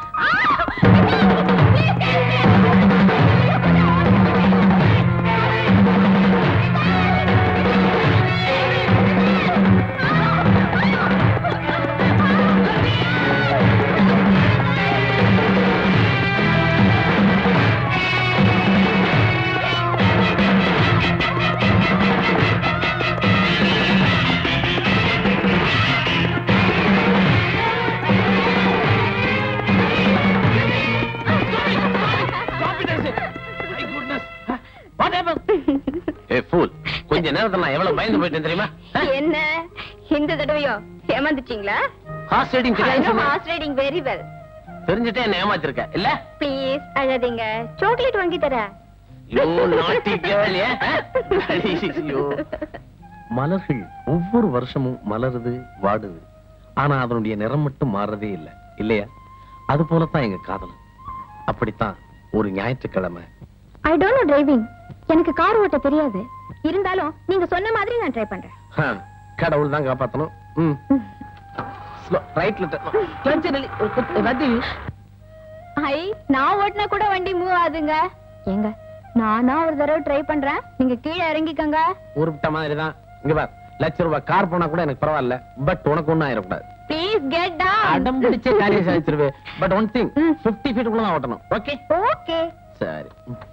ஏ ஃபூல் கொஞ்ச நேரத்துல நான் எவ்வளவு பயந்து போயிட்டேன் தெரியுமா என்ன இந்த தடவையோ ஏமாந்துட்டீங்களா ஹார்ஸ் ரைடிங் I know தெரியாது horse riding very well. தெரிஞ்சுட்டே என்ன ஏமாத்திருக்க இல்ல Please, அழாதீங்க சாக்லேட் வாங்கி தரேன் யூ நாட்டி கேர்ள் ஐயோ மலர்கள் ஒவ்வொரு வருஷமும் மலருது வாடுது ஆனா அதனுடைய நிறம் மட்டும் மாறதே இல்ல இல்லையா அது போலத்தான் எங்க காதல் அப்படித்தான் ஒரு ஞாயிற்றுக்கிழமை ஐ டோன்ட் நோ டிரைவிங் எனக்கு கார் ஓட்ட தெரியாது இருந்தாலும் நீங்க சொன்ன மாதிரி நான் ட்ரை பண்றேன் ஹ, கடவுள் தான் காப்பாத்தணும் ம் ரைட்ல ரதி ஐ நான் ஓட்டினா கூட வண்டி மூவ் ஆகுதுங்க ஏங்க நானா ஒரு தடவை ட்ரை பண்றேன் நீங்க கீழே இறங்கிக்கங்க உருப்பிட்ட மாதிரி தான் இங்க பார் லட்ச ரூபாய் கார் போனா கூட எனக்கு பரவாயில்ல பட் உனக்கு ஒண்ணும் ஆயிடக்கூடாது ப்ளீஸ் கெட் டவுன் அடம் பிடிச்ச காரியம் சாதிச்சிருவேன் பட் ஒன் திங் 50 ஃபீட் குள்ள தான் ஓட்டணும் ஓகே ஓகே சரி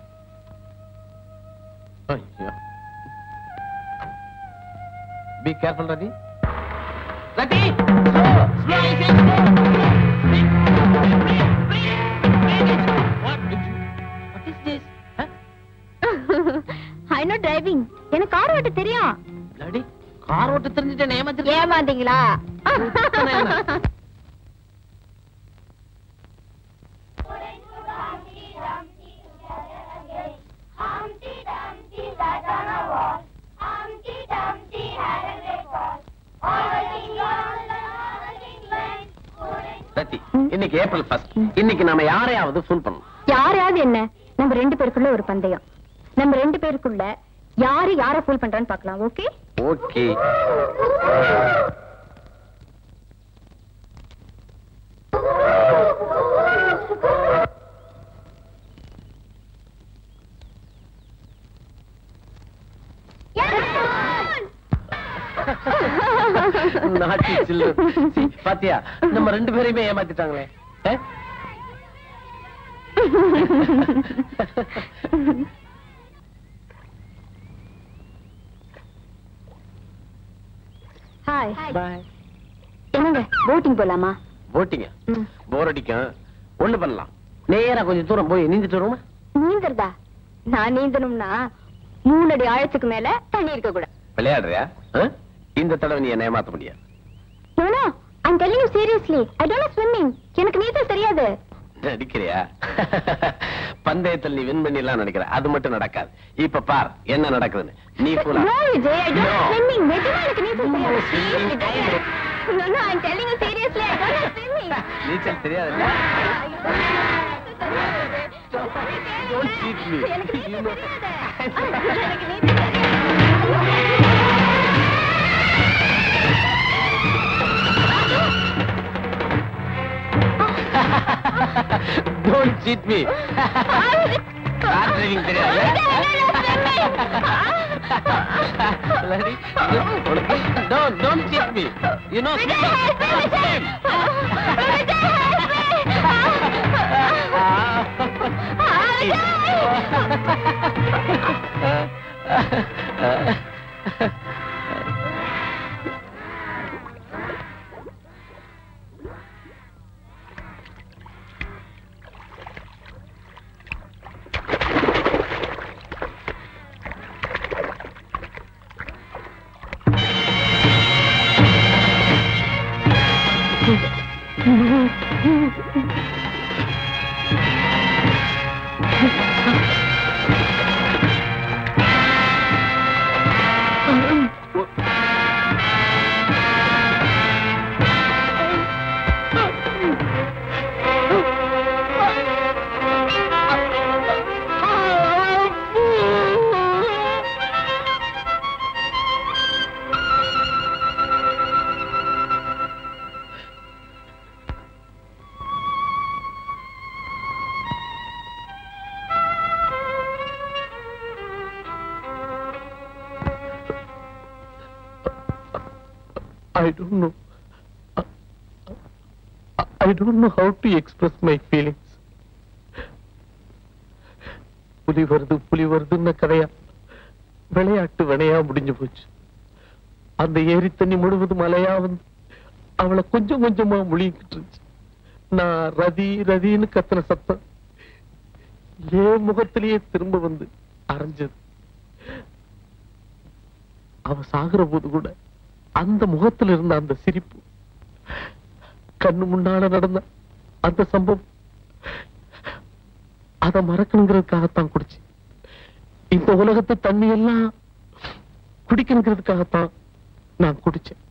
ஐயோ B careful Rathi Rathi slow slow I know driving எனக்கு கார் ஓட்ட தெரியும் லடி கார் ஓட்ட தெரிஞ்சுட்டேன் ஏமாத்திருக்கேன் ஏமாந்தீங்களா ரதி இன்னைக்கு ஏப்ரல் ஃபர்ஸ்ட் இன்னைக்கு நாம யாரையாவது ஃபுல் பண்ணணும் யாரையாவது என்ன நம்ம ரெண்டு பேருக்குள்ள ஒரு பந்தயம் நம்ம ரெண்டு பேருக்குள்ள யாரு யார ஃபுல் பண்றான்னு பார்க்கலாம் ஓகே ஓகே நாட்டி சில்லு சீ, பாத்தியா நம்ம ரெண்டு பேரையுமே ஏமாத்திட்டாங்களே ஆ? ஹாய் பாய் என்னங்க போட்டிங் போலாமா போட்டிங்க போர் அடிக்கும் ஒண்ணு பண்ணலாம் நேரா கொஞ்சம் தூரம் போய் நீந்திட்டு வருவோமா நீந்தறதா நான் நீந்தணும்னா மூணு அடி ஆழத்துக்கு மேல தண்ணி இருக்க கூடாது விளையாடுறியா ஆ? இந்த தடவை நீ என்ன ஏமாத்த முடியாது no no I'm telling you seriously I don't swimming எனக்கு நீச்சல் தெரியாது நடிக்கிறியா பந்தயத்தில் நீ வின் பண்ணிடலாம் நினைக்கிற அது மட்டும் நடக்காது இப்ப பார் என்ன நடக்குதுன்னு நீ போல No, Vijay, I don't No. know swimming. நிஜமா எனக்கு நீச்சல் தெரியாது. Please, Vijay. No, no, I'm telling you seriously, I don't know swimming. நீச்சல் தெரியாதுல்ல Don't cheat me. எனக்கு You நீச்சல் know- தெரியாது. எனக்கு நீச்சல் தெரியாது. Don't cheat me. Car driving தெரியாது Bloody- உனக்கு don't don't cheat me. You know swimming. Swim. I don't know. I, I don't know how to express my feelings. புலி வருது புலி வருதுன்னு கதையா விளையாட்டு வினையா முடிஞ்சு போச்சு அந்த ஏரி தண்ணி முழுவதும் மலையா வந்து அவளை கொஞ்சம் கொஞ்சமா முழுங்கிட்டு இருந்துச்சு நான் ரதி ரதின்னு கத்துன சத்தம் ஏன் முகத்திலேயே திரும்ப வந்து அரைஞ்சது அவ சாகுற போது கூட அந்த முகத்துல இருந்த அந்த சிரிப்பு கண்ணு முன்னால நடந்த அந்த சம்பவம் அத மறக்கணுங்கிறதுக்காகத்தான் குடிச்சு இந்த உலகத்து தண்ணி எல்லாம் குடிக்கணுங்கிறதுக்காகத்தான் நான் குடிச்சேன்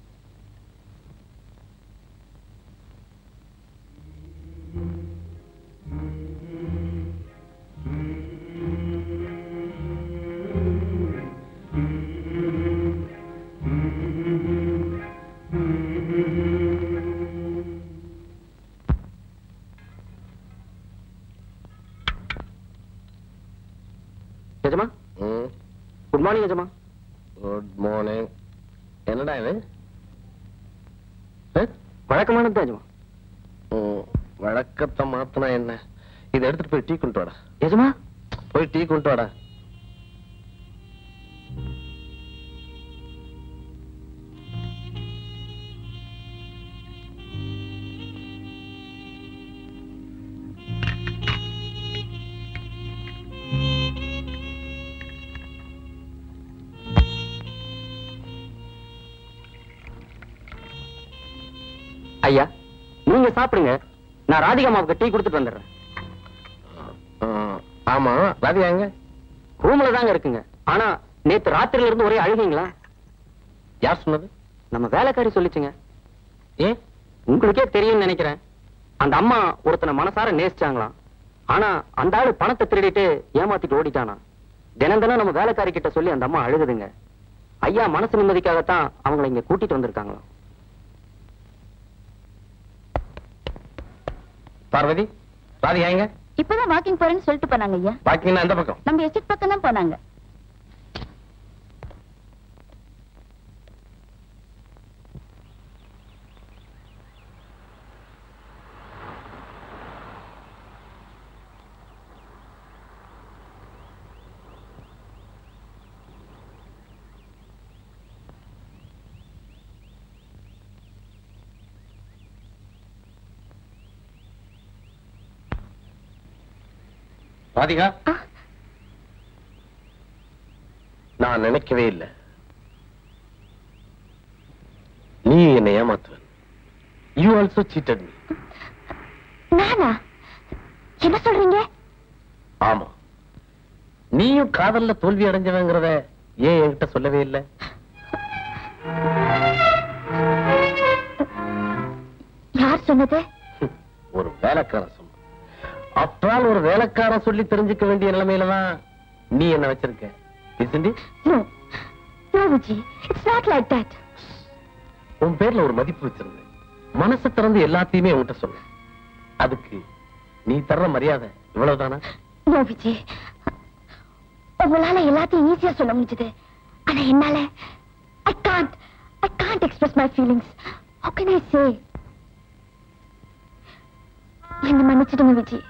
எஜமா குட் மார்னிங் எஜமா குட் மார்னிங் என்னடா இது வழக்கமானது தான் எஜமா ம், வழக்கத்தை மாத்தினா என்ன இதை எடுத்துட்டு போய் டீ கொண்டு வாடா எஜமா போய் டீ கொண்டு வாடா ஐயா நீங்க சாப்பிடுங்க நான் ராதிகா அம்மாவுக்கு டீ கொடுத்துட்டு வந்துடுறேன் ஆ, ஆமா ராதிகா எங்க ரூம்ல தாங்க இருக்குங்க ஆனா நேத்து ராத்திரில இருந்து ஒரே அழுகீங்களா யார் சொன்னது நம்ம வேலைக்காரி சொல்லிச்சுங்க ஏன் உங்களுக்கே தெரியும்னு நினைக்கிறேன் அந்த அம்மா ஒருத்தனை மனசார நேசிச்சாங்களாம் ஆனா அந்த ஆளு பணத்தை திருடிட்டு ஏமாத்திட்டு ஓடிட்டானா தினம் தினம் நம்ம வேலைக்காரி கிட்ட சொல்லி அந்த அம்மா அழுகுதுங்க ஐயா மனசு நிம்மதிக்காகத்தான் அவங்கள இங்க கூட்டிட்டு வந்திருக்காங்களாம் பார்வதி ராதிகா எங்க இப்பதான் வாக்கிங் போறேன்னு சொல்லிட்டு போனாங்க ஐயா பாக்கிங்கன்னா அந்த பக்கம் நம்ம எஸ்டேட் பக்கம் தான் போனாங்க ராதிகா நான் நினைக்கவே இல்லை நீ என்னை ஏமாத்துவன் யூ ஆல்சோ சீட்டட் மீ நானா என்ன சொல்றீங்க ஆமா நீயும் காதல்ல தோல்வி அடைஞ்சவங்கிறத ஏன் என்கிட்ட சொல்லவே இல்லை யார் சொன்னது ஒரு வேலைக்காரன் சொன்ன அப்பால் ஒரு வேலைக்காரன் சொல்லி தெரிஞ்சுக்க வேண்டிய நிலைமையில தான் நீ என்ன வச்சிருக்க Isn't it? No no Viji it's not like that உன் பேர்ல ஒரு மதிப்பு வச்சிருந்தேன் மனசை திறந்து எல்லாத்தையுமே உன்கிட்ட சொன்னேன் அதுக்கு நீ தர்ற மரியாதை இவ்வளவுதானா நோ விஜி உங்களால எல்லாத்தையும் ஈஸியா சொல்ல முடிஞ்சது ஆனா என்னால I can't I can't express my feelings how can I say என்ன மன்னிச்சிடுங்க விஜி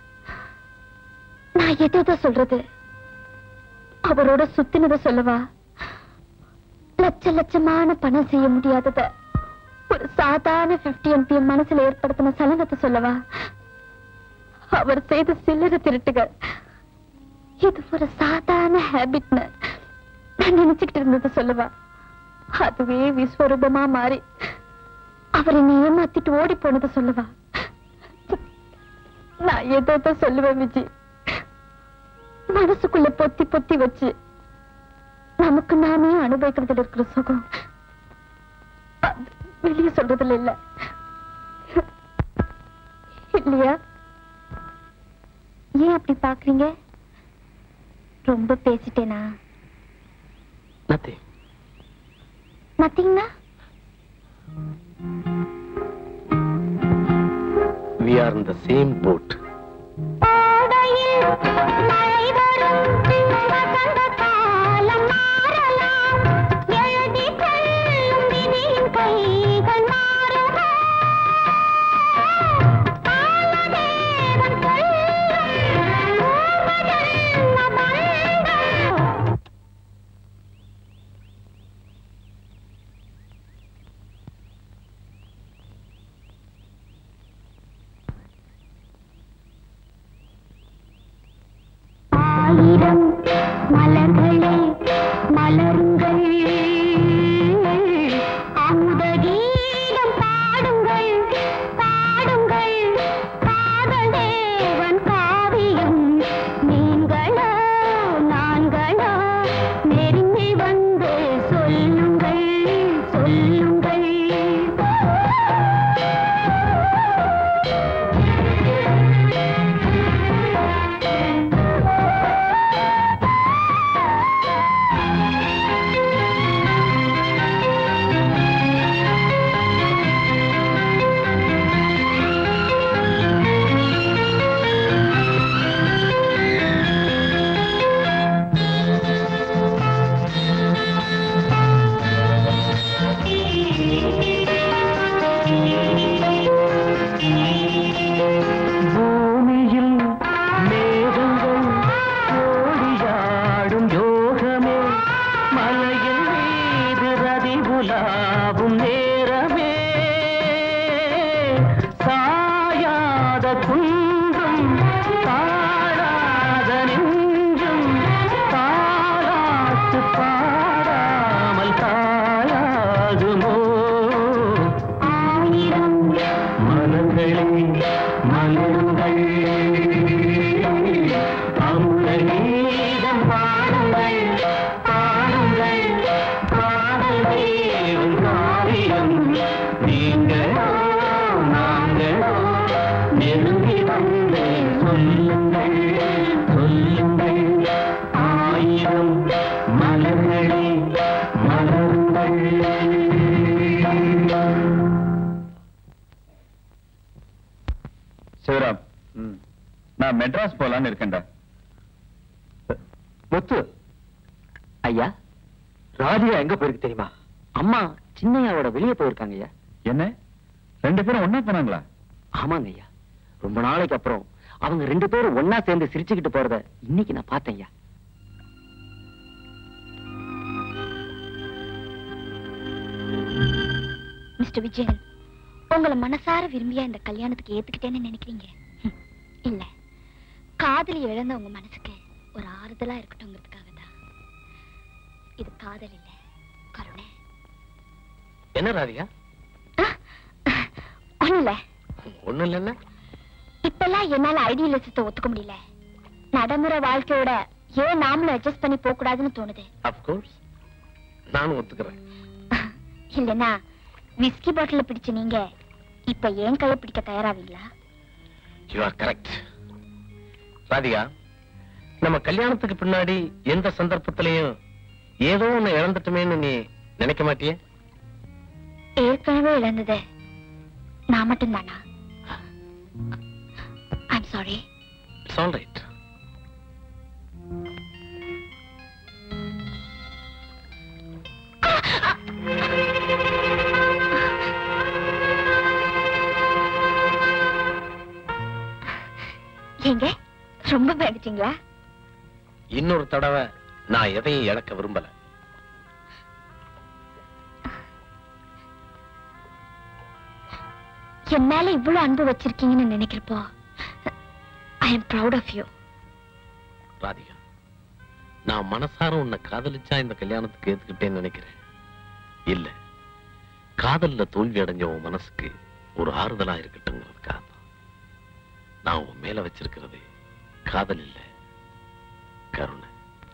நான் எதோ சொல்றது அவரோட சுத்தினத சொல்லவா லட்ச லட்சமான பணம் செய்ய முடியாதத ஒரு சாதாரண 50 எம்பிஎம் மனசுல ஏற்படுத்தின சலனத்தை சொல்லவா அவர் செய்த சில்லறை திருட்டுகள் இது ஒரு சாதாரண ஹேபிட்னு நான் நினைச்சுக்கிட்டு இருந்ததை சொல்லவா அதுவே விஸ்வரூபமா மாறி அவர் என்னை ஏமாத்திட்டு ஓடி போனதை சொல்லவா நான் ஏதோ சொல்லுவேன் விஜி மனசுக்குள்ள பொத்தி பொத்தி வச்சு நமக்கு நாமே அனுபவிக்கிறதுல இருக்கிற சுகம் அது வெளியே சொல்றதுல இல்ல இல்லையா ஏன் அப்படி பாக்குறீங்க ரொம்ப பேசிட்டேனா நத்திங் நத்திங்னா we are in the same boat ஆயிரம் மலர்களே மலருங்கள் அமுதகீதம் பாடுங்கள் பாடுங்கள் காதல் தேவன் காவியம் நீங்களோ நான்களோ நெருங்கி வந்து சொல்லுங்கள் சொல்லுங்கள் பூமியில் மேகங்கள் ஓடியாடும் யோகமே மலையின் மீது ரதி உலாவும் நேரமே சாயாத குன்றும் தாழாத நெஞ்சும் தாளாட்டு பாடாமல் தாயாகுமோ ஆயிரம் மலர்களே மலருங்கள் அமுதகீதம் பாடுங்கள் பாடுங்கள் காதல் தேவன் காவியம் நீங்களோ நாங்களோ நெருங்கி வந்து சொல்லுங்கள் சொல்லுங்கள் ஆயிரம் மலர்களே மலருங்கள் சிவராம் நான் மெட்ராஸ் போலான்னு இருக்கேன்டா முத்து ஐயா ராதிகா எங்க போயிருக்கு தெரியுமா அம்மா சின்னையாவோட வெளியே போயிருக்காங்க ஐயா என்ன ரெண்டு பேரும் ஒண்ணா போனாங்களா ஆமாங்க ஐயா ரொம்ப நாளைக்கு அப்புறம் அவங்க ரெண்டு பேரும் ஒன்னா சேர்ந்து சிரிச்சுக்கிட்டு போறத இன்னைக்கு நான் பார்த்தேன் ஐயா மிஸ்டர் விஜயன் உங்களை மனசார விரும்பியா இந்த கல்யாணத்துக்கு ஏத்துக்கிட்டேன்னு நினைக்கிறீங்க ஹம், இல்ல காதலி இழந்த உங்க மனசுக்கு ஒரு ஆறுதலா இருக்கட்டும்ங்கிறதுக்காக தான் இது காதல் இல்ல கருணை என்ன ராதிகா ஒண்ணும் இல்ல ஒண்ணு இல்லைன்னா இப்பெல்லாம் என்னால ஐடியலிசத்தை ஒத்துக்க முடியல நடைமுறை வாழ்க்கையோட ஏன் நாமளும் அட்ஜஸ்ட் பண்ணி போக கூடாதுன்னு தோணுது அப்கோர்ஸ் நானும் ஒத்துக்கிறேன் இல்லனா விஸ்கி பாட்டில பிடிச்ச நீங்க இப்ப ஏன் கைய பிடிக்க தயாராவீங்களா யூ ஆர் கரெக்ட் ராதிகா நம்ம கல்யாணத்துக்கு பின்னாடி எந்த சந்தர்ப்பத்திலையும் ஏதோ ஒண்ணு இழந்துட்டுமேன்னு நீ நினைக்க மாட்டியே ஏற்கனவே இழந்தது நான் மட்டும்தானா I'm sorry it's all right ஏங்க ரொம்ப பயந்துட்டீங்களா இன்னொரு தடவை நான் எதையும் இழக்க விரும்பல என் மேல இவ்வளவு அன்பு வச்சிருக்கீங்கன்னு நினைக்கிறப்போ I am proud of you Radhika நான் மனசார உன்னை காதலிச்சா இந்த கல்யாணத்துக்கு ஏத்துக்கிட்டேன்னு நினைக்கிறேன் இல்ல காதல்ல தோல்வி அடைஞ்ச உன் மனசுக்கு ஒரு ஆறுதலா இருக்கட்டுங்கிறதுக்காக தான். நான் உன் மேல வச்சிருக்கிறது காதல் இல்ல கருணை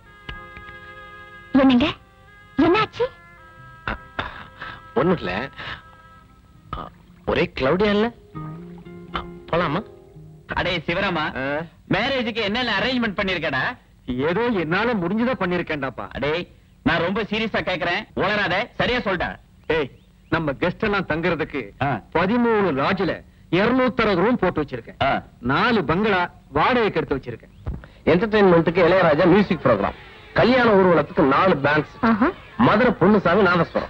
என்னங்க என்னாச்சு ஒண்ணும் இல்ல அ, ஒரே கிளவுடியா இல்ல அ, போலாமா அடே சிவராமா மேரேஜுக்கு என்னென்ன அரேஞ்ச்மெண்ட் பண்ணிருக்கடா ஏதோ என்னால முடிஞ்சதை பண்ணிருக்கேன்டாப்பா அடே நான் ரொம்ப சீரியஸா கேக்குறேன் உளராத சரியா சொல்லிட்டா ஏய் நம்ம கெஸ்ட் எல்லாம் தங்குறதுக்கு ஆ. பதிமூணு லாட்ஜ்ல இருநூத்தறுபது ரூம் போட்டு வச்சிருக்கேன் ஆ. நாலு பங்களா வாடகைக்கு எடுத்து வச்சிருக்கேன் என்டர்டைன்மெண்ட்டுக்கு இளையராஜா மியூசிக் ப்ரோக்ராம் கல்யாண ஊர்வலத்துக்கு நாலு பேண்ட்ஸ் மதுரை பொன்னுசாமி நாதஸ்வரம்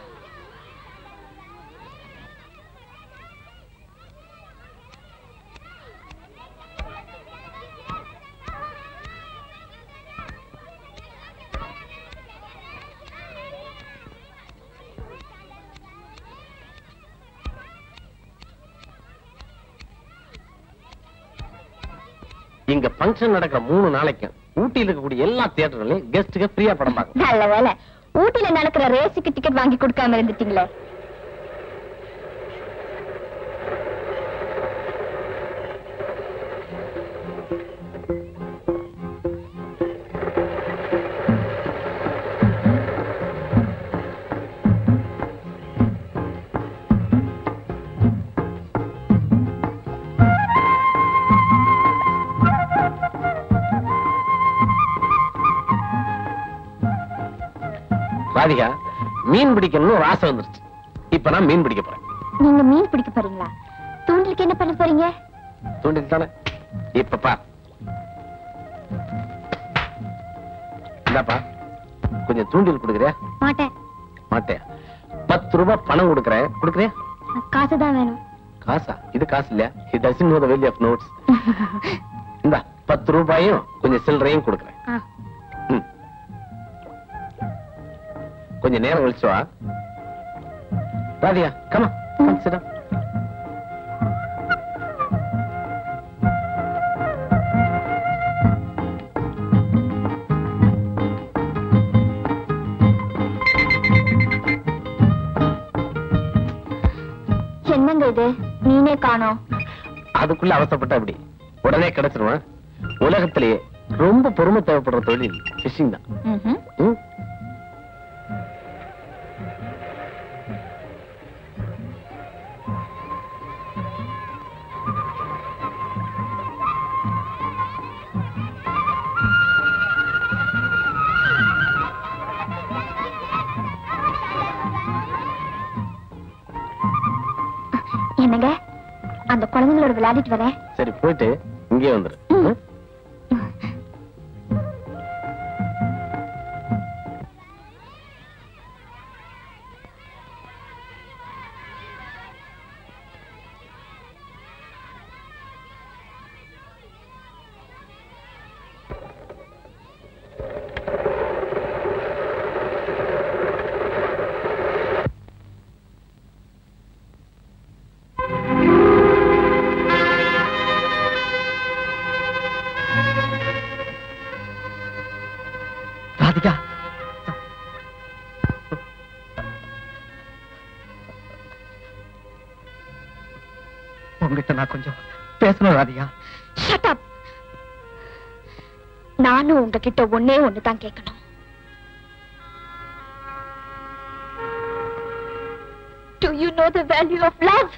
இங்க ஃபங்க்ஷன் நடக்கிற மூணு நாளைக்கும் ஊட்டியில் இருக்கக்கூடிய எல்லா தியேட்டர்லயும் கெஸ்ட்டுக்கு ஃப்ரீயா படம் பார்க்கலாம் நல்ல வேலை ஊட்டில நடக்கிற ரேஸுக்கு டிக்கெட் வாங்கி கொடுக்காம இருந்துட்டீங்களே ராதிகா மீன் பிடிக்கணும்னு ஒரு ஆசை வந்துருச்சு இப்ப நான் மீன் பிடிக்க போறேன் நீங்க மீன் பிடிக்க போறீங்களா தூண்டிலுக்கு என்ன பண்ண போறீங்க தூண்டில் தானே இப்ப பா இந்தாப்பா கொஞ்சம் தூண்டில் கொடுக்குறியா மாட்டேன் மாட்டேன் பத்து ரூபாய் பணம் கொடுக்குறேன் கொடுக்குறியா காசு தான் வேணும் காசா இது காசு இல்லையா இது doesn't know the value of notes இந்தா பத்து ரூபாயும் கொஞ்சம் சில்லறையும் கொடுக்குறேன் ஆ. ம். கொஞ்சம் நேரம் கழிச்சு வா ராதியா கமா சிடம் என்னங்க இது மீனே காணோம் அதுக்குள்ள அவசரப்பட்ட அப்படி உடனே கிடைச்சிருவேன் உலகத்திலேயே ரொம்ப பொறுமை தேவைப்படுற தொழில் ஃபிஷிங் தான் ம்ஹும். ம்? என்னங்க அந்த குழந்தைங்களோட விளையாடிட்டு வரேன் சரி போயிட்டு இங்கே வந்துரு ம்? ராதிகா உங்ககிட்ட நான் கொஞ்சம் பேசணும் ராதிகா ஷட் அப் நானும் உங்ககிட்ட ஒன்னே ஒண்ணுதான் கேட்கணும் Do you know the value of love?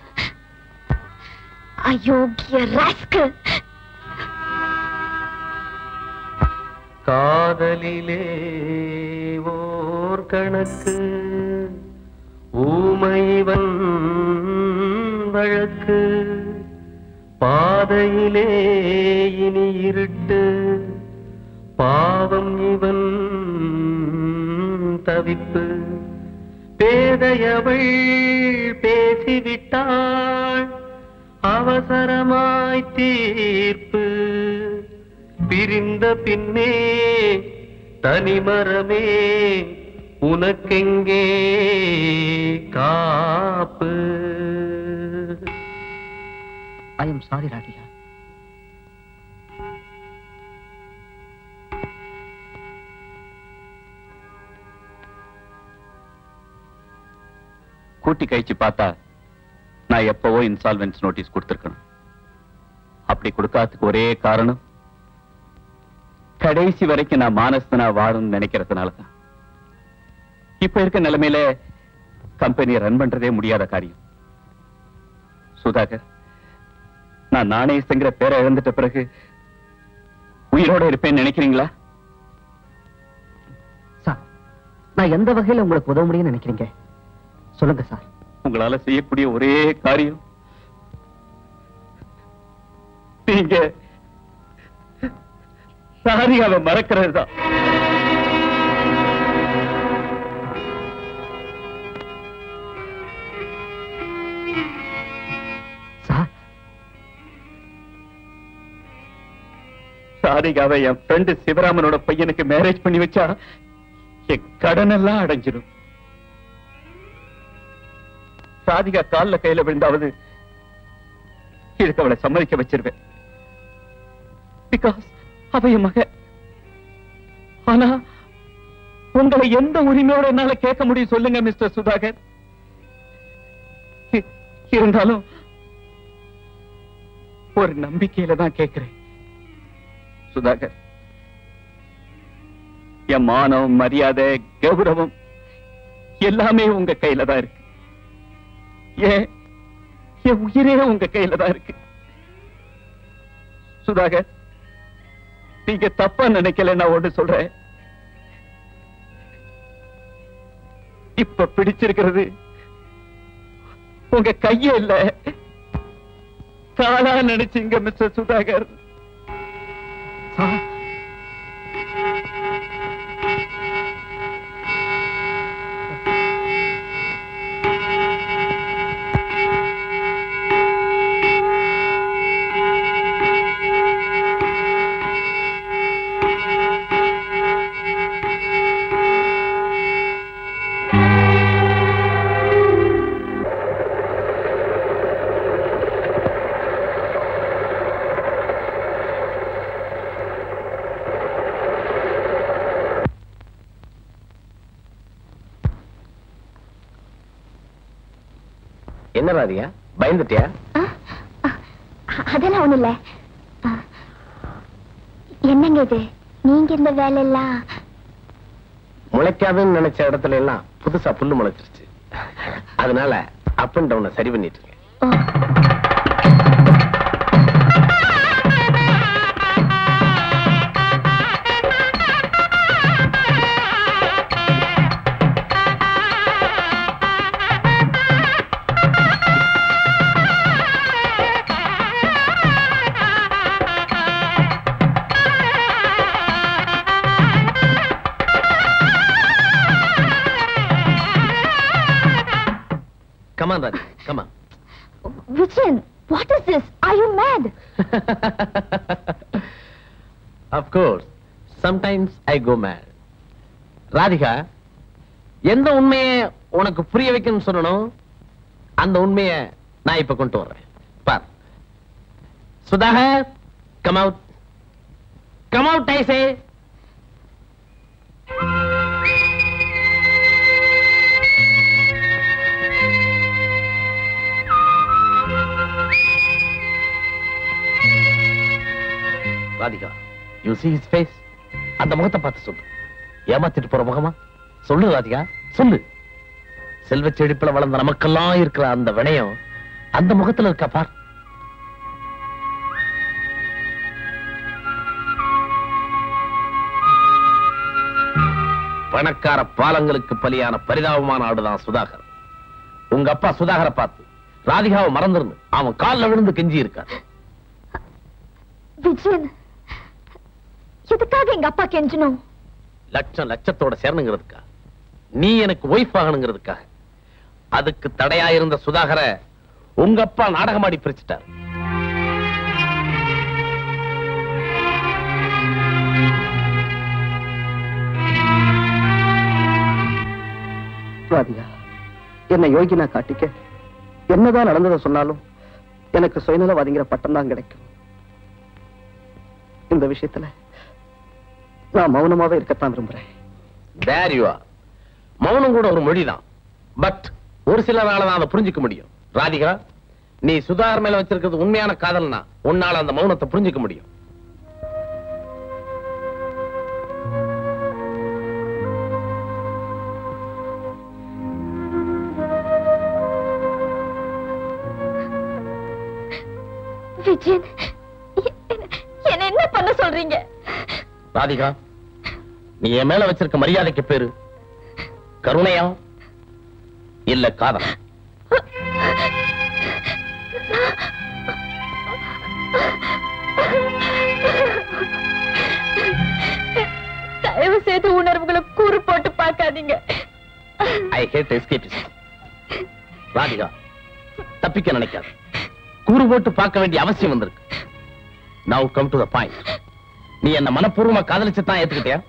அயோக்கிய rascal. காதலிலே ஓர் கணக்கு ஊமைவன் வழக்கு பாதையிலே இனி இருட்டு பாவம் இவன் தவிப்பு பேதையவள் பேசிவிட்டாள் அவசரமாய் தீர்ப்பு பிரிந்த பின்னே தனிமரமே உனக்கெங்கே காப்பு ஐ எம் சாரி ராதிகா கூட்டி கழிச்சு பார்த்தா நான் எப்பவோ இன்சால்வென்ஸ் நோட்டீஸ் கொடுத்திருக்கணும் அப்படி கொடுக்காததுக்கு ஒரே காரணம் கடைசி வரைக்கும் நான் மானஸ்தனா வாழணும்னு நினைக்கிறதுனால தான் இப்ப இருக்க நிலைமையில கம்பெனியை ரன் பண்றதே முடியாத காரியம் சுதாகர் நான் நாணயஸ்தங்கிற பேரை இழந்துட்ட பிறகு உயிரோட இருப்பேன்னு நினைக்கிறீங்களா சார் நான் எந்த வகையில உங்களுக்கு உதவ முடியும்னு நினைக்கிறீங்க சொல்லுங்க சார் உங்களால செய்யக்கூடிய ஒரே காரியம் நீங்க சாரியாவை மறக்கிறது தான் சார் சாரிகாவை என் ஃப்ரெண்டு சிவராமனோட பையனுக்கு மேரேஜ் பண்ணி வச்சா என் கடன் எல்லாம் அடைஞ்சிடும் சாதிகா கால்ல கையில விழுந்தாவது இதுக்கு அவளை சம்மதிக்க வச்சிருவேன் பிகாஸ் அவ என் மக ஆனா உங்களை எந்த உரிமையோட என்னால கேட்க முடியும் சொல்லுங்க மிஸ்டர் சுதாகர் இ- இருந்தாலும் ஒரு நம்பிக்கையில தான் கேட்கிறேன் சுதாகர் என் மானம் மரியாதை கௌரவம் எல்லாமே உங்க கையில தான் இருக்கு ஏன் என் உயிரே உங்க கையில தான் இருக்கு சுதாகர் நீங்க தப்பா நினைக்கல நான் ஒண்ணு சொல்றேன் இப்ப பிடிச்சிருக்கிறது உங்க கைய இல்ல காலா நினைச்சீங்க மிஸ்டர் சுதாகர் சார் என்ன ராதிகா பயந்துட்டியா அதெல்லாம் ஒண்ணு இல்ல ஆ, என்னங்க இது நீங்க இந்த வேலை எல்லாம் முளைக்காதுன்னு நினைச்ச இடத்துல எல்லாம் புதுசா புல்லு முளைச்சிருச்சு அதனால அப் அண்ட் டவுனை சரி பண்ணிட்டு இருக்கேன் oh, come on Radhi come on Vijayan what is this are you mad of course sometimes I go mad Radhika எந்த உண்மையை உனக்கு புரிய வைக்கணும்னு சொல்லணும் அந்த உண்மையை நான் இப்ப கொண்டு வர்றேன் பார் Sudhakar come out come out I say Radhika you see his face அந்த முகத்தை பார்த்து சொல்லு ஏமாத்திட்டு போற முகமா சொல்லு ராதிகா சொல்லு செல்வ செழிப்புல வளர்ந்த நமக்கெல்லாம் இருக்கிற அந்த வினயம் அந்த முகத்துல இருக்கா பார் பணக்கார பாலங்களுக்கு பலியான பரிதாபமான ஆடுதான் சுதாகர் உங்க அப்பா சுதாகரை பார்த்து ராதிகாவை மறந்துருந்து அவன் கால்ல விழுந்து கெஞ்சி இருக்கார் விஜயன் எதுக்காக எங்க அப்பா கெஞ்சணும் லட்சம் லட்சத்தோட சேரணுங்கிறதுக்கா நீ எனக்கு ஒய்ஃப் ஆகணுங்கிறதுக்காக அதுக்கு தடையா இருந்த சுதாகர உங்க அப்பா நாடகமாடி பிரிச்சுட்டார் ராதிகா என்னை யோகினா காட்டிக்க என்னதான் நடந்ததை சொன்னாலும் எனக்கு சுயநலவாதிங்கிற பட்டம் தான் கிடைக்கும் இந்த விஷயத்துல நான் மௌனமாவே இருக்கத்தான் விரும்புறேன் தேர் யூ ஆர் மௌனம் கூட ஒரு மொழிதான் பட் ஒரு சிலரால தான் அதை புரிஞ்சுக்க முடியும் ராதிகா நீ சுதாகர் மேல வச்சிருக்கிறது உண்மையான காதல்னா உன்னால அந்த மௌனத்தை புரிஞ்சுக்க முடியும் விஜயன் எ- என்ன- என்ன என்ன பண்ண சொல்றீங்க ராதிகா நீ என் மேல வச்சிருக்க மரியாதைக்கு பேரு கருணையா இல்ல காதல் தயவு செய்து உணர்வுகளை கூறு போட்டு பார்க்காதீங்க ஐ ஹேட் எஸ்கேபிஸ் ராதிகா தப்பிக்க நினைக்காத கூறு போட்டு பார்க்க வேண்டிய அவசியம் வந்திருக்கு now come to the point நீ என்ன மனப்பூர்வமா காதலிச்சு தான் ஏத்துக்கிட்டியா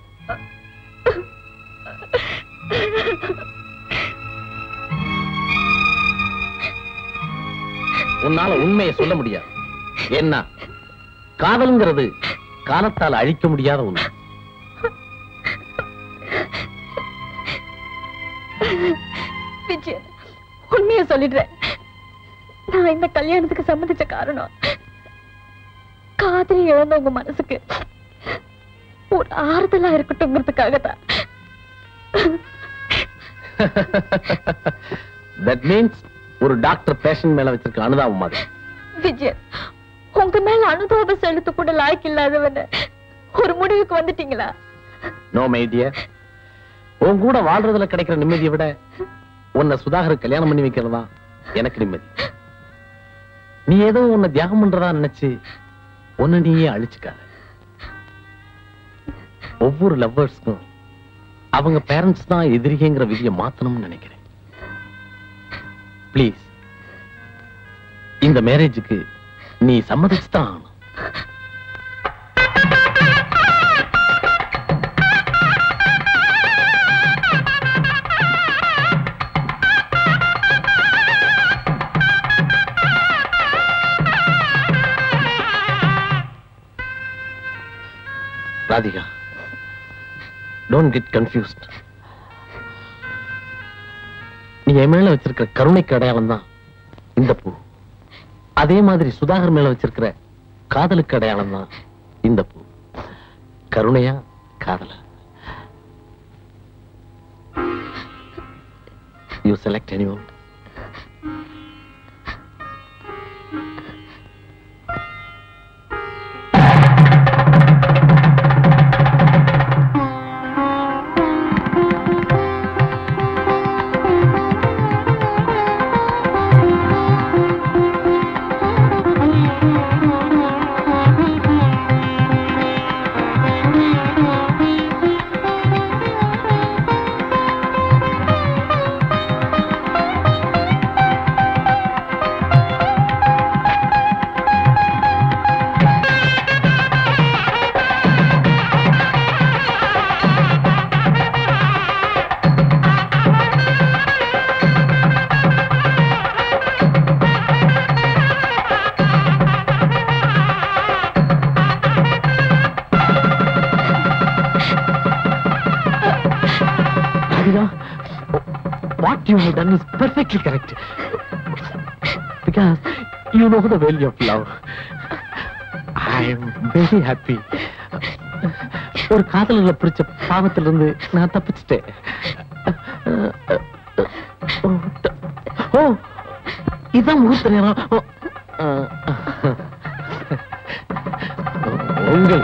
உன்னால உண்மையை சொல்ல முடியாது என்ன காதல்ங்கிறது காலத்தால் அழிக்க முடியாத உண்மை விஜயன் உண்மையை சொல்லிடுறேன் நான் இந்த கல்யாணத்துக்கு சம்மதிச்ச காரணம் காதலி இழந்த உங்க மனசுக்கு ஒரு ஆறுதலா இருக்கட்டும்ங்கிறதுக்காக தான் தட் மீன்ஸ் ஒரு டாக்டர் பேஷண்ட் மேல வச்சிருக்க அனுதாபம் மாதிரி விஜயன் உங்க மேல அனுதாப செலுத்த கூட லாய்க்கு இல்லாதவன ஒரு முடிவுக்கு வந்துட்டீங்களா நோ மைடிய உன் கூட வாழ்றதுல கிடைக்கிற நிம்மதியை விட உன்னை சுதாகர் கல்யாணம் பண்ணி வைக்கிறதா எனக்கு நிம்மதி நீ ஏதோ உன்னை தியாகம் பண்றதா நினைச்சு உன்னை நீயே அழிச்சுக்காத ஒவ்வொரு லவ்வர்ஸ்க்கும் அவங்க பேரண்ட்ஸ் தான் எதிரிங்கிற விதியை மாத்தணும்னு நினைக்கிறேன் ப்ளீஸ் இந்த மேரேஜுக்கு நீ சம்மதிச்சுதான் ஆகணும் ராதிகா டோன்ட் கெட் கன்ஃபியூஸ்ட் நீ என் மேல வச்சிருக்கிற கருணைக்கு அடையாளம் தான் இந்த பூ அதே மாதிரி சுதாகர் மேல வச்சிருக்கிற காதலுக்கு அடையாளம் தான் இந்த பூ கருணையா காதலா you select any one Radhika, what you have done is perfectly correct. Because you know the value of love. I am very happy. ஒரு காதலில் பிடிச்ச பாவத்துல இருந்து நான் தப்பிச்சிட்டேன் ஓ இதான் முகூர்த்த நேரம் ஓ, ஆ, உங்கள்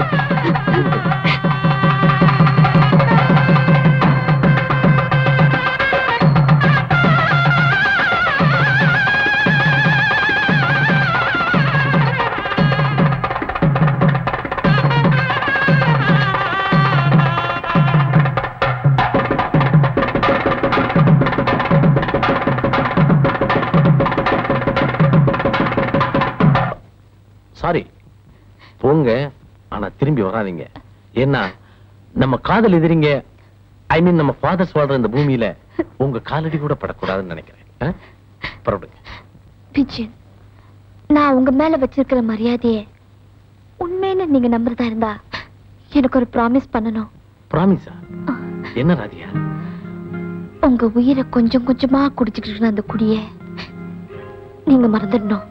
சாரி போங்க ஆனா திரும்பி வராதீங்க ஏன்னா நம்ம காதல் எதிரிங்க ஐ மீன் நம்ம ஃபாதர்ஸ் வாழ்ற இந்த பூமியில உங்க காலடி கூட படக்கூடாதுன்னு நினைக்கிறேன் ஆ? புறப்படுங்க பிஜன் நான் உங்க மேல வச்சிருக்கிற மரியாதையை உண்மைன்னு நீங்க நம்புறதா இருந்தா எனக்கு ஒரு ப்ராமிஸ் பண்ணணும் ப்ராமிஸா என்ன ராதியா உங்க உயிரை கொஞ்சம் கொஞ்சமா குடிச்சிட்டு இருக்கிற அந்த குடிய நீங்க மறந்துடணும்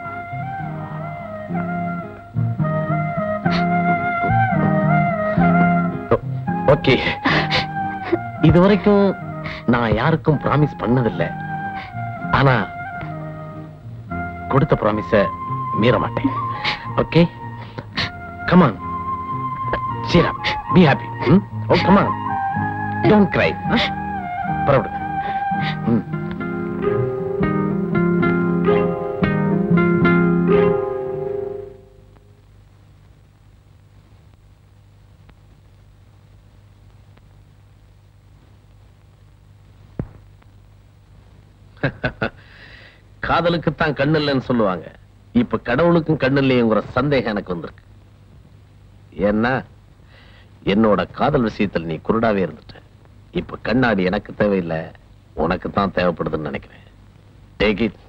ஓகே இது வரைக்கும் நான் யாருக்கும் ப்ராமிஸ் பண்ணதில்லை ஆனா கொடுத்த ப்ராமிஸ மீற மாட்டேன் okay come on cheer up be happy ம்? oh come on don't cry ஆ? பரவாயில்ல ம் காதலுக்குத்தான் கண்ணு இல்லைன்னு சொல்லுவாங்க இப்ப கடவுளுக்கும் கண்ணு இல்லையேங்கிற சந்தேகம் எனக்கு வந்திருக்கு ஏன்னா என்னோட காதல் விஷயத்துல நீ குருடாவே இருந்துட்ட இப்ப கண்ணாடி எனக்கு தேவையில்லை உனக்கு தான் தேவைப்படுதுன்னு நினைக்கிறேன் take it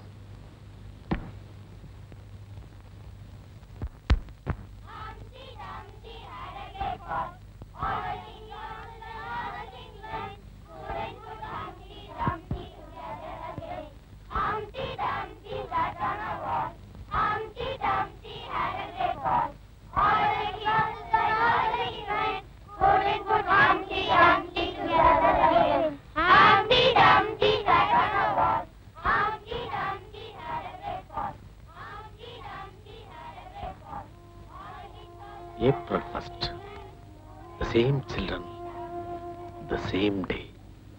April 1st. The same children, the same day.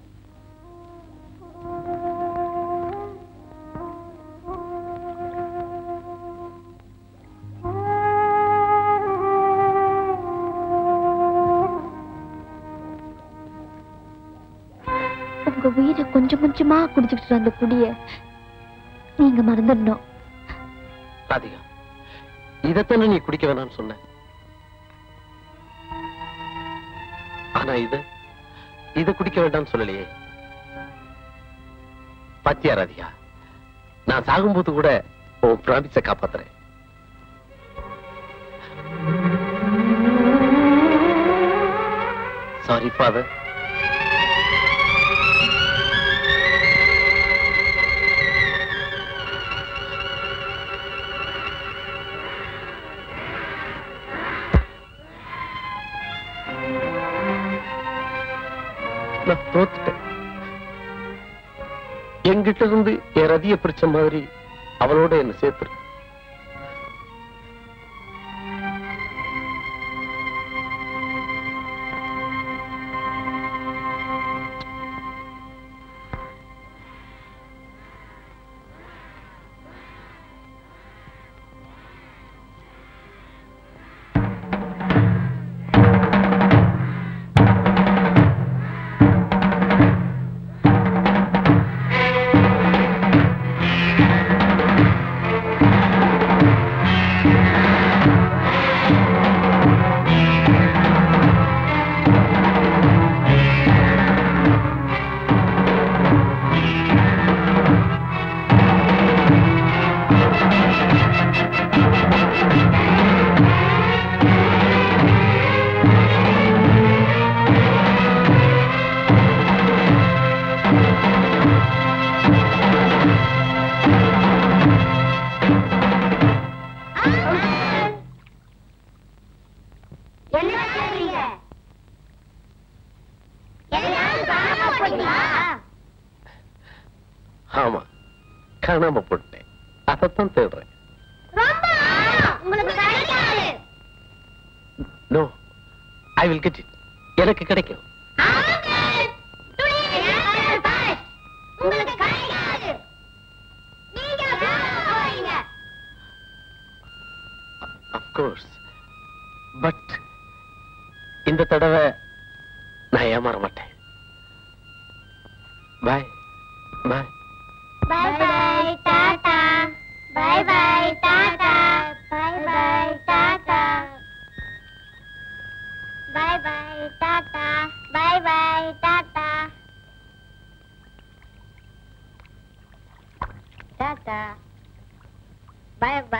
உங்க உயிரை கொஞ்சம் கொஞ்சமா குடிச்சிட்டு இருக்கிற அந்த குடிய நீங்க மறந்துடணும் ராதிகா இதத்தானே நீ குடிக்க வேணாம்னு சொன்ன ஆனா இது இத குடிக்க வேண்டாம்னு சொல்லலையே பாத்தியா ராதிகா நான் சாகும்போது கூட உன் பிராமிஸ காப்பாத்துறேன் சாரி ஃபாதர் நான் தோத்துட்டேன் என்கிட்ட இருந்து என் ரதிய பிடிச்ச மாதிரி அவளோட என்ன சேர்த்துரு ஆ என்ன சொல்றீங்க எதையாவது காணாம போனீங்களா? ஆமா காணாம போட்டேன் அதைத்தான் தேடுறேன் ரொம்ப ஆழம். உங்களுக்கு கிடைக்காது no I will get it எனக்கு கிடைக்கும் உங்களுக்கு கிடைக்காது நீங்க காணாம போறீங்க அப்கோர்ஸ் பட் இந்த தடவை நான் ஏமாற மாட்டேன் bye bye bye bye tata bye bye tata bye bye tata bye bye tata bye bye tata tata bye by